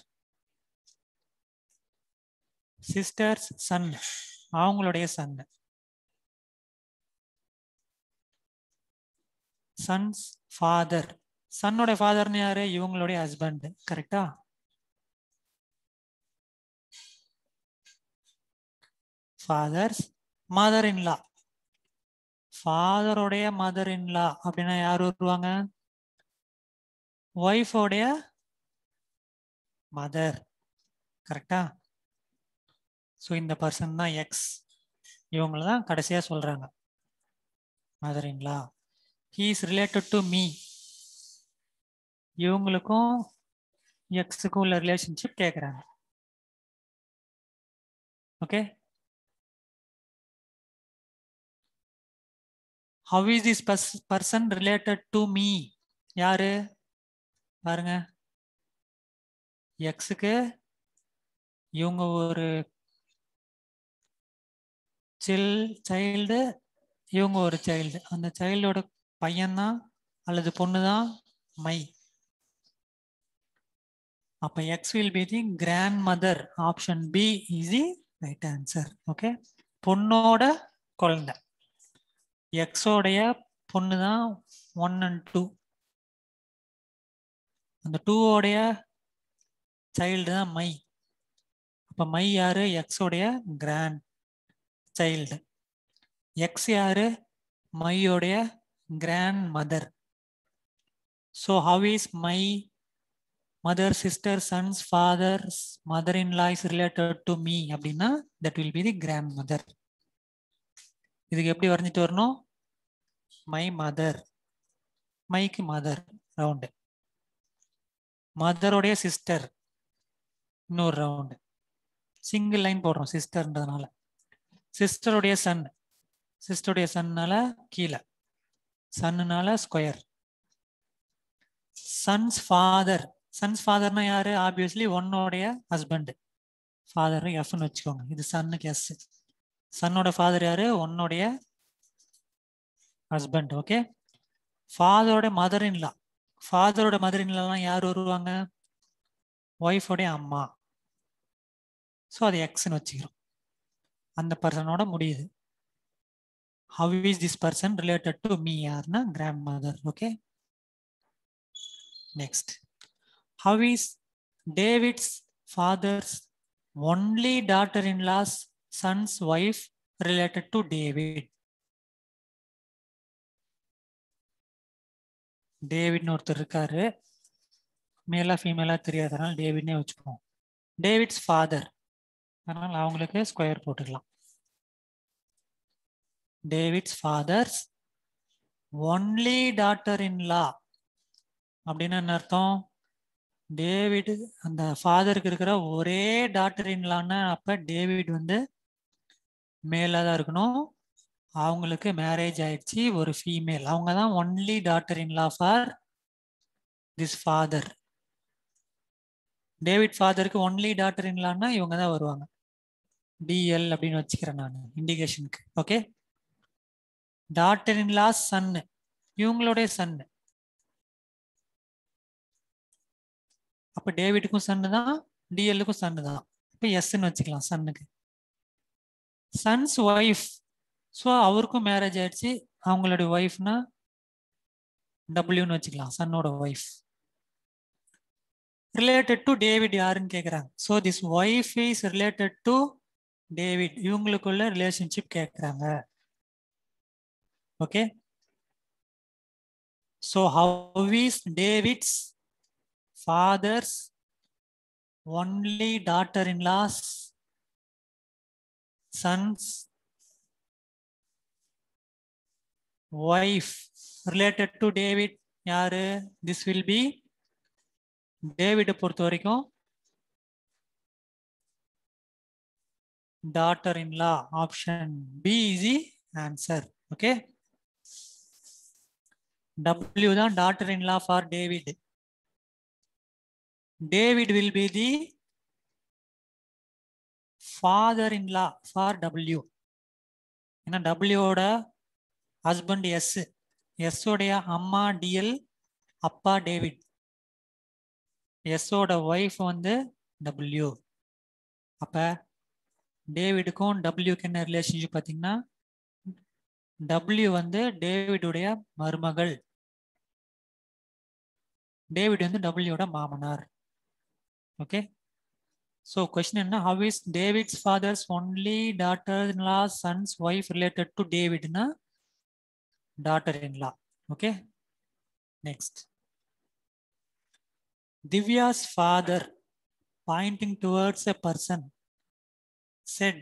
சிஸ்டர்ஸ் சன் அவங்களுடைய சன் சன்ஸ் ஃபாதர் சன்னோட ஃபாதர்னு யாரு இவங்களுடைய husband கரெக்டா ஃபாதர்ஸ் மதர் இன் லா ஃபாதருடைய மதர் இன்லா அப்படின்னா யார் வருவாங்க ஒய்ஃபோடைய மதர் கரெக்டா ஸோ இந்த பர்சன் தான் எக்ஸ் இவங்கள தான் கடைசியாக சொல்கிறாங்க mother in law he is related to me இவங்களுக்கும் எக்ஸுக்கும் உள்ள ரிலேஷன்ஷிப் கேட்குறாங்க okay how is this person related to me யாரு பாருங்க எக்ஸுக்கு இவங்க ஒரு சில் சைல்டு இவங்க ஒரு சைல்டு அந்த சைல்டோட பையன்தான் அல்லது பொண்ணு தான் மை அப்ப X will be the grandmother option B is the right answer okay பொண்ணோட குழந்தை எக்ஸோடைய பொண்ணு தான் ஒன் அண்ட் டூ அந்த டூவோடைய சைல்டு தான் மை அப்போ மை யாரு எக்ஸோடைய கிராண்ட் சைல்டு எக்ஸ் யாரு மையோடைய grandmother so how is my mother sister son's father's mother in law is related to me அப்படின்னா that will be the grandmother இதுக்கு எப்படி வரைஞ்சிட்டு வரணும் my mother mic mother round மதருடைய sister இன்னொரு round single line போடுறோம் சிஸ்டர்ன்றதுனால சிஸ்டருடைய சன் சிஸ்டருடைய சன்னால கீழே சன்னுனால ஸ்கொயர் சன்ஸ் ஃபாதர் சன்ஸ் ஃபாதர்னா யாரு ஆப்வியஸ்லி ஒன்னோடைய ஹஸ்பண்ட் ஃபாதர் எஃப்னு வச்சுக்கோங்க இது சன்னுக்கு எஸ் சன்னோட ஃபாதர் யாரு ஒன்னுடைய ஹஸ்பண்ட் ஓகே ஃபாதரோட மதர் இன்லா ஃபாதரோட மதர் இன்லாம் யார் வருவாங்க ஒய்ஃபோடைய அம்மா ஸோ அது எக்ஸ்ன்னு வச்சுக்கிறோம் அந்த பர்சனோட முடியுது how is this person related to me யார்னா grandmother okay next how is David's father's only daughter in law's son's wife related to David டேவிட்னு ஒருத்தர் இருக்காரு மேலா ஃபீமேலா தெரியாதனால டேவிட்னே வச்சுப்போம் டேவிட்ஸ் ஃபாதர் அதனால அவங்களுக்கு ஸ்கொயர் போட்டுக்கலாம் David's father's only daughter in law அப்படின்னு என்ன அர்த்தம் டேவிட் அந்த ஃபாதருக்கு இருக்கிற ஒரே டாட்டர் இன்லான்னா அப்ப டேவிட் வந்து மேல தான் இருக்கணும் அவங்களுக்கு மேரேஜ் ஆயிடுச்சு ஒரு ஃபீமேல் அவங்க தான் only daughter in law for this father David ஃபாதருக்கு ஒன்லி டாட்டர் இன்லான்னா இவங்க தான் வருவாங்க டிஎல் அப்படின்னு வச்சுக்கிறேன் நான் இண்டிகேஷனுக்கு ஓகே டாட்டர் இன் லா சன்னு இவங்களுடைய சன்னு அப்ப டேவிட்டுக்கும் சன்னு தான் டிஎல்லுக்கும் சன்னு தான் இப்போ எஸ்ன்னு வச்சுக்கலாம் சன்னுக்கு சன்ஸ் ஒய்ஃப் ஸோ அவருக்கும் மேரேஜ் ஆயிடுச்சு அவங்களுடைய ஒய்ஃப்னா டபிள்யூன்னு வச்சுக்கலாம் சன்னோட ஒய்ஃப் ரிலேட்டட் டு டேவிட் யாருன்னு கேட்குறாங்க so this wife is related to David இவங்களுக்குள்ள ரிலேஷன்ஷிப் கேட்குறாங்க okay so how is David's fathers only daughter-in-laws sons wife related to david யாரு this will be டேவிட பொறுத்த வரைக்கும் daughter in law option B is the answer okay W தான் daughter in law for David David will be the father-in-law for W. ஏன்னா டபிள்யூட husband S S உடைய அம்மா DL அப்பா David எஸ்ஸோட ஒய்ஃப் வந்து டபிள்யூ அப்ப டேவிடுக்கும் டபிள்யூக்கு என்ன ரிலேஷன்ஷிப் பார்த்தீங்கன்னா டபிள்யூ வந்து டேவிடுடைய மருமகள் டேவிட் வந்து டபிள்யூட மாமனார் ஓகே ஸோ கொஸ்டின் என்ன how is David's father's only daughter in law son's wife related to டேவிட்னா daughter-in-law. Okay. Next. Divya's father, pointing towards a person, said,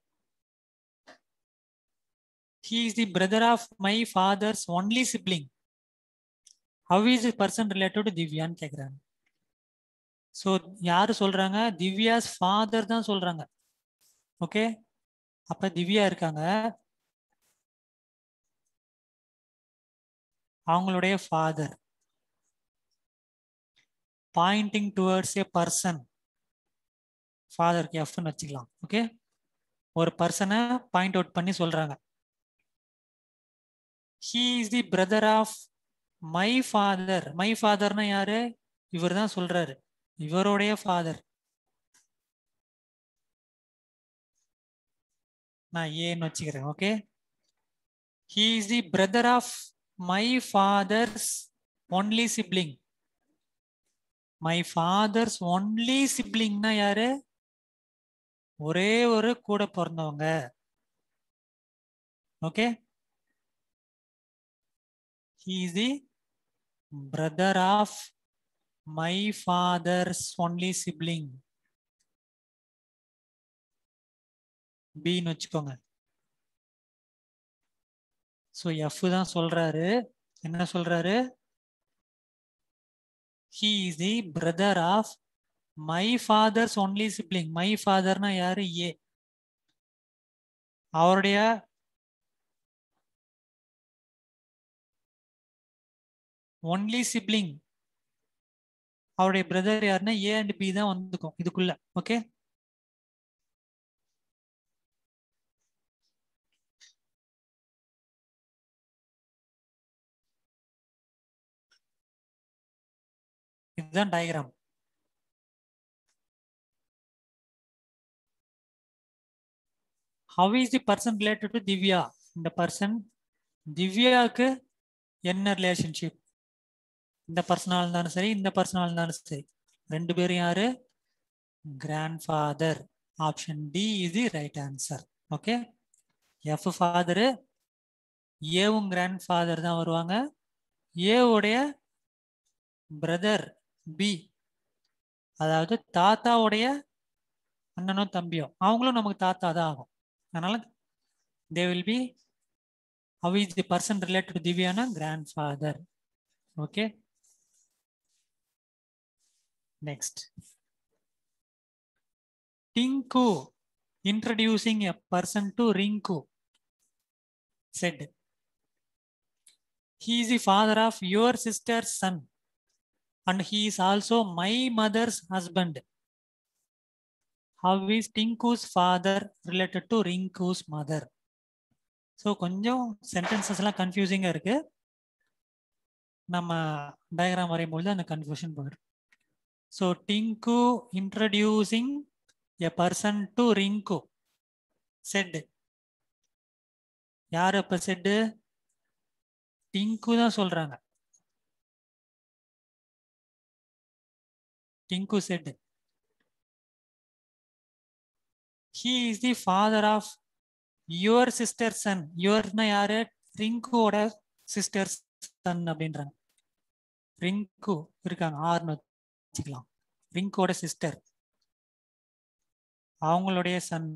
He is the brother of my father's only sibling. How is the person related to Divyaன்னு கேக்குறாங்க so யாரு சொல்றாங்க Divya's father தான் சொல்றாங்க okay அப்ப திவ்யா இருக்காங்க அவங்களுடைய father pointing towards a person ஃபாதருக்கு எஃப்னு வச்சுக்கலாம் ஓகே ஒரு பர்சனை பாயிண்ட் அவுட் பண்ணி சொல்றாங்க he is the brother of my father my ஃபாதர்னா யாரு இவர் தான் சொல்றாரு இவருடைய ஃபாதர் நான் ஏன்னு வச்சுக்கிறேன் okay he is the brother of my father's only sibling my father's only சிப்ளிங்னா யாரு ஒரே ஒரு கூட பிறந்தவங்க okay he is the brother of my father's only sibling பின்னு வச்சுக்கோங்க ஸோ எஃப் தான் சொல்றாரு என்ன சொல்றாரு he is the brother of my father's only sibling my ஃபாதர்னா யாரு ஏ அவருடைய ஒன்லி சிப்ளிங் அவருடைய பிரதர் யாருன்னா ஏ அண்ட் பி தான் வந்துக்கும் இதுக்குள்ள ஓகே இதுதான் diagram how is the person related to Divya இந்த பர்சன் திவ்யாவுக்கு என்ன ரிலேஷன்ஷிப் இந்த பர்சனாக இருந்தாலும் சரி இந்த பர்சனாக இருந்தாலும் சரி ரெண்டு பேரும் யாரு grandfather option D is the right answer okay F father ஏவும் கிராண்ட் ஃபாதர் தான் வருவாங்க ஏவுடைய பிரதர் பி அதாவது தாத்தாவுடைய அண்ணனோ தம்பியோ அவங்களும் நமக்கு தாத்தா தான் ஆகும் அதனால they will be how is the person related திவ்யானா grandfather okay next Tinku introducing a person to Rinku said, He is the father of your sister's son, and he is also my mother's husband. How is Tinku's father related to Rinku's mother? So கொஞ்சம் சென்டென்சஸ்லாம் கன்ஃபியூசிங்காக இருக்கு நம்ம diagram வரையும்போது அந்த confusion போயிடும் so Tinku introducing a person to Rinku said யார் அப்ப said Tinku தான் சொல்றாங்க Tinku said he is the father of your sister son யுவர்னா யாரு ரிங்குவோட சிஸ்டர் சன் அப்படின்றாங்க ரிங்கு இருக்காங்க ஆர்னு வச்சுக்கலாம் ரிங்கோட சிஸ்டர் அவங்களுடைய son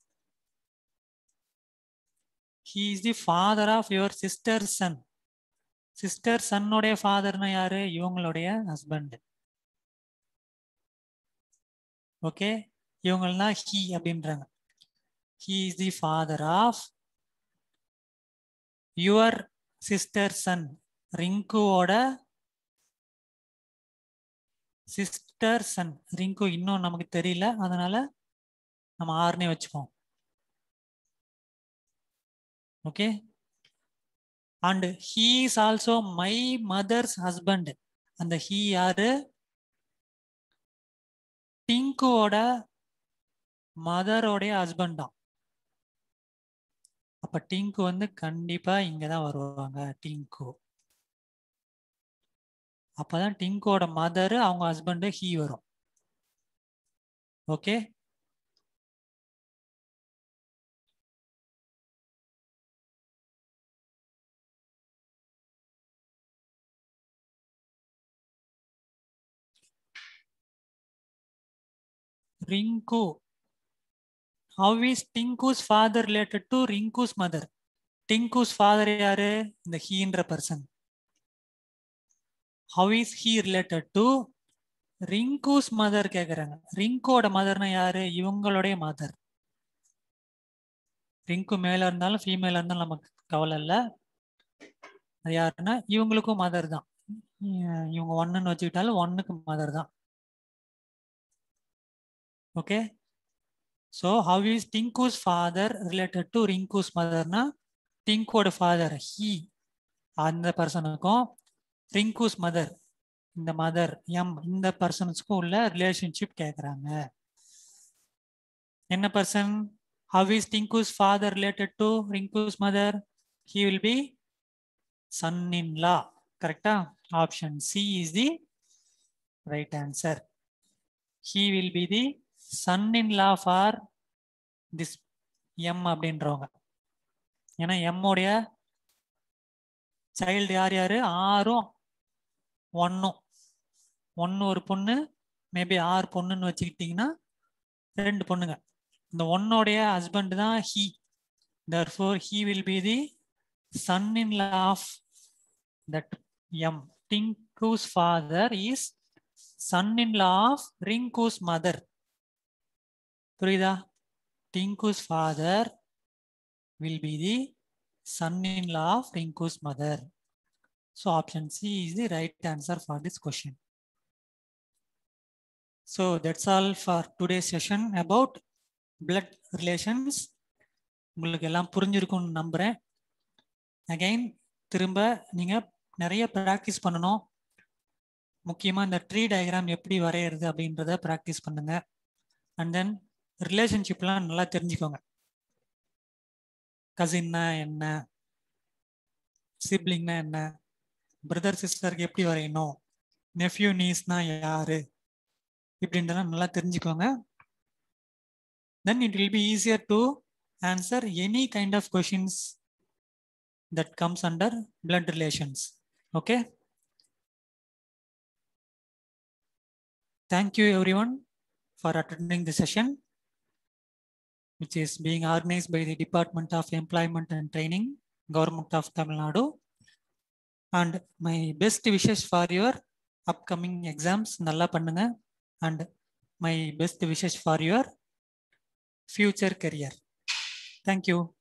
he is the father of your sister son sister சன்னுடைய ஃபாதர்னா யாரு இவங்களுடைய ஹஸ்பண்ட் ஓகே இவங்கெல்லாம் ஹீ அப்படின்றாங்க he is the father of your sister son ரிங்குவோட சிஸ்டர் சன் ரிங்கு இன்னும் நமக்கு தெரியல அதனால நம்ம ஆறுனே வச்சுப்போம் ஓகே and he is also my mother's husband அந்த ஹீ யாரு டிங்குவோட மதரோடைய ஹஸ்பண்ட் தான் அப்ப டிங்கு வந்து கண்டிப்பா இங்கதான் வருவாங்க டிங்கு அப்பதான் டிங்கோட மதர் அவங்க ஹஸ்பண்ட் ஹீ வரும் okay Rinku. How is Tinku's father related to Rinku's mother? Tinku's father யாரு இந்த ஹீன்ற person how is he related to Rinku's mother கேக்குறாங்க ரிங்கோட மதர்னா யாரு இவங்களுடைய மதர் ரிங்கு மேல இருந்தாலும் ஃபீமேல இருந்தாலும் நமக்கு கவலை இல்லை அது யாருன்னா இவங்களுக்கும் மதர் தான் இவங்க ஒன்னுன்னு வச்சுக்கிட்டாலும் ஒன்னுக்கு மதர் தான் okay so how is Tinku's father related to Rinku's மதர்னா டிங்கோட ஃபாதர் ஹீ அந்த பர்சனுக்கும் ரிங்கூஸ் மதர் இந்த மதர் எம் இந்த பர்சன்ஸ்க்கும் உள்ள ரிலேஷன்ஷிப் கேட்குறாங்க என்ன person how is Tinku's father related to Rinku's mother he will be son in law கரெக்டா option C is the right answer he will be the son in law for this M அப்படின்றவங்க ஏன்னா எம்முடைய child யார் யாரு ஆறும் ஒன்னும் ஒன்று ஒரு பொண்ணு மேபி ஆறு பொண்ணுன்னு வச்சுக்கிட்டிங்கன்னா ரெண்டு பொண்ணுங்க இந்த ஒன்னோடைய ஹஸ்பண்ட் தான் he therefore he will be the son in law of that M Tinku's father is son in law of Rinku's mother புரியுதா Tinku's father will be the son in law of Rinku's mother so option C is the right answer for this question so that's all for today session about blood relations உங்களுக்கு எல்லாம் புரிஞ்சிருக்கும்னு நம்புகிறேன் again திரும்ப நீங்கள் நிறைய practice பண்ணணும் முக்கியமாக இந்த ட்ரீ டயக்ராம் எப்படி வரைகிறது அப்படின்றத ப்ராக்டிஸ் பண்ணுங்க அண்ட் தென் ரிலேஷன்ஷிப்லாம் நல்லா தெரிஞ்சுக்கோங்க கசின்னா என்ன சிப்ளிங்னா என்ன பிரதர் சிஸ்டருக்கு எப்படி வரையணும் நெஃப்யூ நீஸ்னா யாரு இப்படின்றலாம் நல்லா தெரிஞ்சுக்கோங்க then it will be easier to answer any kind of questions that comes under blood relations. Okay. Thank you everyone for attending the session, which is being organized by the Department of Employment and Training, Government of Tamil Nadu. And my best wishes for your upcoming exams, Nalla Pannunga, and my best wishes for your future career. Thank you.